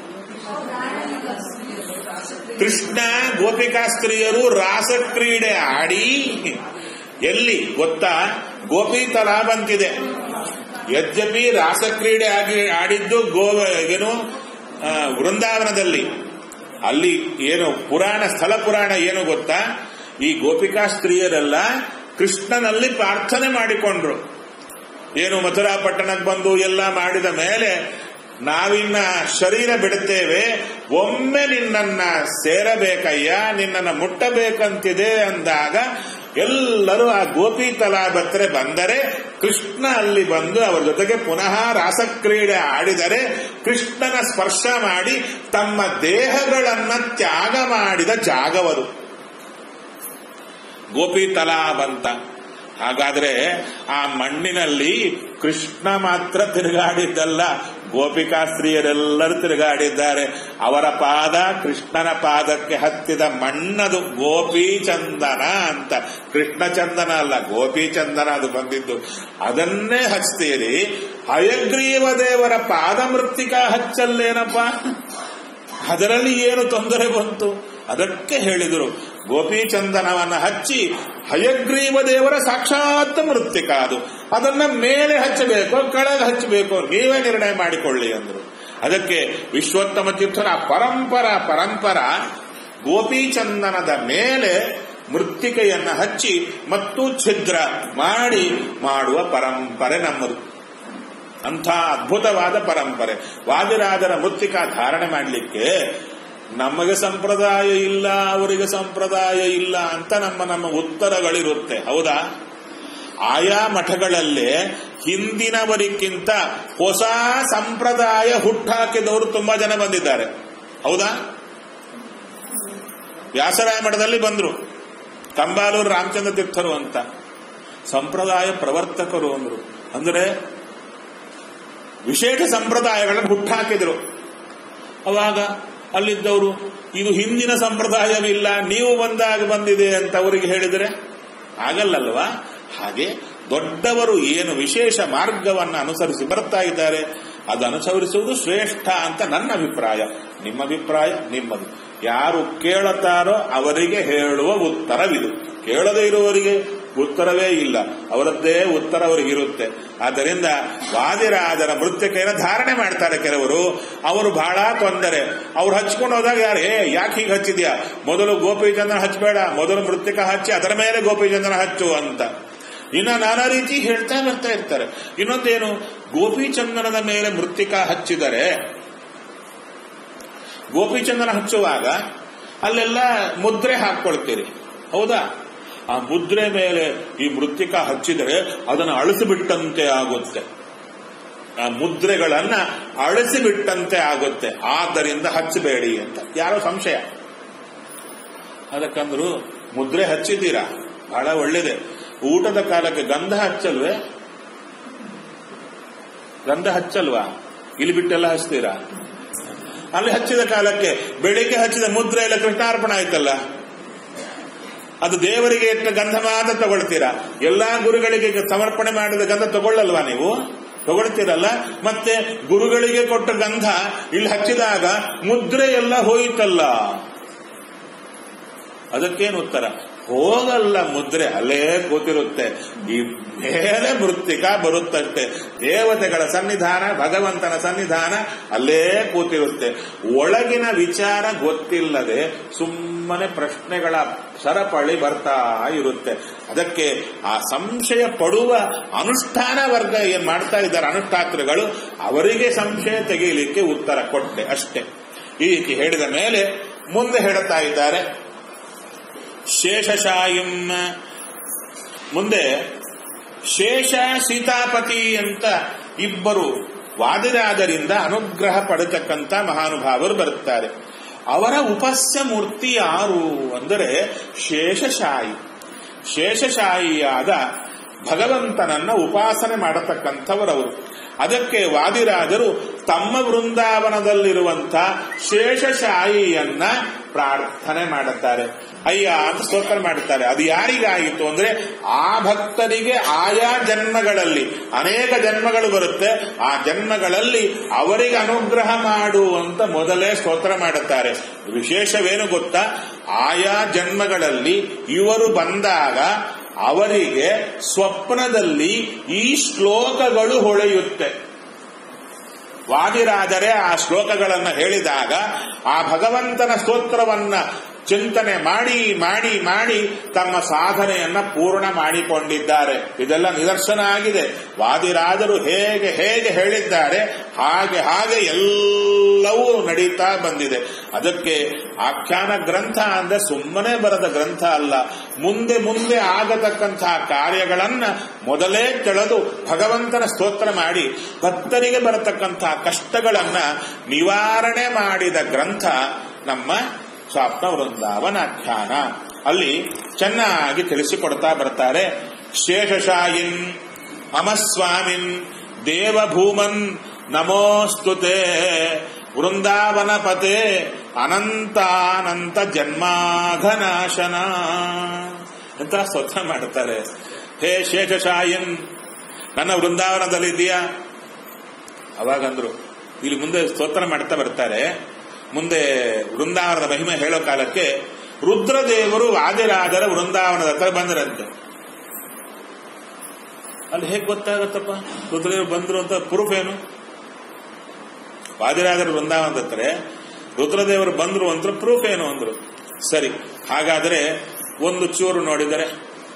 ಕೃಷ್ಣ ಗೋಪಿಕಾಸ್ತ್ರೀಯರು ರಾಸಕ್ರೀಡೆ ಆಡಿ ಎಲ್ಲಿ ಗೊತ್ತಾ ಗೋಪಿ ತಲಾ ಬಂತಿದೆ ಯದ್ಯಪಿ ರಾಸಕ್ರೀಡೆ ಆಗಿ ಆಡಿದ್ದು ಗೋ ಏನು ವೃಂದಾವನದಲ್ಲಿ ಅಲ್ಲಿ ಏನು ಪುರಾಣ ಸ್ಥಳ ಪುರಾಣ ಏನು ಗೊತ್ತಾ ಈ ಗೋಪಿಕಾ ಸ್ತ್ರೀಯರೆಲ್ಲ ಕೃಷ್ಣನಲ್ಲಿ ಪ್ರಾರ್ಥನೆ ಮಾಡಿಕೊಂಡ್ರು ಏನು ಮಥುರಾ ಪಟ್ಟಣಕ್ಕೆ ಬಂದು ಎಲ್ಲ ಮಾಡಿದ ಮೇಲೆ ನಾವಿನ್ನ ಶರೀರ ಬಿಡುತ್ತೇವೆ ಒಮ್ಮೆ ನಿನ್ನನ್ನ ಸೇರಬೇಕಯ್ಯ ನಿನ್ನನ್ನ ಮುಟ್ಟಬೇಕಂತಿದೆ ಅಂದಾಗ ಎಲ್ಲರೂ ಆ ಗೋಪಿ ತಲಾಬತ್ರೆ ಬಂದರೆ ಕೃಷ್ಣ ಅಲ್ಲಿ ಬಂದು ಅವರ ಜೊತೆಗೆ ಪುನಃ ರಾಸಕ್ರೀಡೆ ಆಡಿದರೆ ಕೃಷ್ಣನ ಸ್ಪರ್ಶ ಮಾಡಿ ತಮ್ಮ ದೇಹಗಳನ್ನ ತ್ಯಾಗ ಮಾಡಿದ ಜಾಗವರು ಗೋಪಿ ತಲಾಬಂತ ಹಾಗಾದ್ರೆ ಆ ಮಣ್ಣಿನಲ್ಲಿ ಕೃಷ್ಣ ಮಾತ್ರ ತಿರುಗಾಡಿದ್ದಲ್ಲ ಗೋಪಿಕಾಸ್ತ್ರೀಯರೆಲ್ಲರೂ ತಿರುಗಾಡಿದ್ದಾರೆ ಅವರ ಪಾದ ಕೃಷ್ಣನ ಪಾದಕ್ಕೆ ಹತ್ತಿದ ಮಣ್ಣದು ಗೋಪಿ ಚಂದನ ಅಂತ ಕೃಷ್ಣ ಚಂದನ ಅಲ್ಲ ಗೋಪಿ ಚಂದನ ಅದು ಬಂದಿದ್ದು ಅದನ್ನೇ ಹಚ್ತೀರಿ ಹಯಗ್ರೀವ ದೇವರ ಪಾದ ಮೃತ್ತಿಕಾ ಹಚ್ಚಲ್ಲೇನಪ್ಪ ಅದರಲ್ಲಿ ಏನು ತೊಂದರೆ ಬಂತು ಅದಕ್ಕೆ ಹೇಳಿದರು ಗೋಪೀಚಂದನವನ್ನ ಹಚ್ಚಿ ಹಯಗ್ರೀವ ದೇವರ ಸಾಕ್ಷಾತ್ ಮೃತ್ತಿಕ ಅದು ಅದನ್ನ ಮೇಲೆ ಹಚ್ಚಬೇಕು ಕೆಳಗೆ ಹಚ್ಚಬೇಕು ನೀವೇ ನಿರ್ಣಯ ಮಾಡಿಕೊಳ್ಳಿ ಅಂದರು ಅದಕ್ಕೆ ವಿಶ್ವೋತ್ತಮ ತೀರ್ಥರ ಪರಂಪರ ಪರಂಪರ ಗೋಪೀಚಂದನದ ಮೇಲೆ ಮೃತ್ತಿಕೆಯನ್ನ ಹಚ್ಚಿ ಮತ್ತು ಛಿದ್ರ ಮಾಡಿ ಮಾಡುವ ಪರಂಪರೆ ನಮ್ಮದು ಅಂಥ ಅದ್ಭುತವಾದ ಪರಂಪರೆ ವಾದಿರಾಜರ ಮೃತ್ತಿಕಾ ಧಾರಣೆ ಮಾಡಲಿಕ್ಕೆ ನಮಗೆ ಸಂಪ್ರದಾಯ ಇಲ್ಲ ಅವರಿಗೆ ಸಂಪ್ರದಾಯ ಇಲ್ಲ ಅಂತ ನಮ್ಮ ನಮ್ಮ ಉತ್ತರಗಳಿರುತ್ತೆ ಹೌದಾ ಆಯಾ ಮಠಗಳಲ್ಲೇ ಹಿಂದಿನವರಿಗಿಂತ ಹೊಸ ಸಂಪ್ರದಾಯ ಹುಟ್ಟಾಕಿದವರು ತುಂಬಾ ಜನ ಬಂದಿದ್ದಾರೆ ಹೌದಾ ವ್ಯಾಸರಾಯ ಮಠದಲ್ಲಿ ಬಂದ್ರು ಕಂಬಾಲೂರು ರಾಮಚಂದ್ರ ತೀರ್ಥರು ಅಂತ ಸಂಪ್ರದಾಯ ಪ್ರವರ್ತಕರು ಅಂದ್ರು ಅಂದ್ರೆ ವಿಶೇಷ ಸಂಪ್ರದಾಯಗಳನ್ನು ಹುಟ್ಟಾಕಿದ್ರು ಅವಾಗ ಅಲ್ಲಿದ್ದವರು ಇದು ಹಿಂದಿನ ಸಂಪ್ರದಾಯವಿಲ್ಲ ನೀವು ಬಂದಾಗ ಬಂದಿದೆ ಅಂತ ಅವರಿಗೆ ಹೇಳಿದರೆ ಆಗಲ್ಲಲ್ವಾ ಹಾಗೆ ದೊಡ್ಡವರು ಏನು ವಿಶೇಷ ಮಾರ್ಗವನ್ನು ಅನುಸರಿಸಿ ಬರ್ತಾ ಇದ್ದಾರೆ ಅದು ಅನುಸರಿಸುವುದು ಶ್ರೇಷ್ಠ ಅಂತ ನನ್ನ ಅಭಿಪ್ರಾಯ ನಿಮ್ಮ ಅಭಿಪ್ರಾಯ ನಿಮ್ಮದು ಯಾರು ಕೇಳುತ್ತಾರೋ ಅವರಿಗೆ ಹೇಳುವ ಉತ್ತರವಿದು ಕೇಳದೇ ಇರುವವರಿಗೆ ಉತ್ತರವೇ ಇಲ್ಲ ಅವರದ್ದೇ ಉತ್ತರ ಅವರಿಗೆ ಇರುತ್ತೆ ಆದ್ದರಿಂದ ವಾದಿರಾಜರ ಮೃತ್ಯಕೆಯನ್ನು ಧಾರಣೆ ಮಾಡ್ತಾರೆ ಕೆಲವರು ಅವರು ಬಹಳ ತೊಂದರೆ ಅವ್ರು ಹಚ್ಕೊಂಡು ಹೋದಾಗ ಯಾರು ಹೇ ಯಾಕೆ ಹೀಗೆ ಹಚ್ಚಿದ್ಯಾ ಮೊದಲು ಗೋಪಿಚಂದನ ಹಚ್ಚಬೇಡ ಮೊದಲು ಮೃತ್ತಿಕ ಹಚ್ಚಿ ಅದರ ಮೇಲೆ ಗೋಪಿಚಂದನ ಹಚ್ಚು ಅಂತ ಇನ್ನ ನಾನಾ ರೀತಿ ಹೇಳ್ತಾ ಬರ್ತಾ ಇರ್ತಾರೆ ಇನ್ನೊಂದೇನು ಗೋಪಿಚಂದನದ ಮೇಲೆ ಮೃತ್ತಿಕ ಹಚ್ಚಿದರೆ ಗೋಪಿಚಂದನ ಹಚ್ಚುವಾಗ ಅಲ್ಲೆಲ್ಲ ಮುದ್ರೆ ಹಾಕೊಳ್ತೀರಿ ಹೌದಾ ಆ ಮುದ್ರೆ ಮೇಲೆ ಈ ಮೃತ್ತಿಕ ಹಚ್ಚಿದರೆ ಅದನ್ನು ಅಳಿಸಿಬಿಟ್ಟಂತೆ ಆಗುತ್ತೆ ಆ ಮುದ್ರೆಗಳನ್ನ ಅಳಿಸಿಬಿಟ್ಟಂತೆ ಆಗುತ್ತೆ ಆದ್ದರಿಂದ ಹಚ್ಚಬೇಡಿ ಅಂತ ಯಾರೋ ಸಂಶಯ ಅದಕ್ಕಂದ್ರು ಮುದ್ರೆ ಹಚ್ಚಿದ್ದೀರಾ ಬಹಳ ಒಳ್ಳೇದೆ ಊಟದ ಕಾಲಕ್ಕೆ ಗಂಧ ಹಚ್ಚಲ್ವೇ ಗಂಧ ಹಚ್ಚಲ್ವಾ ಇಲ್ಲಿ ಬಿಟ್ಟೆಲ್ಲ ಹಚ್ತೀರಾ ಅಲ್ಲಿ ಹಚ್ಚಿದ ಕಾಲಕ್ಕೆ ಬೆಳಿಗ್ಗೆ ಹಚ್ಚಿದ ಮುದ್ರೆ ಎಲ್ಲ ಕೃಷ್ಣಾರ್ಪಣ ಆಯ್ತಲ್ಲ ಅದು ದೇವರಿಗೆ ಇಟ್ಟ ಗಂಧ ಮಾತ್ರ ತಗೊಳ್ತೀರಾ ಎಲ್ಲಾ ಗುರುಗಳಿಗೆ ಸಮರ್ಪಣೆ ಮಾಡಿದ ಗಂಧ ತಗೊಳ್ಳಲ್ವಾ ನೀವು ತಗೊಳ್ತೀರಲ್ಲ ಮತ್ತೆ ಗುರುಗಳಿಗೆ ಕೊಟ್ಟ ಗಂಧ ಇಲ್ಲಿ ಹಚ್ಚಿದಾಗ ಮುದ್ರೆ ಎಲ್ಲ ಹೋಯಿತಲ್ಲ ಅದಕ್ಕೇನು ಉತ್ತರ ಹೋಗಲ್ಲ ಮುದ್ರೆ ಅಲ್ಲೇ ಕೂತಿರುತ್ತೆ ಈ ಮೇಲೆ ಮೃತ್ತಿಕ ಬರುತ್ತಷ್ಟೆ ದೇವತೆಗಳ ಸನ್ನಿಧಾನ ಭಗವಂತನ ಸನ್ನಿಧಾನ ಅಲ್ಲೇ ಕೂತಿರುತ್ತೆ ಒಳಗಿನ ವಿಚಾರ ಗೊತ್ತಿಲ್ಲದೆ ಸುಮ್ಮನೆ ಪ್ರಶ್ನೆಗಳ ಸರಪಳಿ ಬರ್ತಾ ಇರುತ್ತೆ ಅದಕ್ಕೆ ಆ ಸಂಶಯ ಪಡುವ ಅನುಷ್ಠಾನ ವರ್ಗ ಏನ್ ಮಾಡ್ತಾ ಇದ್ದಾರೆ ಅನುಷ್ಠಾತೃಗಳು ಅವರಿಗೆ ಸಂಶಯ ತೆಗೆಯಲಿಕ್ಕೆ ಉತ್ತರ ಕೊಟ್ಟೆ ಅಷ್ಟೇ ಈ ರೀತಿ ಹೇಳಿದ ಮೇಲೆ ಮುಂದೆ ಹೇಳುತ್ತಾ ಇದ್ದಾರೆ ಶೇಷಶಾಯಿಂ ಮುಂದೆ ಶೇಷ ಸೀತಾಪತಿ ಅಂತ ಇಬ್ಬರು ವಾದಿರಾದರಿಂದ ಅನುಗ್ರಹ ಪಡೆತಕ್ಕಂತ ಮಹಾನುಭಾವರು ಬರುತ್ತಾರೆ ಅವರ ಉಪಸ್ಯ ಮೂರ್ತಿ ಯಾರು ಅಂದರೆ ಶೇಷಶಾಯಿ ಶೇಷಶಾಯಿಯಾದ ಭಗವಂತನನ್ನ ಉಪಾಸನೆ ಮಾಡತಕ್ಕಂಥವರವರು ಅದಕ್ಕೆ ವಾದಿರಾಜರು ತಮ್ಮ ವೃಂದಾವನದಲ್ಲಿರುವಂಥ ಶೇಷಶಾಯಿಯನ್ನ ಪ್ರಾರ್ಥನೆ ಮಾಡುತ್ತಾರೆ ಅಯ್ಯ ಅಂತ ಸ್ತೋತ್ರ ಮಾಡುತ್ತಾರೆ ಅದು ಯಾರಿಗಾಯಿತು ಅಂದ್ರೆ ಆ ಭಕ್ತರಿಗೆ ಆಯಾ ಜನ್ಮಗಳಲ್ಲಿ ಅನೇಕ ಜನ್ಮಗಳು ಬರುತ್ತೆ ಆ ಜನ್ಮಗಳಲ್ಲಿ ಅವರಿಗೆ ಅನುಗ್ರಹ ಮಾಡುವಂತ ಮೊದಲೇ ಸ್ತೋತ್ರ ಮಾಡುತ್ತಾರೆ ವಿಶೇಷವೇನು ಗೊತ್ತಾ ಆಯಾ ಜನ್ಮಗಳಲ್ಲಿ ಇವರು ಬಂದಾಗ ಅವರಿಗೆ ಸ್ವಪ್ನದಲ್ಲಿ ಈ ಶ್ಲೋಕಗಳು ಹೊಳೆಯುತ್ತೆ ವಾದಿರಾದರೆ ಆ ಶ್ಲೋಕಗಳನ್ನು ಹೇಳಿದಾಗ ಆ ಭಗವಂತನ ಸ್ತೋತ್ರವನ್ನ ಚಿಂತನೆ ಮಾಡಿ ಮಾಡಿ ಮಾಡಿ ತಮ್ಮ ಸಾಧನೆಯನ್ನ ಪೂರ್ಣ ಮಾಡಿಕೊಂಡಿದ್ದಾರೆ ಇದೆಲ್ಲ ನಿದರ್ಶನ ಆಗಿದೆ ವಾದಿರಾಜರು ಹೇಗೆ ಹೇಗೆ ಹೇಳಿದ್ದಾರೆ ಹಾಗೆ ಹಾಗೆ ಎಲ್ಲವೂ ನಡೀತಾ ಬಂದಿದೆ ಅದಕ್ಕೆ ಆಖ್ಯಾನ ಗ್ರಂಥ ಅಂದ್ರೆ ಸುಮ್ಮನೆ ಬರದ ಗ್ರಂಥ ಅಲ್ಲ ಮುಂದೆ ಮುಂದೆ ಆಗತಕ್ಕಂತಹ ಕಾರ್ಯಗಳನ್ನ ಮೊದಲೇ ತೆಳೆದು ಭಗವಂತನ ಸ್ತೋತ್ರ ಮಾಡಿ ಭಕ್ತರಿಗೆ ಬರತಕ್ಕಂತಹ ಕಷ್ಟಗಳನ್ನ ನಿವಾರಣೆ ಮಾಡಿದ ಗ್ರಂಥ ನಮ್ಮ ಸ್ವಾಪ್ನ ವೃಂದಾವನಾಖ್ಯಾನ ಅಲ್ಲಿ ಚೆನ್ನಾಗಿ ತಿಳಿಸಿಕೊಡ್ತಾ ಬರ್ತಾರೆ ಶೇಷಶಾಯಿನ್ ಅಮಸ್ವಾಮಿನ್ ದೇವಭೂಮನ್ ನಮೋಸ್ತುತೆ ವೃಂದಾವನ ಪತೆ ಅನಂತಾನಂತ ಜನ್ಮಾಘನಾಶನ ಅಂತ ಸ್ತೋತ್ರ ಮಾಡುತ್ತಾರೆ ಹೇ ಶೇಷಶಾಯಿನ್ ನನ್ನ ವೃಂದಾವನದಲ್ಲಿದ್ದೀಯಾ ಅವಾಗಂದ್ರು ಇಲ್ಲಿ ಮುಂದೆ ಸ್ತೋತ್ರ ಮಾಡ್ತಾ ಬರ್ತಾರೆ ಮುಂದೆ ವೃಂದಾವನದ ಮಹಿಮೆ ಹೇಳೋ ಕಾಲಕ್ಕೆ ರುದ್ರದೇವರು ವಾದಿರಾಜರ ವೃಂದಾವನದ ಹತ್ರ ಬಂದರಂತೆ ಅಲ್ಲಿ ಹೇಗೆ ಗೊತ್ತಾಗತ್ತಪ್ಪ ರುದ್ರದೇವರು ಬಂದ್ರು ಅಂತ ಪ್ರೂಫ್ ಏನು ವಾದಿರಾಜರ ವೃಂದಾವನದ ಹತ್ರ ರುದ್ರದೇವರು ಬಂದ್ರು ಅಂತ ಪ್ರೂಫ್ ಏನು ಅಂದ್ರು ಸರಿ ಹಾಗಾದ್ರೆ ಒಂದು ಚೂರು ನೋಡಿದರೆ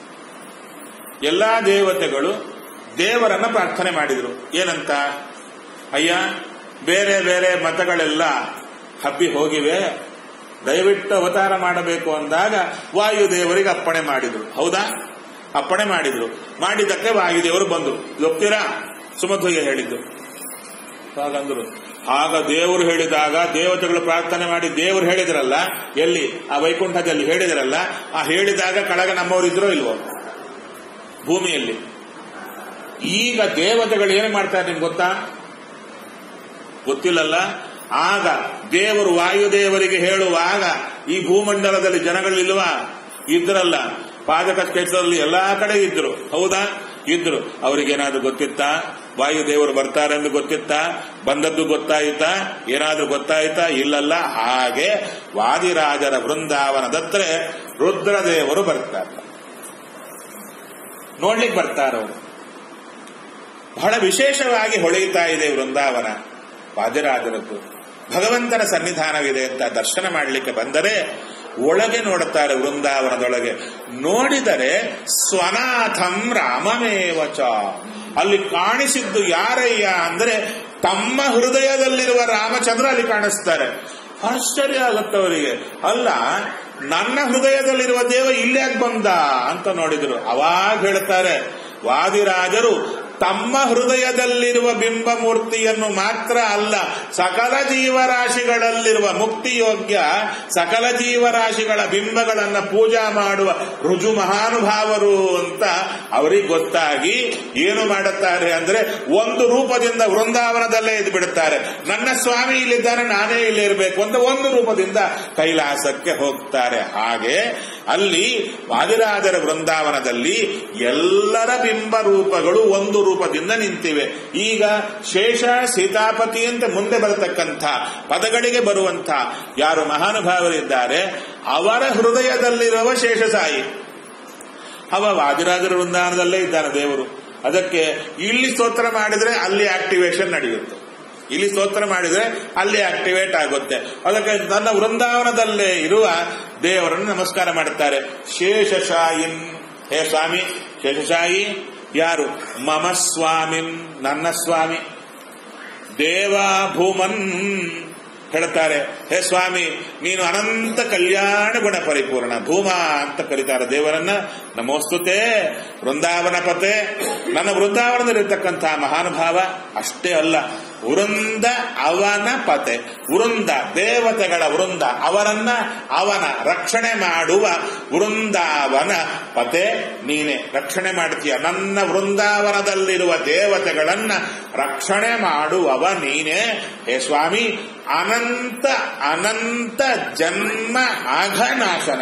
ಎಲ್ಲಾ ದೇವತೆಗಳು ದೇವರನ್ನ ಪ್ರಾರ್ಥನೆ ಮಾಡಿದ್ರು ಏನಂತ ಅಯ್ಯ ಬೇರೆ ಬೇರೆ ಮತಗಳೆಲ್ಲ ಹಬ್ಬಿ ಹೋಗಿವೆ ದಯವಿಟ್ಟು ಅವತಾರ ಮಾಡಬೇಕು ಅಂದಾಗ ವಾಯುದೇವರಿಗೆ ಅಪ್ಪಣೆ ಮಾಡಿದ್ರು ಹೌದಾ ಅಪ್ಪಣೆ ಮಾಡಿದ್ರು ಮಾಡಿದ್ದಕ್ಕೆ ವಾಯುದೇವರು ಬಂದರು ಒಪ್ತೀರಾ ಸುಮಧ್ವಗೆ ಹೇಳಿದ್ದು ಹಾಗಂದ್ರು ಆಗ ದೇವರು ಹೇಳಿದಾಗ ದೇವತೆಗಳು ಪ್ರಾರ್ಥನೆ ಮಾಡಿ ದೇವರು ಹೇಳಿದ್ರಲ್ಲ ಎಲ್ಲಿ ಆ ವೈಕುಂಠದಲ್ಲಿ ಹೇಳಿದ್ರಲ್ಲ ಆ ಹೇಳಿದಾಗ ಕೆಳಗೆ ನಮ್ಮವರು ಇದ್ರೋ ಇಲ್ವೋ ಭೂಮಿಯಲ್ಲಿ ಈಗ ದೇವತೆಗಳು ಏನು ಮಾಡ್ತಾರೆ ನಿಮ್ಗೆ ಗೊತ್ತಾ ಗೊತ್ತಿಲ್ಲಲ್ಲ ಆಗ ದೇವರು ವಾಯುದೇವರಿಗೆ ಹೇಳುವಾಗ ಈ ಭೂಮಂಡಲದಲ್ಲಿ ಜನಗಳಿಲ್ವಾ ಇದ್ರಲ್ಲ ಪಾದಕ ಕ್ಷೇತ್ರದಲ್ಲಿ ಎಲ್ಲಾ ಕಡೆ ಇದ್ರು ಹೌದಾ ಇದ್ರು ಅವರಿಗೇನಾದ್ರೂ ಗೊತ್ತಿತ್ತಾ ವಾಯುದೇವರು ಬರ್ತಾರೆಂದು ಗೊತ್ತಿತ್ತಾ ಬಂದದ್ದು ಗೊತ್ತಾಯ್ತಾ ಏನಾದ್ರೂ ಗೊತ್ತಾಯ್ತಾ ಇಲ್ಲಲ್ಲ ಹಾಗೆ ವಾದಿರಾಜರ ವೃಂದಾವನದತ್ರ ರುದ್ರದೇವರು ಬರ್ತಾರೆ ನೋಡ್ಲಿಕ್ಕೆ ಬರ್ತಾರವರು ಬಹಳ ವಿಶೇಷವಾಗಿ ಹೊಳೆಯುತ್ತಾ ಇದೆ ವೃಂದಾವನ ವಾದಿರಾಜರದ್ದು ಭಗವಂತನ ಸನ್ನಿಧಾನವಿದೆ ಅಂತ ದರ್ಶನ ಮಾಡಲಿಕ್ಕೆ ಬಂದರೆ ಒಳಗೆ ನೋಡುತ್ತಾರೆ ವೃಂದಾವನದೊಳಗೆ ನೋಡಿದರೆ ಸ್ವನಾಥಂ ರಾಮಮೇವಚ ಅಲ್ಲಿ ಕಾಣಿಸಿದ್ದು ಯಾರಯ್ಯ ಅಂದ್ರೆ ತಮ್ಮ ಹೃದಯದಲ್ಲಿರುವ ರಾಮಚಂದ್ರ ಅಲ್ಲಿ ಕಾಣಿಸ್ತಾರೆ ಆಶ್ಚರ್ಯ ಆಗುತ್ತವರಿಗೆ ಅಲ್ಲ ನನ್ನ ಹೃದಯದಲ್ಲಿರುವ ದೇವ ಇಲ್ಲೇ ಬಂದ ಅಂತ ನೋಡಿದ್ರು ಅವಾಗ ಹೇಳ್ತಾರೆ ವಾದಿರಾಜರು ತಮ್ಮ ಹೃದಯದಲ್ಲಿರುವ ಬಿಂಬ ಮೂರ್ತಿಯನ್ನು ಮಾತ್ರ ಅಲ್ಲ ಸಕಲ ಜೀವರಾಶಿಗಳಲ್ಲಿರುವ ಮುಕ್ತಿಯೋಗ್ಯ ಸಕಲ ಜೀವರಾಶಿಗಳ ಬಿಂಬಗಳನ್ನ ಪೂಜಾ ಮಾಡುವ ರುಜು ಮಹಾನುಭಾವರು ಅಂತ ಅವರಿಗೆ ಗೊತ್ತಾಗಿ ಏನು ಮಾಡುತ್ತಾರೆ ಅಂದ್ರೆ ಒಂದು ರೂಪದಿಂದ ವೃಂದಾವನದಲ್ಲೇ ಇದ್ದು ಬಿಡುತ್ತಾರೆ ನನ್ನ ಸ್ವಾಮಿ ಇಲ್ಲಿದ್ದಾನೆ ನಾನೇ ಇಲ್ಲಿ ಇರಬೇಕು ಅಂತ ಒಂದು ರೂಪದಿಂದ ಕೈಲಾಸಕ್ಕೆ ಹೋಗ್ತಾರೆ ಹಾಗೆ ಅಲ್ಲಿ ವಾದಿರಾಜರ ವೃಂದಾವನದಲ್ಲಿ ಎಲ್ಲರ ಬಿಂಬ ರೂಪಗಳು ಒಂದು ರೂಪದಿಂದ ನಿಂತಿವೆ ಈಗ ಶೇಷ ಸೀತಾಪತಿ ಅಂತ ಮುಂದೆ ಬರತಕ್ಕಂಥ ಪದಗಳಿಗೆ ಬರುವಂಥ ಯಾರು ಮಹಾನುಭಾವರಿದ್ದಾರೆ ಅವರ ಹೃದಯದಲ್ಲಿರುವ ಶೇಷಸಾಯಿ ಅವ ವಾದಿರಾಜರ ವೃಂದಾವನದಲ್ಲೇ ಇದ್ದಾನೆ ದೇವರು ಅದಕ್ಕೆ ಇಲ್ಲಿ ಸ್ತೋತ್ರ ಮಾಡಿದ್ರೆ ಅಲ್ಲಿ ಆಕ್ಟಿವೇಶನ್ ನಡೆಯುತ್ತೆ ಇಲ್ಲಿ ಸ್ತೋತ್ರ ಮಾಡಿದ್ರೆ ಅಲ್ಲಿ ಆಕ್ಟಿವೇಟ್ ಆಗುತ್ತೆ ಅದಕ್ಕೆ ನನ್ನ ವೃಂದಾವನದಲ್ಲೇ ಇರುವ ದೇವರನ್ನು ನಮಸ್ಕಾರ ಮಾಡುತ್ತಾರೆ ಶೇಷಶಾಯಿನ್ ಹೇ ಸ್ವಾಮಿ ಶೇಷಶಾಯಿ ಯಾರು ಮಮ ಸ್ವಾಮಿನ್ ನನ್ನ ಸ್ವಾಮಿ ದೇವ ಭೂಮನ್ ಹೇಳ್ತಾರೆ ಹೇ ಸ್ವಾಮಿ ನೀನು ಅನಂತ ಕಲ್ಯಾಣ ಗುಣ ಪರಿಪೂರ್ಣ ಭೂಮ ಅಂತ ಕರೀತಾರೆ ದೇವರನ್ನ ನಮೋಸ್ತುತೆ ವೃಂದಾವನ ಪತೆ ನನ್ನ ವೃಂದಾವನದಲ್ಲಿರ್ತಕ್ಕಂತಹ ಮಹಾನುಭಾವ ಅಷ್ಟೇ ಅಲ್ಲ ವೃಂದ ಅವನ ಪತೆ ವೃಂದ ದೇವತೆಗಳ ವೃಂದ ಅವರನ್ನ ಅವನ ರಕ್ಷಣೆ ಮಾಡುವ ವೃಂದಾವನ ಪತೆ ನೀನೆ ರಕ್ಷಣೆ ಮಾಡ್ತೀಯ ನನ್ನ ವೃಂದಾವನದಲ್ಲಿರುವ ದೇವತೆಗಳನ್ನ ರಕ್ಷಣೆ ಮಾಡುವವ ನೀನೇ ಹೇ ಸ್ವಾಮಿ ಅನಂತ ಅನಂತ ಜನ್ಮ ಅಘನಾಶನ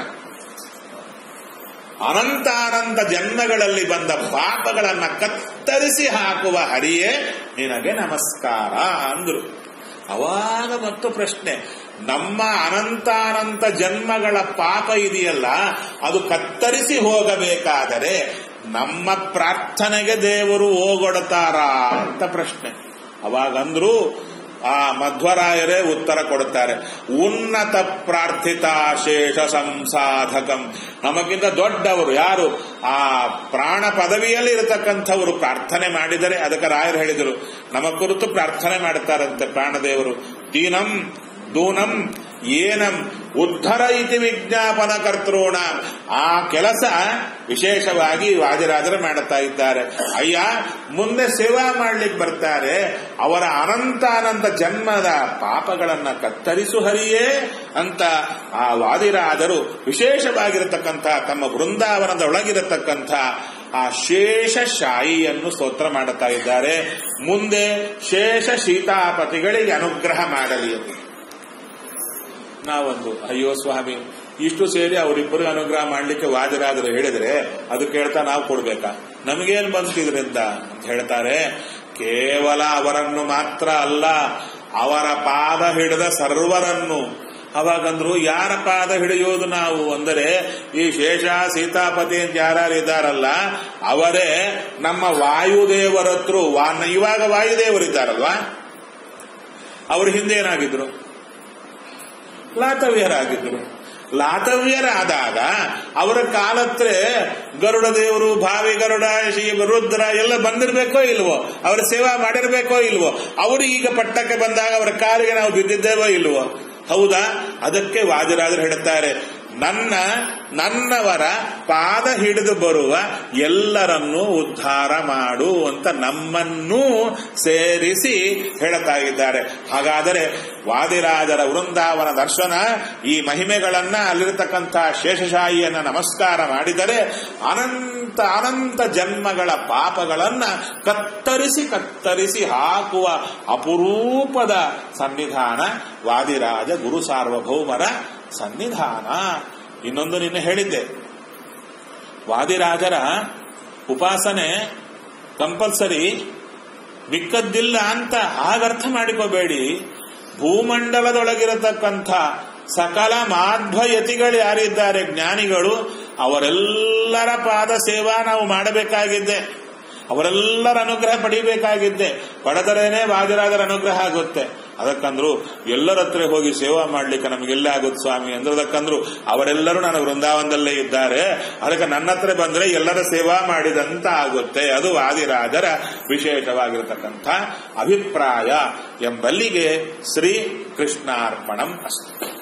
ಅನಂತಾನಂತ ಜನ್ಮಗಳಲ್ಲಿ ಬಂದ ಪಾಪಗಳನ್ನ ಕತ್ತರಿಸಿ ಹಾಕುವ ಹರಿಯೇ ನಿನಗೆ ನಮಸ್ಕಾರ ಅಂದ್ರು ಅವಾಗ ಮತ್ತು ಪ್ರಶ್ನೆ ನಮ್ಮ ಅನಂತಾನಂತ ಜನ್ಮಗಳ ಪಾಪ ಇದೆಯಲ್ಲ ಅದು ಕತ್ತರಿಸಿ ಹೋಗಬೇಕಾದರೆ ನಮ್ಮ ಪ್ರಾರ್ಥನೆಗೆ ದೇವರು ಓಗೊಡ್ತಾರಾ ಅಂತ ಪ್ರಶ್ನೆ ಅವಾಗಂದ್ರು ಆ ಮಧ್ವರಾಯರೇ ಉತ್ತರ ಕೊಡುತ್ತಾರೆ ಉನ್ನತ ಪ್ರಾರ್ಥಿತ ಶೇಷ ಸಂಸಾಧಕಂ ನಮಗಿಂತ ದೊಡ್ಡವರು ಯಾರು ಆ ಪ್ರಾಣ ಪದವಿಯಲ್ಲಿ ಇರತಕ್ಕಂಥವರು ಪ್ರಾರ್ಥನೆ ಮಾಡಿದರೆ ಅದಕ್ಕೆ ರಾಯರು ಹೇಳಿದರು ನಮ್ಮ ಕುರಿತು ಪ್ರಾರ್ಥನೆ ಮಾಡುತ್ತಾರಂತೆ ಪ್ರಾಣದೇವರು ದೀನಂ ದೂನಂ ಏನಂ ಉದ್ಧರ ಇತಿ ವಿಜ್ಞಾಪನ ಕರ್ತೃಣ ಆ ಕೆಲಸ ವಿಶೇಷವಾಗಿ ವಾಜರಾಜರು ಮಾಡುತ್ತಾ ಇದ್ದಾರೆ ಅಯ್ಯ ಮುಂದೆ ಸೇವಾ ಮಾಡ್ಲಿಕ್ಕೆ ಬರ್ತಾರೆ ಅವರ ಅನಂತ ಅನಂತ ಜನ್ಮದ ಪಾಪಗಳನ್ನ ಕತ್ತರಿಸು ಹರಿಯೇ ಅಂತ ಆ ವಾದಿರಾಜರು ವಿಶೇಷವಾಗಿರತಕ್ಕಂಥ ತಮ್ಮ ಬೃಂದಾವನದ ಒಳಗಿರತಕ್ಕಂಥ ಆ ಶೇಷ ಶಾಯಿಯನ್ನು ಸ್ತೋತ್ರ ಮಾಡುತ್ತಾ ಇದ್ದಾರೆ ಮುಂದೆ ಶೇಷ ಸೀತಾಪತಿಗಳಿಗೆ ಅನುಗ್ರಹ ಮಾಡಲಿ ಅಂತ ನಾವೊಂದು ಅಯ್ಯೋ ಸ್ವಾಮಿ ಇಷ್ಟು ಸೇರಿ ಅವರಿಬ್ಬರಿಗೆ ಅನುಗ್ರಹ ಮಾಡ್ಲಿಕ್ಕೆ ವಾಜರಾದರು ಹೇಳಿದ್ರೆ ಅದು ಕೇಳ್ತಾ ನಾವು ಕೊಡ್ಬೇಕಾ ನಮಗೇನ್ ಬಂತು ಇದರಿಂದ ಅಂತ ಹೇಳ್ತಾರೆ ಕೇವಲ ಅವರನ್ನು ಮಾತ್ರ ಅಲ್ಲ ಅವರ ಪಾದ ಹಿಡಿದ ಸರ್ವರನ್ನು ಅವಾಗಂದ್ರು ಯಾರ ಪಾದ ಹಿಡಿಯೋದು ನಾವು ಅಂದರೆ ಈ ಶೇಷ ಸೀತಾಪತಿ ಅಂತ ಯಾರ್ಯಾರು ಇದ್ದಾರಲ್ಲ ಅವರೇ ನಮ್ಮ ವಾಯುದೇವರ ಹತ್ರ ವಾ- ಇವಾಗ ವಾಯುದೇವರಿದ್ದಾರಲ್ವಾ ಅವ್ರ ಹಿಂದೆ ಏನಾಗಿದ್ರು ಲಾತವ್ಯರಾಗಿದ್ದರು ಲಾತವ್ಯರಾದಾಗ ಅವರ ಕಾಲತ್ರ ಗರುಡ ದೇವರು ಭಾವಿ ಗರುಡ ಶ್ರೀ ರುದ್ರ ಎಲ್ಲ ಬಂದಿರ್ಬೇಕೋ ಇಲ್ವೋ ಅವರ ಸೇವಾ ಮಾಡಿರ್ಬೇಕೋ ಇಲ್ವೋ ಅವರು ಈಗ ಪಟ್ಟಕ್ಕೆ ಬಂದಾಗ ಅವರ ಕಾಲಿಗೆ ನಾವು ಬಿದ್ದಿದ್ದೇವೋ ಇಲ್ವೋ ಹೌದಾ ಅದಕ್ಕೆ ವಾಜರಾಜರು ಹೇಳುತ್ತಾರೆ ನನ್ನ ನನ್ನವರ ಪಾದ ಹಿಡಿದು ಬರುವ ಎಲ್ಲರನ್ನೂ ಉದ್ಧಾರ ಮಾಡು ಅಂತ ನಮ್ಮನ್ನೂ ಸೇರಿಸಿ ಹೇಳುತ್ತಾ ಇದ್ದಾರೆ ಹಾಗಾದರೆ ವಾದಿರಾಜರ ವೃಂದಾವನ ದರ್ಶನ ಈ ಮಹಿಮೆಗಳನ್ನ ಅಲ್ಲಿರತಕ್ಕಂಥ ಶೇಷಶಾಹಿಯನ್ನ ನಮಸ್ಕಾರ ಮಾಡಿದರೆ ಅನಂತ ಅನಂತ ಜನ್ಮಗಳ ಪಾಪಗಳನ್ನ ಕತ್ತರಿಸಿ ಕತ್ತರಿಸಿ ಹಾಕುವ ಅಪರೂಪದ ಸನ್ನಿಧಾನ ವಾದಿರಾಜ ಗುರು ಸಾರ್ವಭೌಮರ ಸನ್ನಿಧಾನ ಇನ್ನೊಂದು ನಿನ್ನೆ ಹೇಳಿದ್ದೆ ವಾದಿರಾಜರ ಉಪಾಸನೆ ಕಂಪಲ್ಸರಿ ಮಿಕ್ಕದ್ದಿಲ್ಲ ಅಂತ ಹಾಗರ್ಥ ಮಾಡಿಕೋಬೇಡಿ ಭೂಮಂಡಲದೊಳಗಿರತಕ್ಕಂಥ ಸಕಲ ಮಾಧ್ವಯತಿಗಳು ಯಾರಿದ್ದಾರೆ ಜ್ಞಾನಿಗಳು ಅವರೆಲ್ಲರ ಪಾದ ಸೇವಾ ನಾವು ಮಾಡಬೇಕಾಗಿದ್ದೆ ಅವರೆಲ್ಲರ ಅನುಗ್ರಹ ಪಡಿಬೇಕಾಗಿದ್ದೆ ಪಡೆದರೇನೆ ವಾಜರಾಜರ ಅನುಗ್ರಹ ಆಗುತ್ತೆ ಅದಕ್ಕಂದ್ರು ಎಲ್ಲರ ಹತ್ರ ಹೋಗಿ ಸೇವಾ ಮಾಡ್ಲಿಕ್ಕೆ ನಮಗೆಲ್ಲ ಆಗುತ್ತೆ ಸ್ವಾಮಿ ಅಂದ್ರೆ ಅದಕ್ಕಂದ್ರು ಅವರೆಲ್ಲರೂ ನನ್ನ ವೃಂದಾವನದಲ್ಲೇ ಇದ್ದಾರೆ ಅದಕ್ಕೆ ನನ್ನ ಹತ್ರ ಬಂದ್ರೆ ಎಲ್ಲರ ಸೇವಾ ಮಾಡಿದಂತ ಆಗುತ್ತೆ ಅದು ವಾದಿರಾಜರ ವಿಶೇಷವಾಗಿರತಕ್ಕಂಥ ಅಭಿಪ್ರಾಯ ಎಂಬಲ್ಲಿಗೆ ಶ್ರೀ ಕೃಷ್ಣಾರ್ಪಣಂ ಅಸ್ತು